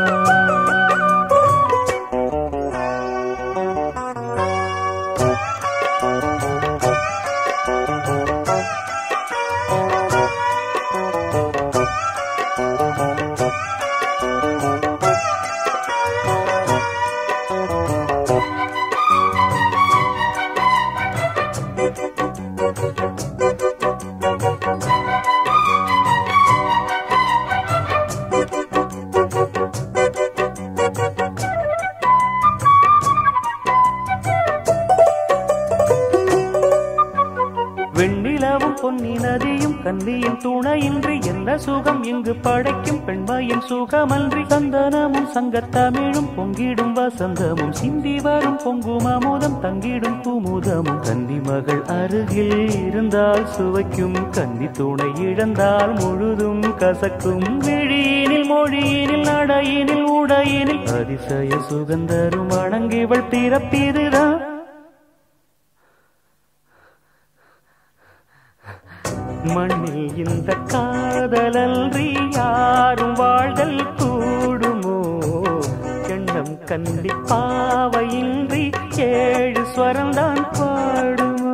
வெண்ணிலவும் பொன்னி நதியும் கன்னியின் துணையின்றி என்ன சுகம் இங்கு படைக்கும் பெண்மையின் சுகமன்றி சந்தனமும் சங்கத்தமிழும் பொங்கிடும் வசந்தமும் சிந்தி வரும் பொங்கும் அமுதம் தங்கிடும் குமுதமும் கன்னி மகள் அருகில் இருந்தால் சுவைக்கும் கன்னி துணை இழந்தால் முழுதும் கசக்கும் விழியினில் மொழியினில் நடையினில் உடையினில் அதிசய சுகந்தரும் அணங்கிவள் பிறப்பிதுதான் மண்ணில் இந்த காதலன்றி யாரும் வாழ்தல் கூடுமோ எண்ணம் கண்டி பாவையின்றி ஏழு ஸ்வரம்தான் பாடுமோ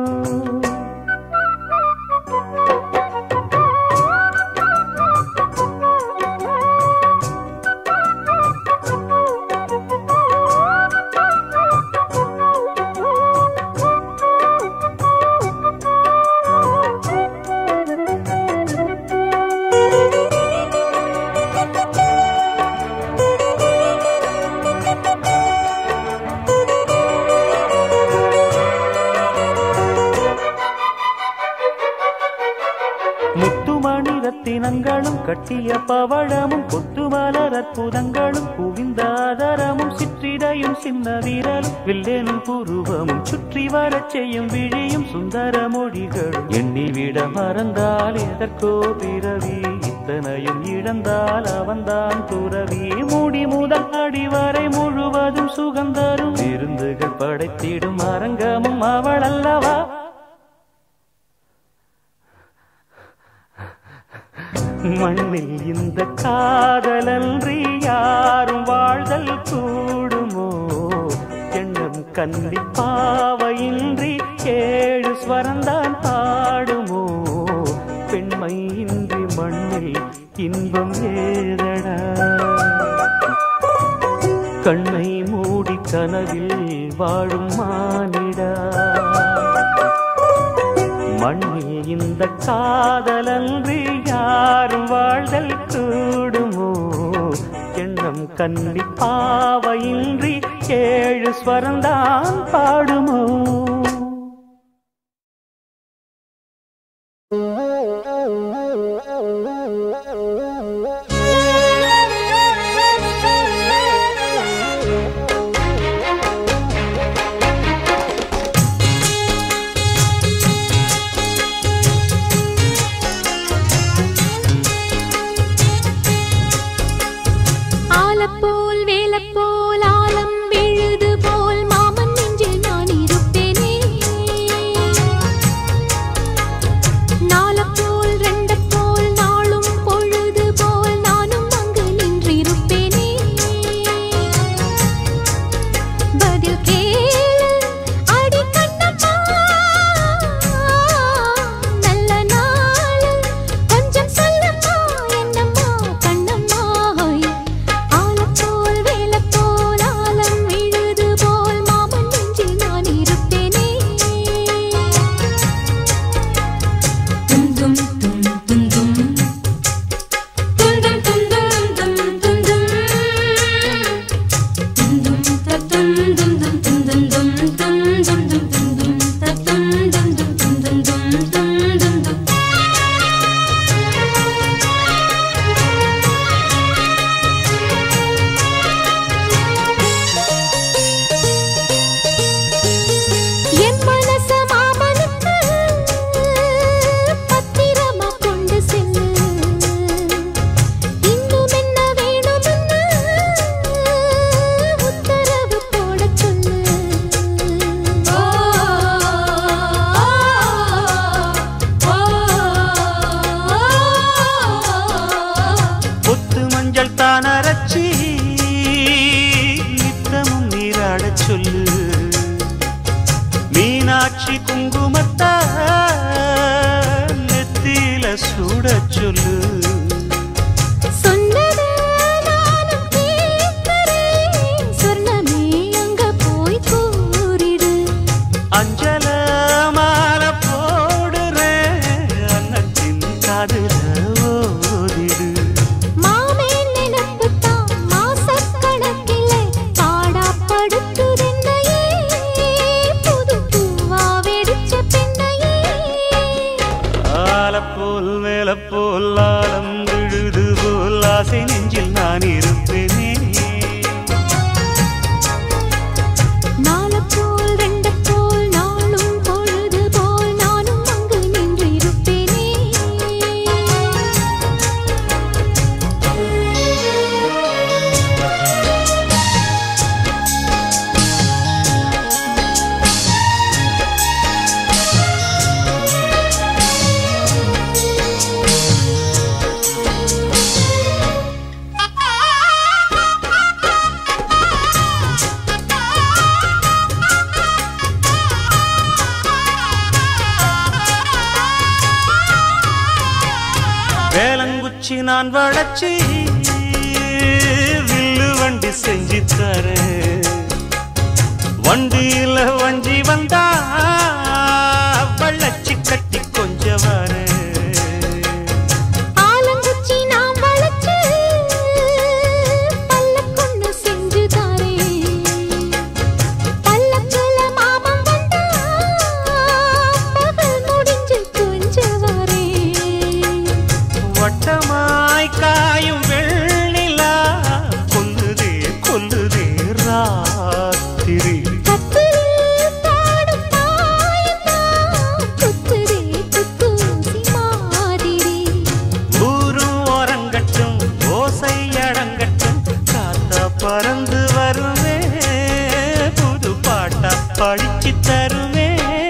முத்துமணி ரத்தினங்களும் கட்டிய பவழமும் கொத்துமலர் அற்புதங்களும் குவிந்தாதரமும் சிற்றிடையும் சின்ன வீரலும் வில்லேனும் புருவமும் சுற்றி வரச் செய்யும் விழியும் சுந்தர மொழிகளும் எண்ணிவிட மறந்தால் எதற்கோ பிறவி இத்தனையும் இழந்தால் அவன்தான் துறவி முடி முதல் அடி வரை முழுவதும் சுகந்தரும் விருந்துகள் படைத்திடும் அரங்கமும் அவள் அல்லவா மண்ணில் இந்த காதலன்றி யாரும் வாழ்தல் கூடுமோ எண்ணம் கன்னி பாவையின்றி ஏழு ஸ்வரந்தான் பாடுமோ பெண்மை இன்றி மண்ணில் இன்பம் ஏதடா கண்ணை மூடி கனவில் வாழும் மானிடா மண்ணில் இந்த காதலன்றி யாரும் வாழ்தல் கூடுமோ எண்ணம் கன்னி பாவையின்றி ஏழு ஸ்வரந்தான் பாடுமோ ஆலப்போல் வேலப்போல் ஆலம் விழுது போல் மாமன் நெஞ்சில் நான் இருப்பேனே நாலப்போல் ரெண்டப்போல் நாளும் பொழுது போல் நானும் அங்கு நின்றிருப்பேனே பதில் கேளு அடி கண்ணம்மா நல்ல நாள் கொஞ்சம் சொல்லம்மா என்னம்மா கண்ணம்மா ஆலப்போல் வேலப்போல் ஆலம் விழுது போல் மாமன் நெஞ்சில் நான் இருப்பேனே தும் தும் தும் தும் தும் தும் தும் தும் தும் தும் தும் தும் என் மனச மாமனுக்கு பத்திரமா கொண்டு செல்லு இன்னும் என்ன வேணும்னு உத்தரவு போடச் சொல்லு ஓ பொத்து மஞ்சள் தான் அரைச்சி நித்தமும் நீராடச் சொல்லு மீனாட்சி குங்குமத்தா நெத்தியில சூடச் சொல்லு சொன்னதை நானும் கேட்கிறேன் சொர்ணமே அங்க போய் கூறிடு அஞ்சல மாலை போடுறேன் அன்னத்தின் காதுல ஓதிடு மாமே நினைப்புத்தான் மாசக்கணக்கிலே பாடாப்படுத்துதென்னையே புது பூவா வெடிச்ச பெண்ணையே ஆலப்போல் மேலப்போல் ஆலம் விழுது போல் ஆசை நெஞ்சில் நான் இருப்பேனே நாலப்போல் ரெண்டப்போல் நாளும் பொழுது போல் நானும் அங்கு நின்றிருப்பேனே வேலங்குச்சி நான் வளச்சி வில்லு வண்டி செஞ்சு தரேன் வண்டியில வஞ்சி வந்தா வள்ளச்சி கட்டி கொஞ்ச வரேன் ஆலங்குச்சி நாம் வளைச்சு பல்லக்கொன்னு செஞ்சு தாரேன் பல்லக்குல மாமன் வந்தா பகல் முடிஞ்சு கொஞ்ச வரேன் வட்டமாய் காயும் வெள்ளிலா கொல்லுதே கொல்லுதே ராத்திரி கத்திரில் பாடும் மாயந்தான் குத்துதே குத்தூசி மாதிரி ஊரும் படிச்சு தருவே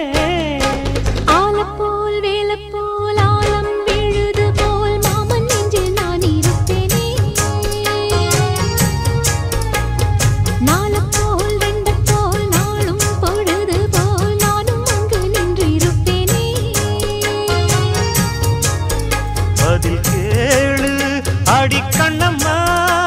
ஆலப்போல் வேலப்போல் ஆலம் விழுது போல் மாமன் நெஞ்சில் நான் இருப்பேனே நாலப்போல் ரெண்டப்போல் நாளும் பொழுது போல் நானும் அங்கு நின்று இருப்பேனே பதில் கேளு அடி கண்ணம்மா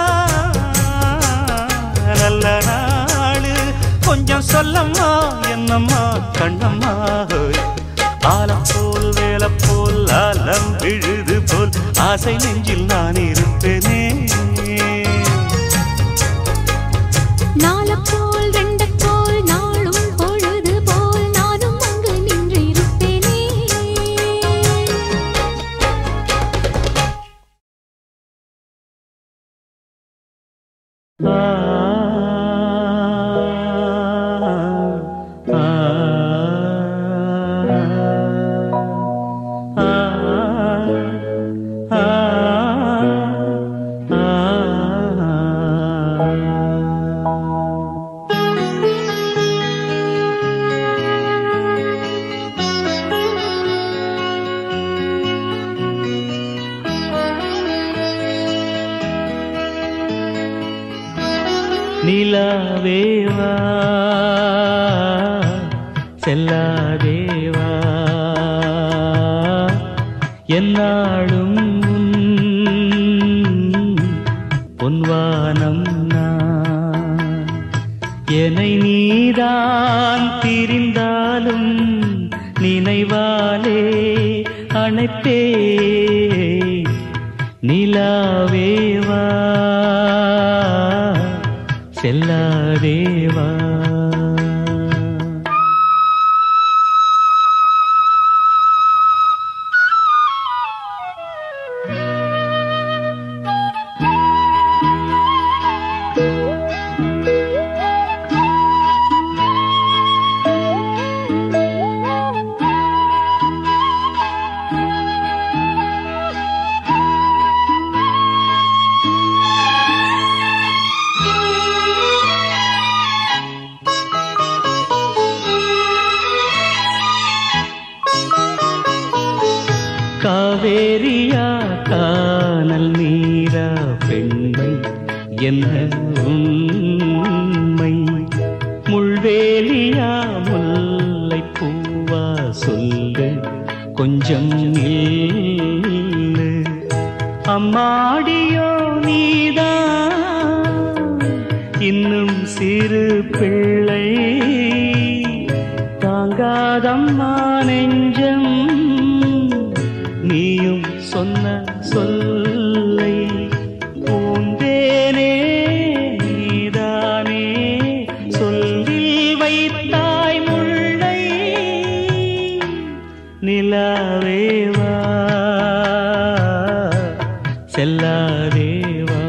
நல்ல நாளு கொஞ்சம் சொல்லம்மா என்னம்மா கண்ணம்மா ஹோய். ஆலம் போல் வேலை போல் ஆலம் விழுது போல் ஆசை நெஞ்சில் நான் இருப்பேனே நாலப்போல் ரெண்டப்போல் நாளும் பொழுது போல் நானும் அங்கு நின்று இருப்பேனே நிலாவேவா செல்லாதேவா என்னாலும் உன் பொன்வானம் நான் என்னை நீதான் திரிந்தாலும் நினைவாலே அணைப்பே நிலாவேவா செல்லாதேவா காவேரியா கானல் நீரா பெண்மை என்ன உண்மை முள்வேலியா முல்லை பூவா சொல்லு கொஞ்சம் நில்லு அம்மாடியோ நீதான் இன்னும் சிறு பிள்ளை தாங்காதம்மா நெஞ்சம் நீயும் சொன்ன சொல்லை பூந்தேனே நீதானே சொல்லில் வைத்தாய் முல்லை நிலாவேவா செல்லாதேவா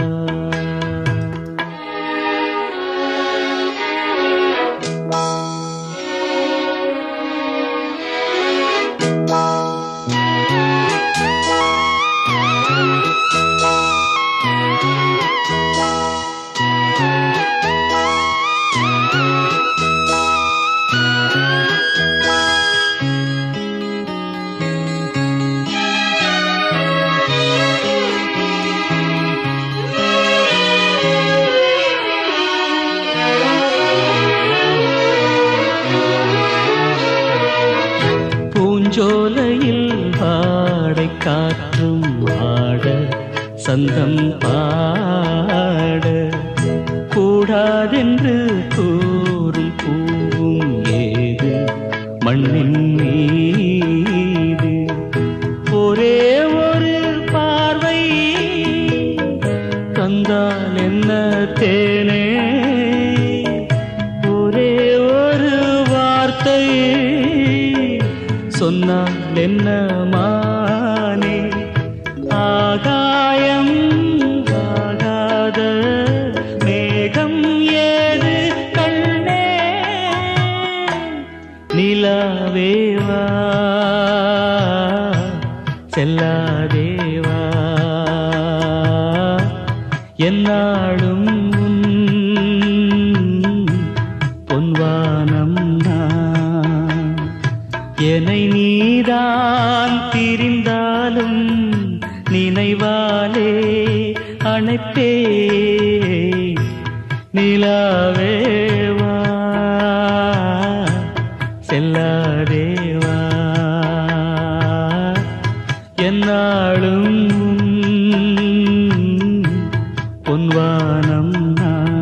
பூஞ்சோலையில் பாடை காற்றும் ஆட சந்தம் பாட கூடாதென்று கூறும் பூவும் ஏது மண்ணின் மீது ஒரே ஒரு பார்வை தந்தால் என்ன தேனே ஒரே ஒரு வார்த்தை சொன்னால் என்ன மானே ஆகாயம் ஆகாத மேகம் ஏது கண்ணே நிலாவேவா செல்லாதேவா என்னாலும் உன் பொன்வானம் செல்லாதேவா என்னாலும் பொன்வானம் நான்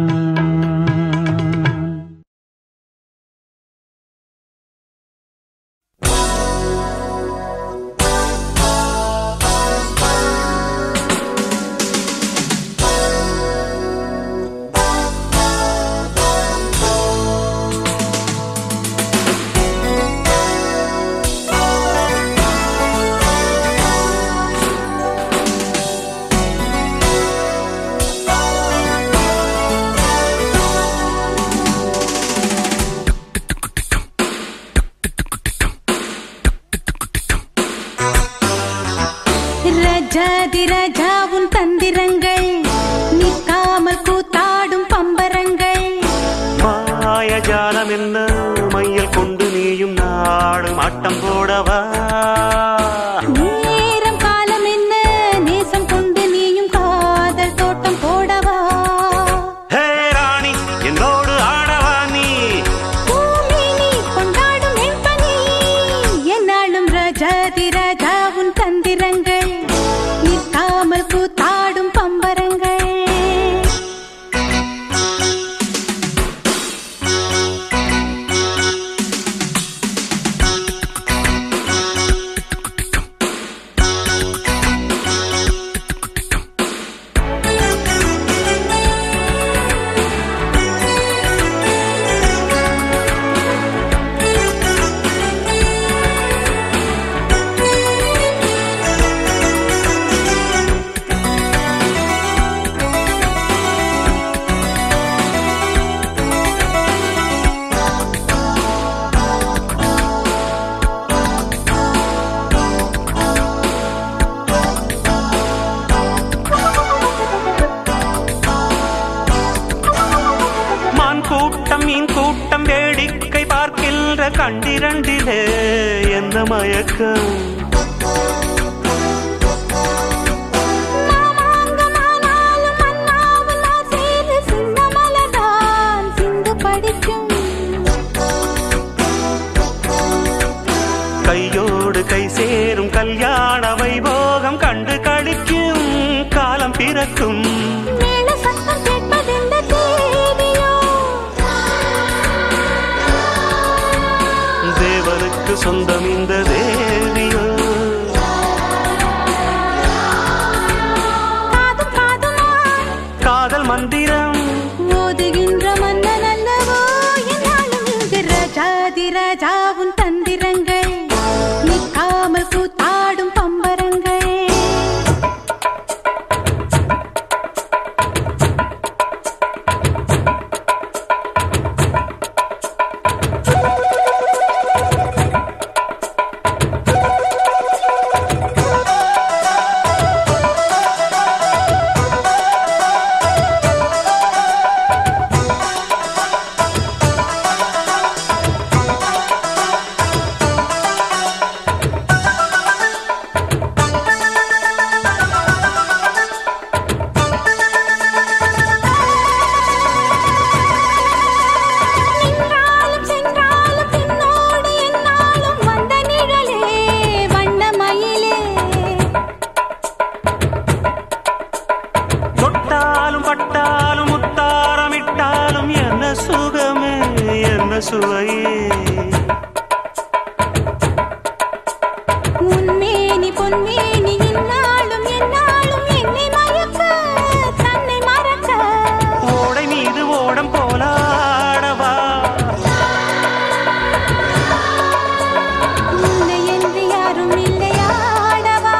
ரஜாதி ரஜா உன் தந்திரங்கள் நிற்காமல் கூத்தாடும் பம்பரங்கள் மாயஜாலம் என்ன மையல் கொண்டு நீயும் நாடும் ஆட்டம் போடவா நேரம் காலம் என்ன நேசம் கொண்டு நீயும் காதல் தோட்டம் போடவா ஹே ராணி என்னோடு ஆடவா நீ பூமேனி கொண்டாடும் வெண்பனி என்னாலும் ராஜாதி ராஜா உன் தந்திரங்கள் நிற்காமல் கூத்தாடும் பம்பரங்கள் மான் கூட்டம் மீன் கூட்டம் வேடிக்கை பார்க்கின்ற கண்டிரண்டிலே என்ன மயக்கம் மாமாங்கமானாலும் மன்னாவில் நான் சேரு சின்ன மலர்தான் சிந்து படிக்கும் கையோடு கை சேரும் கல்யாண வைபோகம் கண்டு கழிக்கும் காலம் பிறக்கும் மேல சத்தம் கேட்பதெந்த தேவியோ தேவனுக்கு சொந்தம் இந்த தேவியோ காதும் காதுமாய் காதல் மந்திரம் ஓதுகின்ற மன்னன் அல்லவோ என்னாலும் இங்கு ராஜாதி ராஜா உன் தந்திரங்கள் நிற்காமல் கூத்தாடும் பம்பரங்கள் நின்றாலும் சென்றாலும் பின்னோடு என்னாலும் வந்த நிழலே வண்ணமயிலே தொட்டாலும் பட்டாலும் முத்தாரமிட்டாலும் என்ன சுகமே என்ன சுவையே உன்மேனி பொன்மேனி இந்நாளும் எந்நாளும் என்னை மயக்க தன்னை மறக்க ஓடை மீது ஓடம் போலாடவா உன்னை என்று யாரும் இல்லையாடவா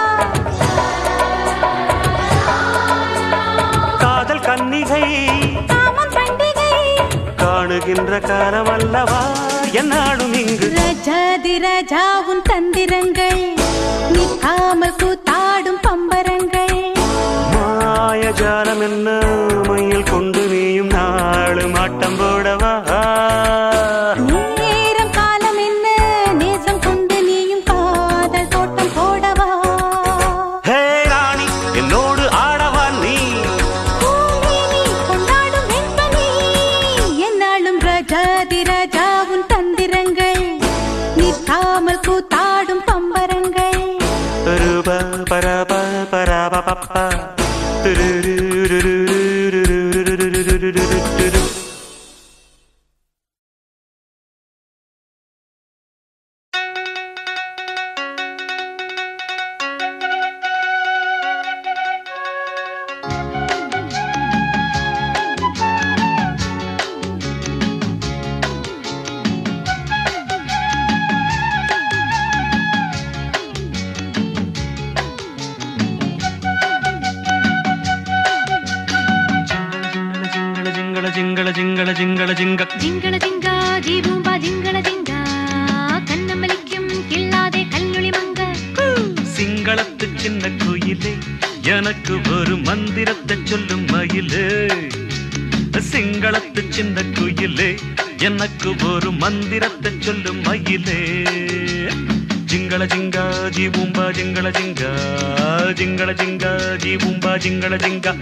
காதல் கன்னிகை காமம் பண்டிகை காணுகின்ற காலம் அல்லவா என்னாலும் இங்கு ரஜாதி ராஜா உன் தந்திரங்கள் நிற்காமல் கூத்தாடும் பம்பரங்கள் மாயஜாலம் என்ன மையில் கொண்டு நீயும் நாளும் ஆட்டம் போடவா நேரம் காலம் என்ன நேசம் கொண்டு நீயும் காதல் தோட்டம் போடவா ஹே ராணி என்னோடு ஆடவா நீ பூமேனி கொண்டாடும் வெண்பனி என்னாலும் ராஜாதி ராஜா உன் தந்திரங்கள் ஜிங்கள ஜிங்க ஜிங்கள ஜிங்கா ஜீபூம்பா ஜிங்கள ஜிங்கா கண்ணமலிக்கும் கில்லாதே கல்லுளி மங்க சிங்களத்து சின்ன குயிலே எனக்கு ஒரு மந்திரத்தை சொல்லும் மயிலே சிங்களத்து சின்ன குயிலே எனக்கு ஒரு மந்திரத்தை சொல்லும் மயிலே ஜிங்கள ஜிங்கா ஜீபூம்பா ஜிங்கள ஜிங்கா ஜிங்கள ஜிங்கா ஜீபூம்பா ஜிங்கள ஜிங்கா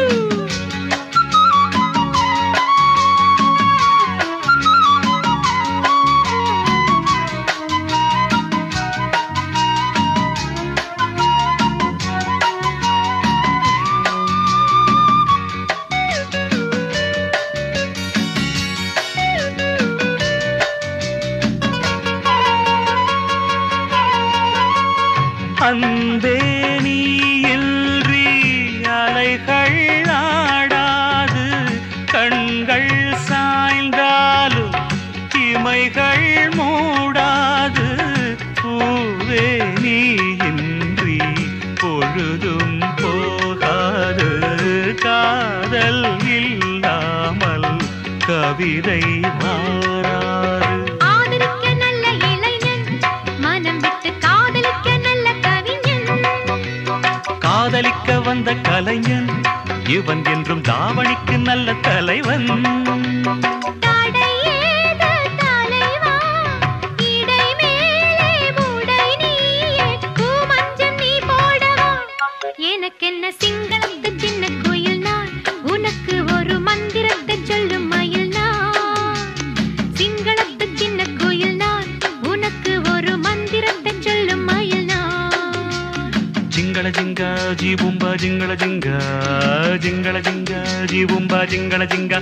அன்பே நீ இன்றி அலைகள் ஆடாது கண்கள் சாய்ந்தாலும் இமைகள் மூடாது பூவே நீ இன்றி பொழுதும் போகாது காதல் இல்லாமல் கவிதை மாறாது ஆதரிக்க நல்ல இளைஞன் மனம் விட்டு காதலிக்க நல்ல கவிஞன் காதலிக்க வந்த கலைஞன் இவன் என்றும் தாவணிக்கு நல்ல தலைவன் தடை ஏது தலைவா இடை மேலே மூடை நீயே பூமஞ்சம் நீ போடவா எனக்கென்ன சிங்களத்து சின்ன கோயில் நான் உனக்கு ஒரு மந்திரத்தை சொல்லும் மயில் நான் சிங்களத்து சின்ன கோயில் நான் உனக்கு ஒரு மந்திரத்தை சொல்லும் மயில் நான் ஜிங்கள ஜிங்கா ஜீபும்பா ஜிங்கள ஜிங்கா ஜிங்கள ஜிங்கா ஜீபும்பா ஜிங்கள ஜிங்கா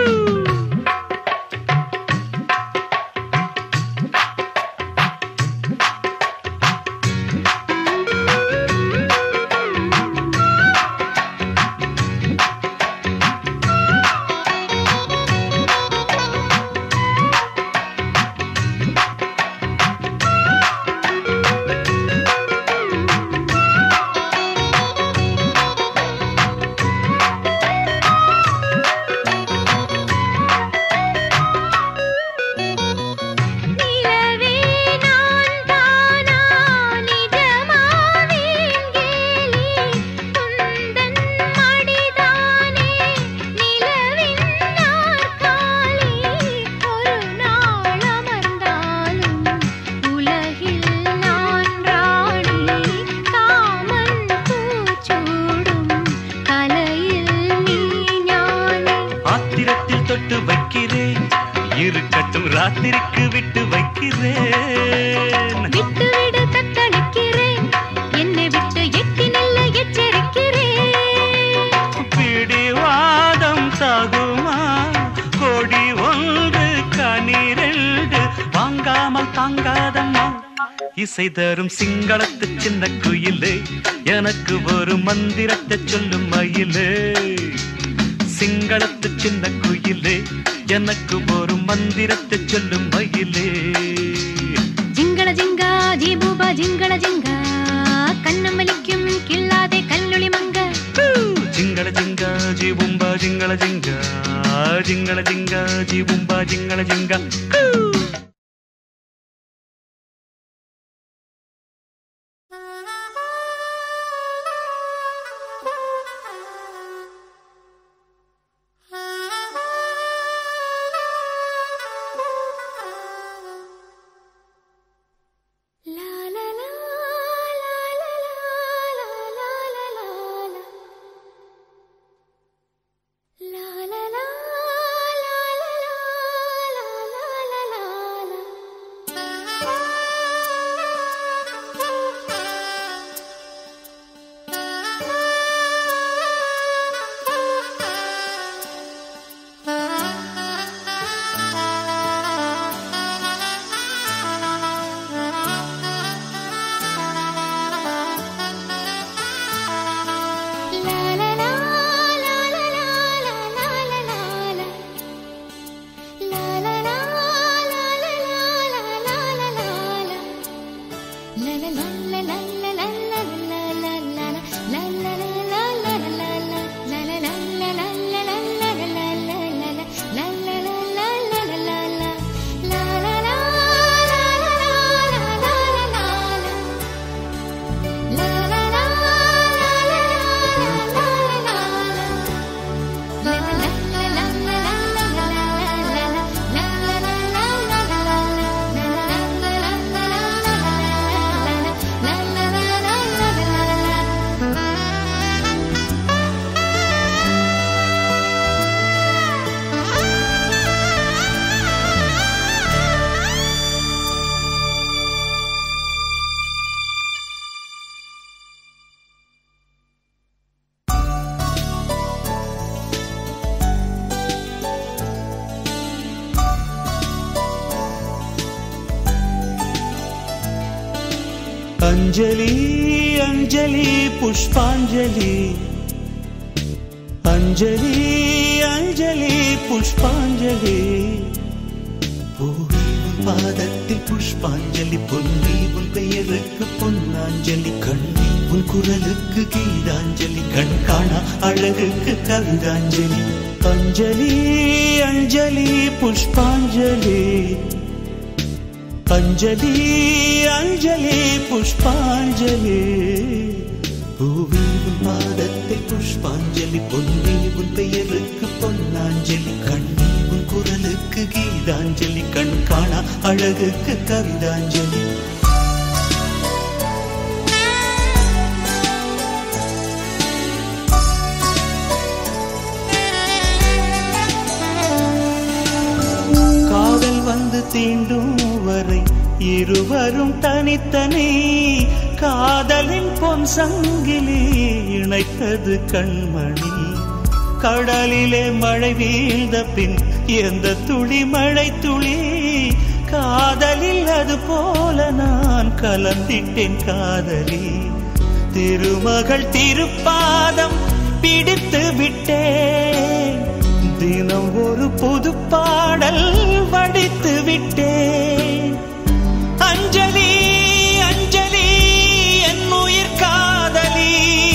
நிலவே நான் தானா நிஜமாவேன் கேலி குந்தன் மடிதானே நிலவின் நாற்காலி ஒரு நாள் அமர்ந்தாலும் உலகில் நான் ராணி காமன் பூச்சூடும் கலையில் நீ ஞானி ஆத்திரத்தில் தொட்டு வைக்கிறேன் இருக்கட்டும் ராத்திரிக்கு விட்டு வைக்கிறேன் விட்டு விடு தத்தளிக்கிறேன் என்னை விட்டு எட்டி நல்ல எச்சரிக்கிறேன் பிடிவாதம் சாகுமா கொடி ஒன்று கனிரெண்டு வாங்காமல் தாங்காதம்மா இசை தரும் சிங்களத்து சின்ன குயிலே எனக்கு ஒரு மந்திரத்தை சொல்லும் மயிலே சிங்களத்து சின்ன குயிலே எனக்கு ஒரு மந்திரத்தை சொல்லும் மயிலே ஜிங்கள ஜிங்கா ஜீபூபா ஜிங்கள ஜிங்கா கண்ணமலிக்கும் கில்லாதே கல்லுளி மங்க జింగళ జింగ జీబుంబ జింగళ జింగ జింగళ జింగ జీబుంబ జింగళ జింగ லா லா லா லா லா லா லா லா லா லா. லா லா லா லா லா லா லா லா லா லா. அஞ்சலி அஞ்சலி புஷ்பாஞ்சலி அஞ்சலி அஞ்சலி புஷ்பாஞ்சலி பூவி உன் பாதத்தில் புஷ்பாஞ்சலி பொன்னி உன் பெயருக்கு பொன்னாஞ்சலி கண்ணி உன் குரலுக்கு கீதாஞ்சலி கண் காணா அழகுக்கு கவிதாஞ்சலி அஞ்சலி அஞ்சலி புஷ்பாஞ்சலி அஞ்சலி அஞ்சலி புஷ்பாஞ்சலி பூவி உன் பாதத்தில் புஷ்பாஞ்சலி பொன்னி உன் பெயருக்கு பொன்னாஞ்சலி கண்ணி உன் குரலுக்கு கீதாஞ்சலி கண் காணா அழகுக்கு கவிதாஞ்சலி காதல் வந்து தீண்டும் வரை இருவரும் தனித்தனி காதலின் பொன் சங்கிலி இணைத்தது கண்மணி கடலிலே மழை வீழ்ந்த பின் எந்த துளி மழை துளி காதலில் அது போல நான் கலந்திட்டேன் காதலி திருமகள் திருப்பாதம் பிடித்து விட்டேன் தினம் ஒரு புது பாடல் வடித்து விட்டேன் அஞ்சலி அஞ்சலி என் உயிர் காதலி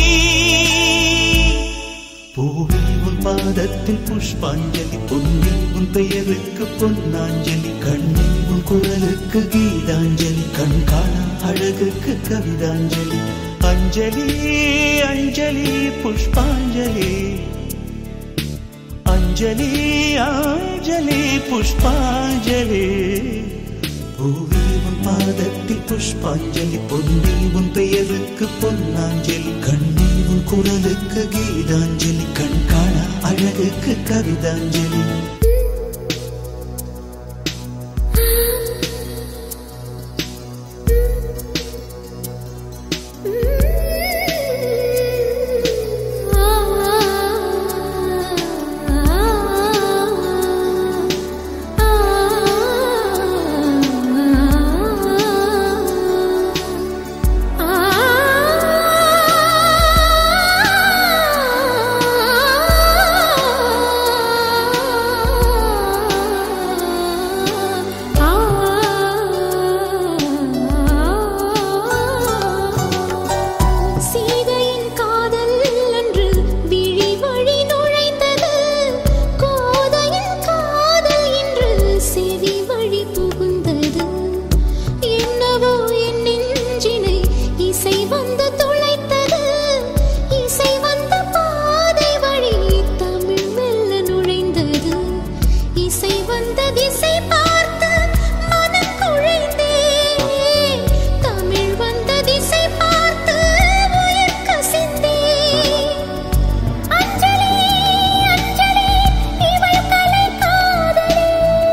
பூவில் உன் பாதத்தில் புஷ்பாஞ்சலி பொன்னில் உன் பெயருக்கு பொன்னாஞ்சலி கண்ணில் உன் குரலுக்கு கீதாஞ்சலி கண் காணா அழகுக்கு கவிதாஞ்சலி அஞ்சலி அஞ்சலி புஷ்பாஞ்சலி அஞ்சலி அஞ்சலி புஷ்பாஞ்சலி பூவி உன் பாதத்தில் புஷ்பாஞ்சலி பொன்னி உன் பெயருக்கு பொன்னாஞ்சலி கண்ணி உன் குரலுக்கு கீதாஞ்சலி கண் காணா அழகுக்கு கவிதாஞ்சலி சீதையின் காதல் அன்று விழி வழி நுழைந்தது கோதையின் காதல் இன்று செவி வழி புகுந்தது என்னவோ என் நெஞ்சினை இசை வந்து துளைத்தது இசை வந்த பாதை வழி தமிழ் மெல்ல நுழைந்தது இசை வந்த திசை பார்த்து மனம் குழைந்தேன் தமிழ் வந்த திசை பார்த்து உயிர் கசிந்தேன் அஞ்சலி அஞ்சலி இவள் கலை காதலி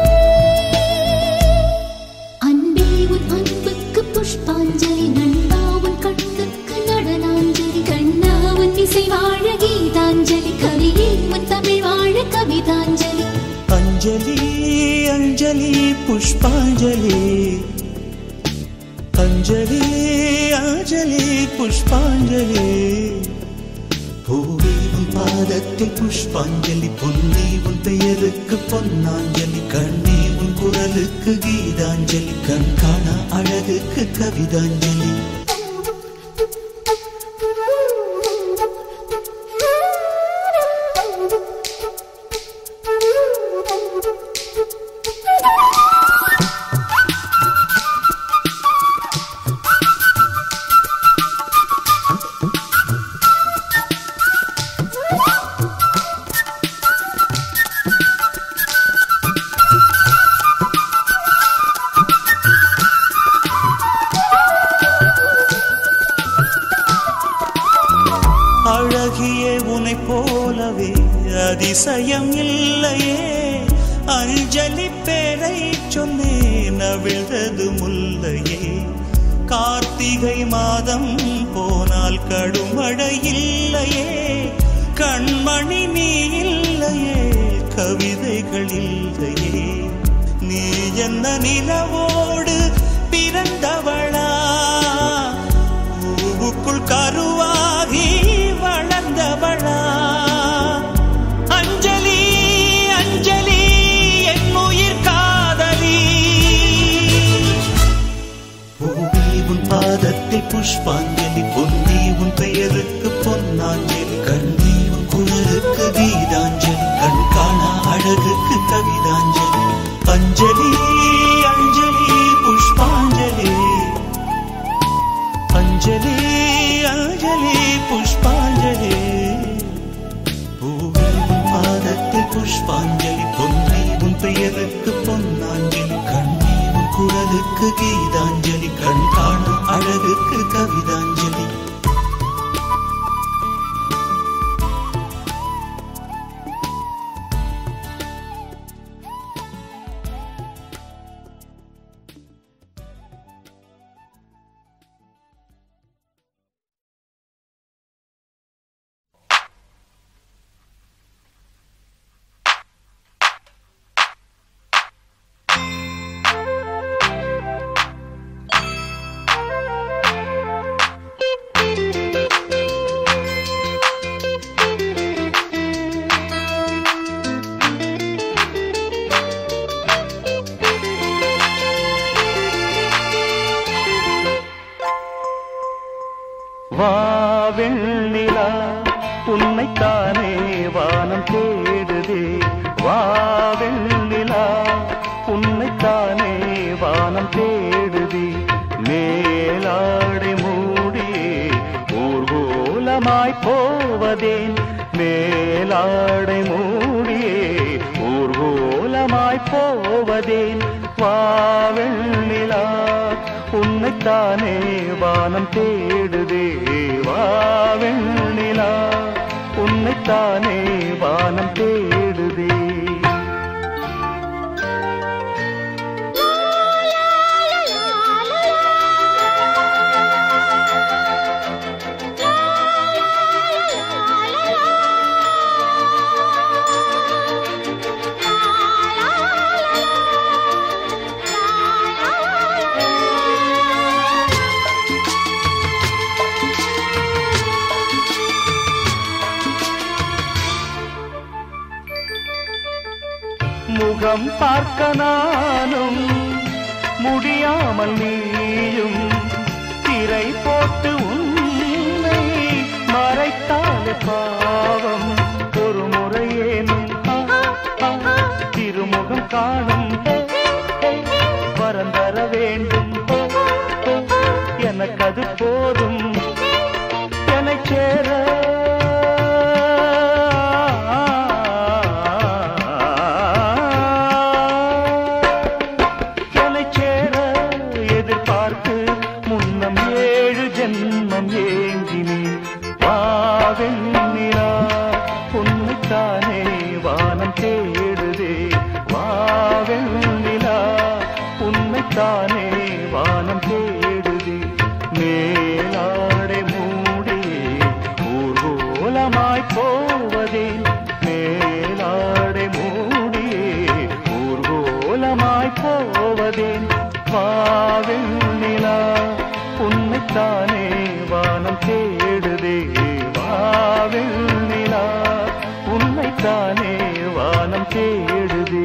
அன்பே உன் அன்புக்கு புஷ்பாஞ்சலி நண்பா உன் கண்ணுக்கு நடனாஞ்சலி கண்ணா உன் இசை வாழ கீதாஞ்சலி கவியே உன் தமிழ் வாழ கவிதாஞ்சலி அஞ்சலி அஞ்சலி புஷ்பாஞ்சலி அஞ்சலி அஞ்சலி புஷ்பாஞ்சலி பூவி உன் பாதத்தில் புஷ்பாஞ்சலி பொன்னி உன் பெயருக்கு பொன்னாஞ்சலி கண்ணி உன் குரலுக்கு கீதாஞ்சலி கண் காணா அழகுக்கு கவிதாஞ்சலி அழகியே உனை போலவே அதிசயம் இல்லையே அஞ்சலி பேரை சொன்னேன் அவிழ்ந்தது முல்லையே கார்த்திகை மாதம் போனால் கடுமழை இல்லையே கண்மணி நீ இல்லையே கவிதைகள் இல்லையே நீ என்ன நிலவோடு பிறந்தவளா பாதத்தில் புஷ்பாஞ்சலி பொன்னி உன் பெயருக்கு பொன்னாஞ்சலி கண்ணி உன் குரலுக்கு கீதாஞ்சலி கண் காணா அழகுக்கு கவிதாஞ்சலி அஞ்சலி அஞ்சலி புஷ்பாஞ்சலி அஞ்சலி அஞ்சலி புஷ்பாஞ்சலி பூவே உன் பாதத்தில் புஷ்பாஞ்சலி பொன்னி உன் பெயருக்கு பொன்னாஞ்சலி கண்ணி உன் குரலுக்கு கீதாஞ்சலி கண் காணும் அழகுக்கு கவிதாஞ்சலி வா வெண்ணிலா உன்னைத்தானே வானம் தேடுதே வா வெண்ணிலா உன்னைத்தானே வானம் தேடுதே மேலாடை மூடியே ஊர்கோலமாய் போவதேன் மேலாடை மூடியே ஊர்கோலமாய் போவதேன் வா வெண்ணிலா உன்னைத்தானே வானம் தேடுதே வா வெண்ணிலா உன்னைத்தானே வானம் தேடுதே முகம் பார்க்க நானும் முடியாமல் நீயும் திரை போட்டு உன்னை மறைத்தாலே பாவம் ஒரு முறையேனும் ஆ, ஆ, திருமுகம் காணும் வரம் தர வேண்டும் எனக்கு அது போதும் எனச் சேர என்னைச் சேர எதிர்பார்த்து முன்னம் ஏழு ஜென்மம் ஏங்கினேன் வாவெண்ணிலா உன்னைத்தானே வானம் தேடுதே வாவெண்ணிலா உன்னைத்தானே வானம் தேடுதே மேலாடை மூடியே ஊர்கோலமாய் போவதே மேலாடை மூடியே ஊர்கோலமாய் போவதேன் வாவெண்ணிலா உன்னைத்தானே வானம் தேடுதே வாவெண்ணிலா உன்னைத்தானே வானம் தேடுதே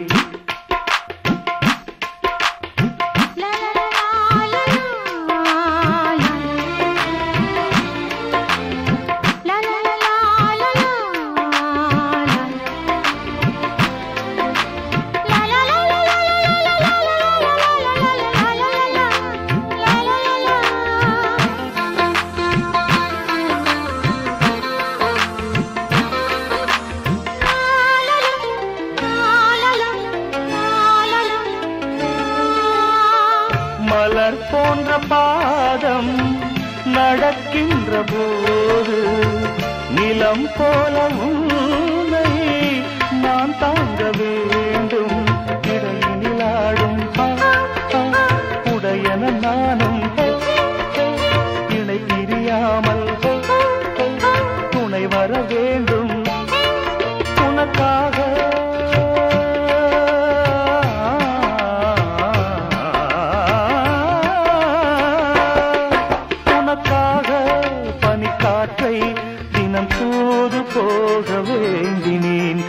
மலர் போன்ற பாதம் நடக்கின்ற போது நிலம் போல உன்னை நான் தாங்க வேண்டும் இடையினிலாடும் ஆ, ஆ, உடையன நானும் இணை பிரியாமல் துணை வர வேண்டும் உனக்காக உனக்காக பனிக்காற்றை தினம் தூது போக வேண்டினேன்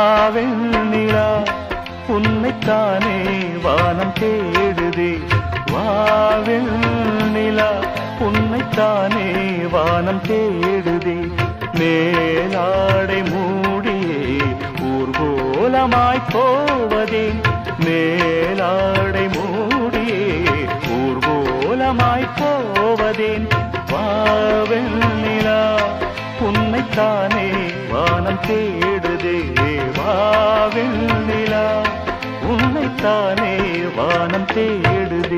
பாவெண்ணிலா உன்னைத்தானே வானம் தேடுதே வாவில் நிலா உன்னைத்தானே வானம் தேடுதே மேலாடை மூடியே ஊர்கோலமாய் போவதே மேலாடை மூடியே ஊர்கோலமாய் போவதேன் வாவில் நிலா உன்னைத்தானே வானம் தேடுதே வாவில் நிலா உன்னைத்தானே வானம் தேடுதே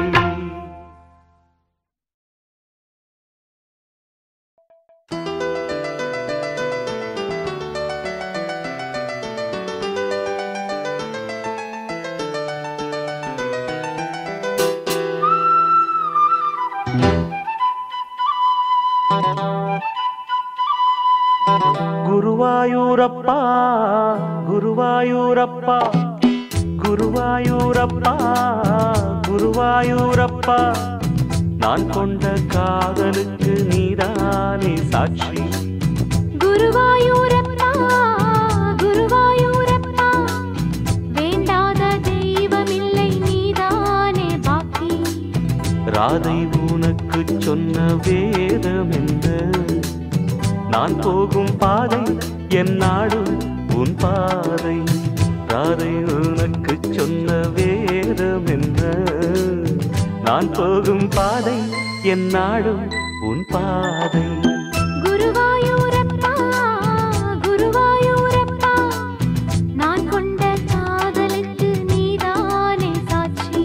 குருவாயூரப்பா குருவாயூரப்பா குருவாயூரப்பா குருவாயூரப்பா நான் கொண்ட காதலுக்கு நீதானே சாட்சி குருவாயூரப்பா குருவாயூரப்பா வேண்டாத தெய்வமில்லை நீதானே பாக்கி ராதை உனக்கு சொன்ன வேதம் என்ன நான் போகும் பாதை என் நாடு உன் பாதை ராதை உனக்கு சொன்ன வேதம் என்ன நான் போகும் பாதை என் நாடு உன் பாதை குருவாயூரப்பா குருவாயூரப்பா நான் கொண்ட காதலுக்கு நீதானே சாட்சி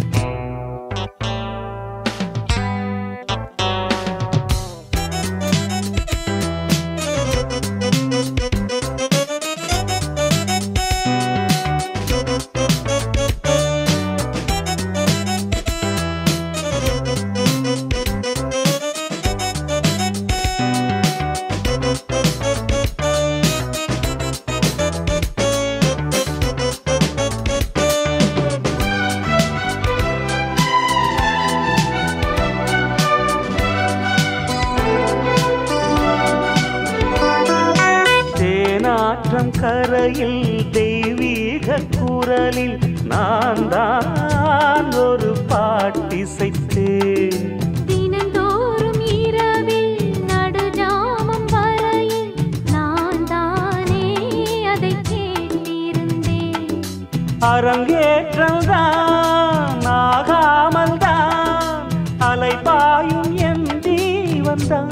தேனாற்றம் கரையில் தெய்வீக குரலில் நான் தான் ஒரு பாட்டிசைத்தேன் தினந்தோறும் இரவில் நடுஜாமம் வரையில் நான் தானே அதை கேட்டிருந்தேன் அரங்கேற்றம் தான் ஆகாமல் தான் அலைபாயும் என் தீவன் தான்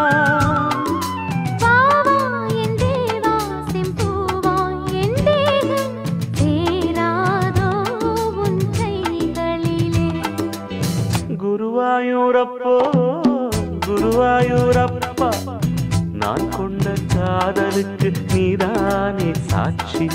வாவா என் தேவா செம்பூவா என் தேகம் சேராதோ உன் கைகளிலே குருவாயூரப்போ குருவாயூரப்பா நான் கொண்ட காதலுக்கு நீதானே சாட்சி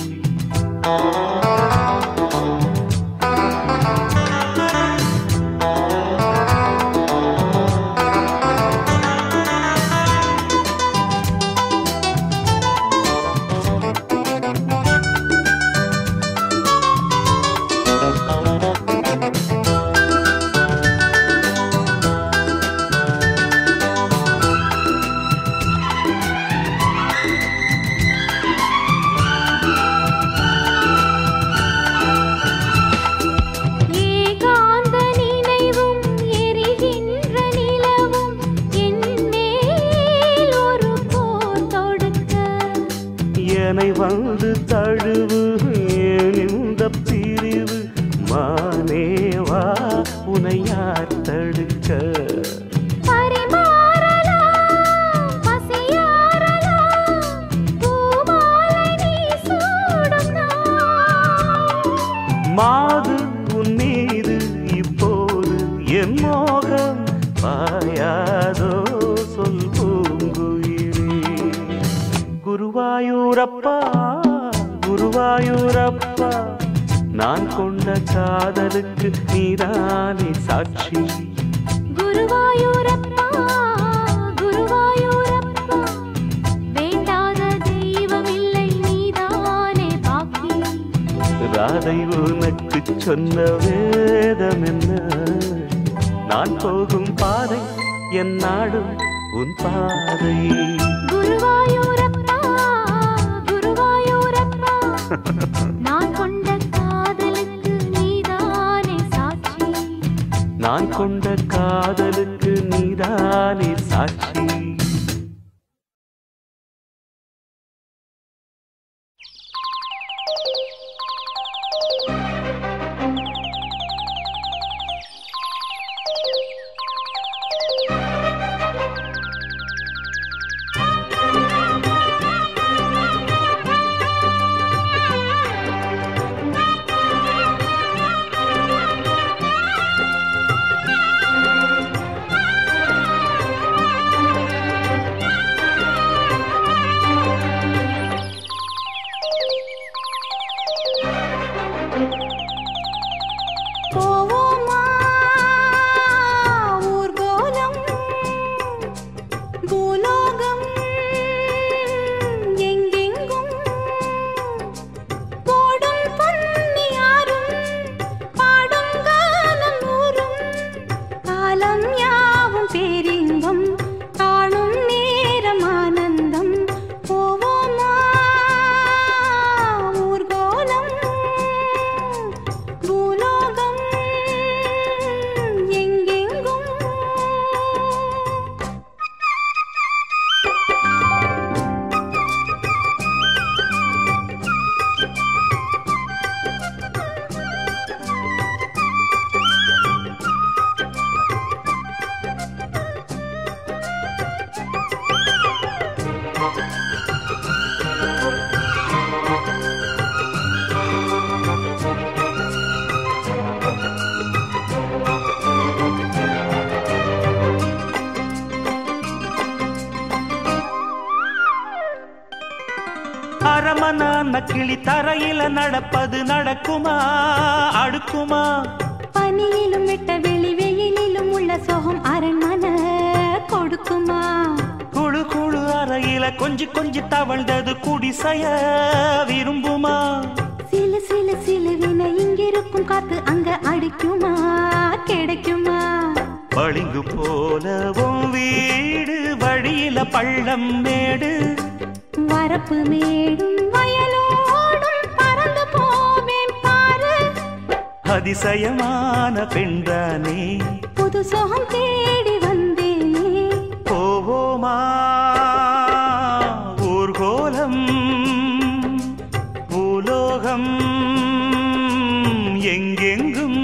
ஏகாந்த நினைவும் எரிகின்ற நிலவும் என் மேல் ஒரு போர் தொடுக்க என்னை வந்து தழுவு ஏன் இந்த பிரிவு மானேவா உனை யார் தடுக்க பரிமாறலாம் பசியாறலாம் பூமாலை நீ சூடும் நாள் மாது உன் மீது இப்போது என் மோகம் பாயாதோ சொல் பூங்குயிலே குருவாயூரப்பா குருவாயூரப்பா நான் கொண்ட காதலுக்கு நீதானே சாட்சி குருவாயூரப்பா குருவாயூரப்பா வேண்டாத தெய்வமில்லை நீதானே பாக்கி ராதை உனக்கு சொன்ன வேதம் என்ன நான் போகும் பாதை என் நாடும் உன் பாதை குருவாயூரப்பா குருவாயூரப்பா நான் கொண்ட காதலுக்கு நீதானே சாட்சி நான் கொண்ட காதலுக்கு நீதானே சாட்சி போவோமா ஊர்கோலம் பூலோகம் எங்கெங்கும் போடும் பொன்னியாரும் பாடும் காலம் ஊரும் காலம் யாவும் பேரின்பம் காணும் நேரம் ஆனந்தம் போவோமா ஊர்கோலம் பூலோகம் எங்கெங்கும் அரமனான கிளி தரையில நடப்பது நடக்குமா அடுக்குமா பனியிலும் விட்ட வெளி வெயிலிலும் உள்ள சோகம் அரண்மனை கொடுக்குமா குழு குழு அறையில கொஞ்சி கொஞ்சி தவழ்ந்தது குடிசைய விரும்புமா சிலு சிலு சிலுவின இங்கிருக்கும் காத்து அங்க அடிக்குமா கிடைக்குமா பளிங்கு போலவும் வீடு வழியில பள்ளம் மேடு வரப்பு மேடும் வயலோடும் பறந்து போவேன் பாரு அதிசயமான பெண்தானே புது சோகம் தேடி வந்தேனே போவோமா ஊர்கோலம் பூலோகம் எங்கெங்கும்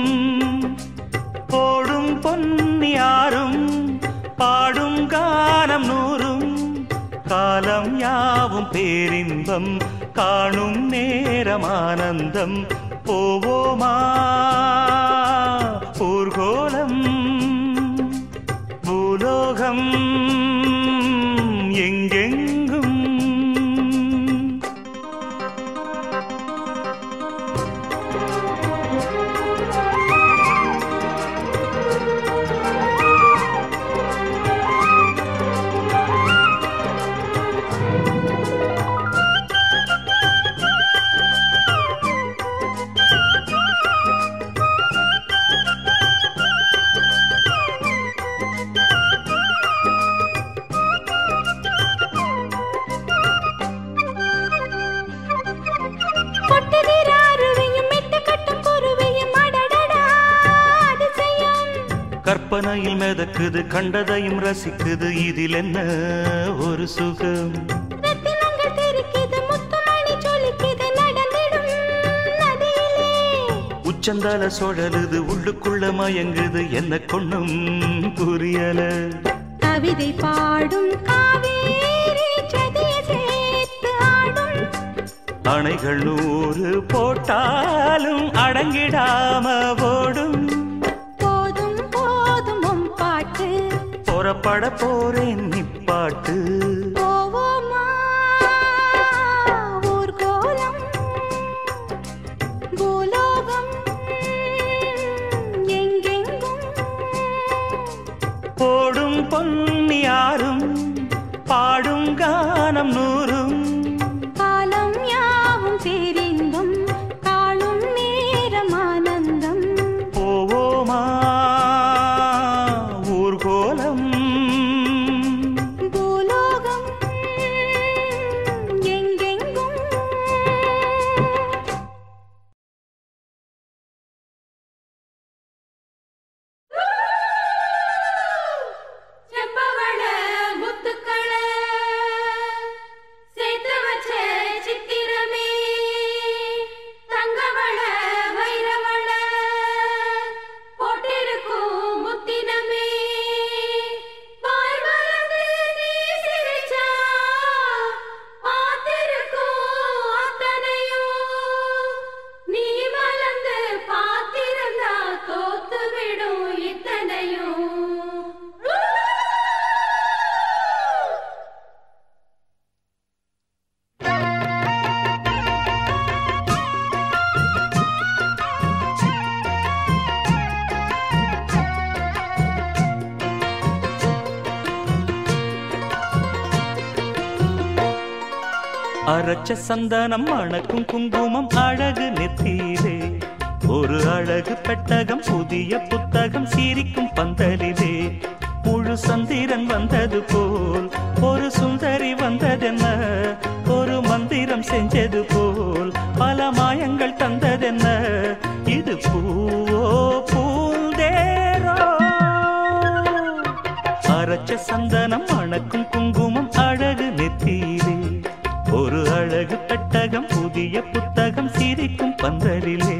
போடும் பொன்னியாரும் பாடும் காலம் நூறும் காலம் யாவும் பேரின்பம் காணும் நேரம் ஆனந்தம் போவோமா ஊர்கோலம் பூலோகம் எங்கெங்கும் கொட்டுகிற அருவியும் மெட்டு கட்டும் குருவியும் அடடடா அதிசயம் கற்பனையில் மிதக்குது கண்டதையும் ரசிக்குது இதில் என்ன ஒரு சுகம் ரத்தினங்கள் தெரிக்குது முத்துமணி ஜொலிக்குது நடந்திடும் நதியிலே உச்சந்தால சுழலுது உள்ளுக்குள்ள மயங்குது என்ன கொண்ணும் புரியல கவிதை பாடும் காவேரி சதிய சேர்த்து ஆடும் அணைகள் நூறு போட்டாலும் அடங்கிடாம ஓடும் போதும் போதும் உம் பாட்டு புறப்பட போறேன் நிப்பாட்டு போவோமா ஊர்கோலம் பூலோகம் எங்கெங்கும் போடும் பொன்னியாரும் பாடும் கானம் நூறும் காலம் யாவும் பேரின்பம் காணும் நேரம் ஆனந்தம் போவோமா ஊர்கோலம் பூலோகம் அரைச்ச சந்தனம் அணக்கும் குங்குமம் அழகு நெத்தியிலே ஒரு அழகு பெட்டகம் புதிய புத்தகம் சிரிக்கும் பந்தலிலே முழு சந்திரன் வந்தது போல் ஒரு சுந்தரி வந்ததென்ன ஒரு மந்திரம் செஞ்சது போல் பல மாயங்கள் தந்ததென்ன இது பூவோ பூந்தேரோ அரைச்ச சந்தனம் அணக்கும் குங்குமம் அழகு நெத்தியிலே ஒரு அழகு பெட்டகம் புதிய புத்தகம் சிரிக்கும் பந்தலிலே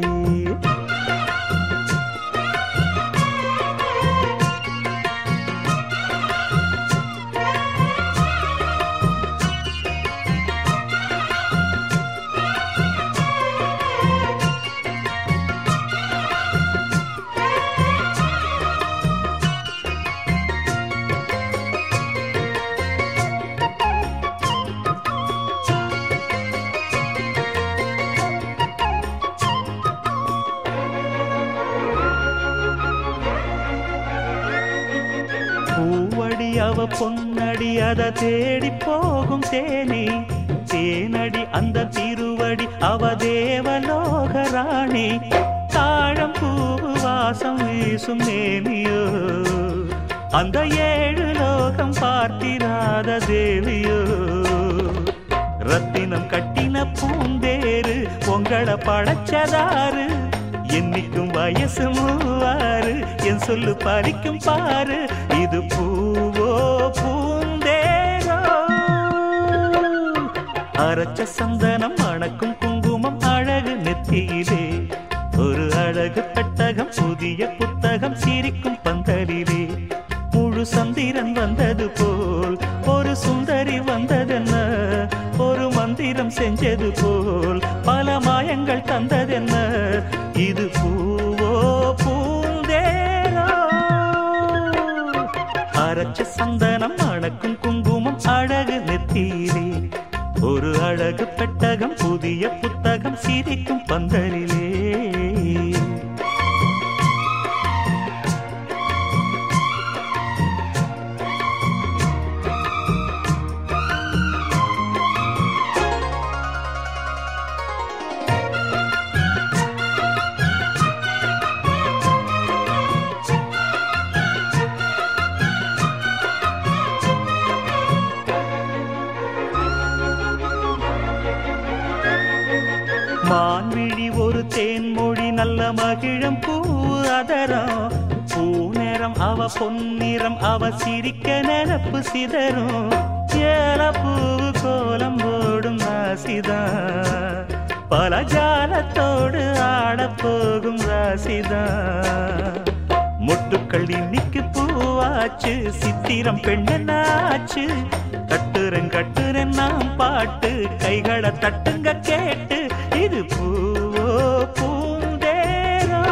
பூவடி அவ பொன்னடி அத தேடி போகும் தேனி தேனடி அந்த திருவடி அவ தேவலோக ராணி தாழம் பூவு வாசம் வீசும் நேமியோ அந்த ஏழு லோகம் பார்த்திராத தேவியோ ரத்தினம் கட்டின பூந்தேரு உங்களை படைச்சதாரு என்னைக்கும் வயசு மூவாறு என் சொல்லு பறிக்கும் பாரு இது பூவோ பூந்தேரோ அரைச்ச சந்தனம் அணக்கும் குங்குமம் அழகு நெத்தியிலே ஒரு அழகு பெட்டகம் புதிய புத்தகம் சிரிக்கும் பந்தலிலே முழு சந்திரன் வந்தது போல் ஒரு சுந்தரி வந்ததென்ன ஒரு மந்திரம் செஞ்சது போல் பல மாயங்கள் தந்ததென்ன இது பூவோ பூந்தேரோ அரைச்ச சந்தனம் அணக்கும் குங்குமம் அழகு நெத்தியிலே ஒரு அழகு பெட்டகம் புதிய புத்தகம் சிரிக்கும் பந்தலிலே மான்விழி ஒரு தேன்மொழி நல்ல மகிழம் பூ அதரம் பூநேரம் அவ பொன்னிறம் அவ சிரிக்க நினப்பு சிதறும் ஏல பூவு கோலம் போடும் ராசிதான் பல ஜாலத்தோடு ஆடப் போகும் ராசிதான் முட்டுக்கள் இன்னைக்கு பூவாச்சு சித்திரம் பெண்ணாச்சு கட்டுறன் கட்டுறன் நாம் பாட்டு கைகளை தட்டுங்க கேட்டு இது பூவோ பூந்தேரோ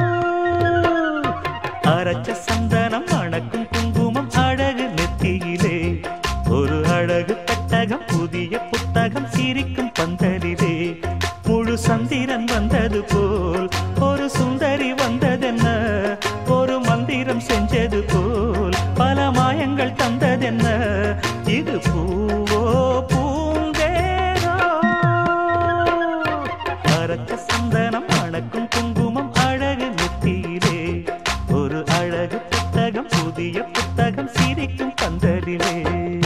அரைச்ச சந்தனம் அணக்கும் குங்குமம் அழகு நெத்தியிலே ஒரு அழகு பெட்டகம் புதிய புத்தகம் சிரிக்கும் பந்தலிலே முழு சந்திரன் வந்தது போல் ஒரு சுந்தரி வந்ததென்ன ஒரு மந்திரம் செஞ்சது போல் பல மாயங்கள் தந்ததென்ன இது பூவோ பூந்தேரோ அரைச்ச சந்தனம் அணக்கும் குங்குமம் அழகு நெத்தியிலே ஒரு அழகு புத்தகம் புதிய புத்தகம் சிரிக்கும் பந்தலிலே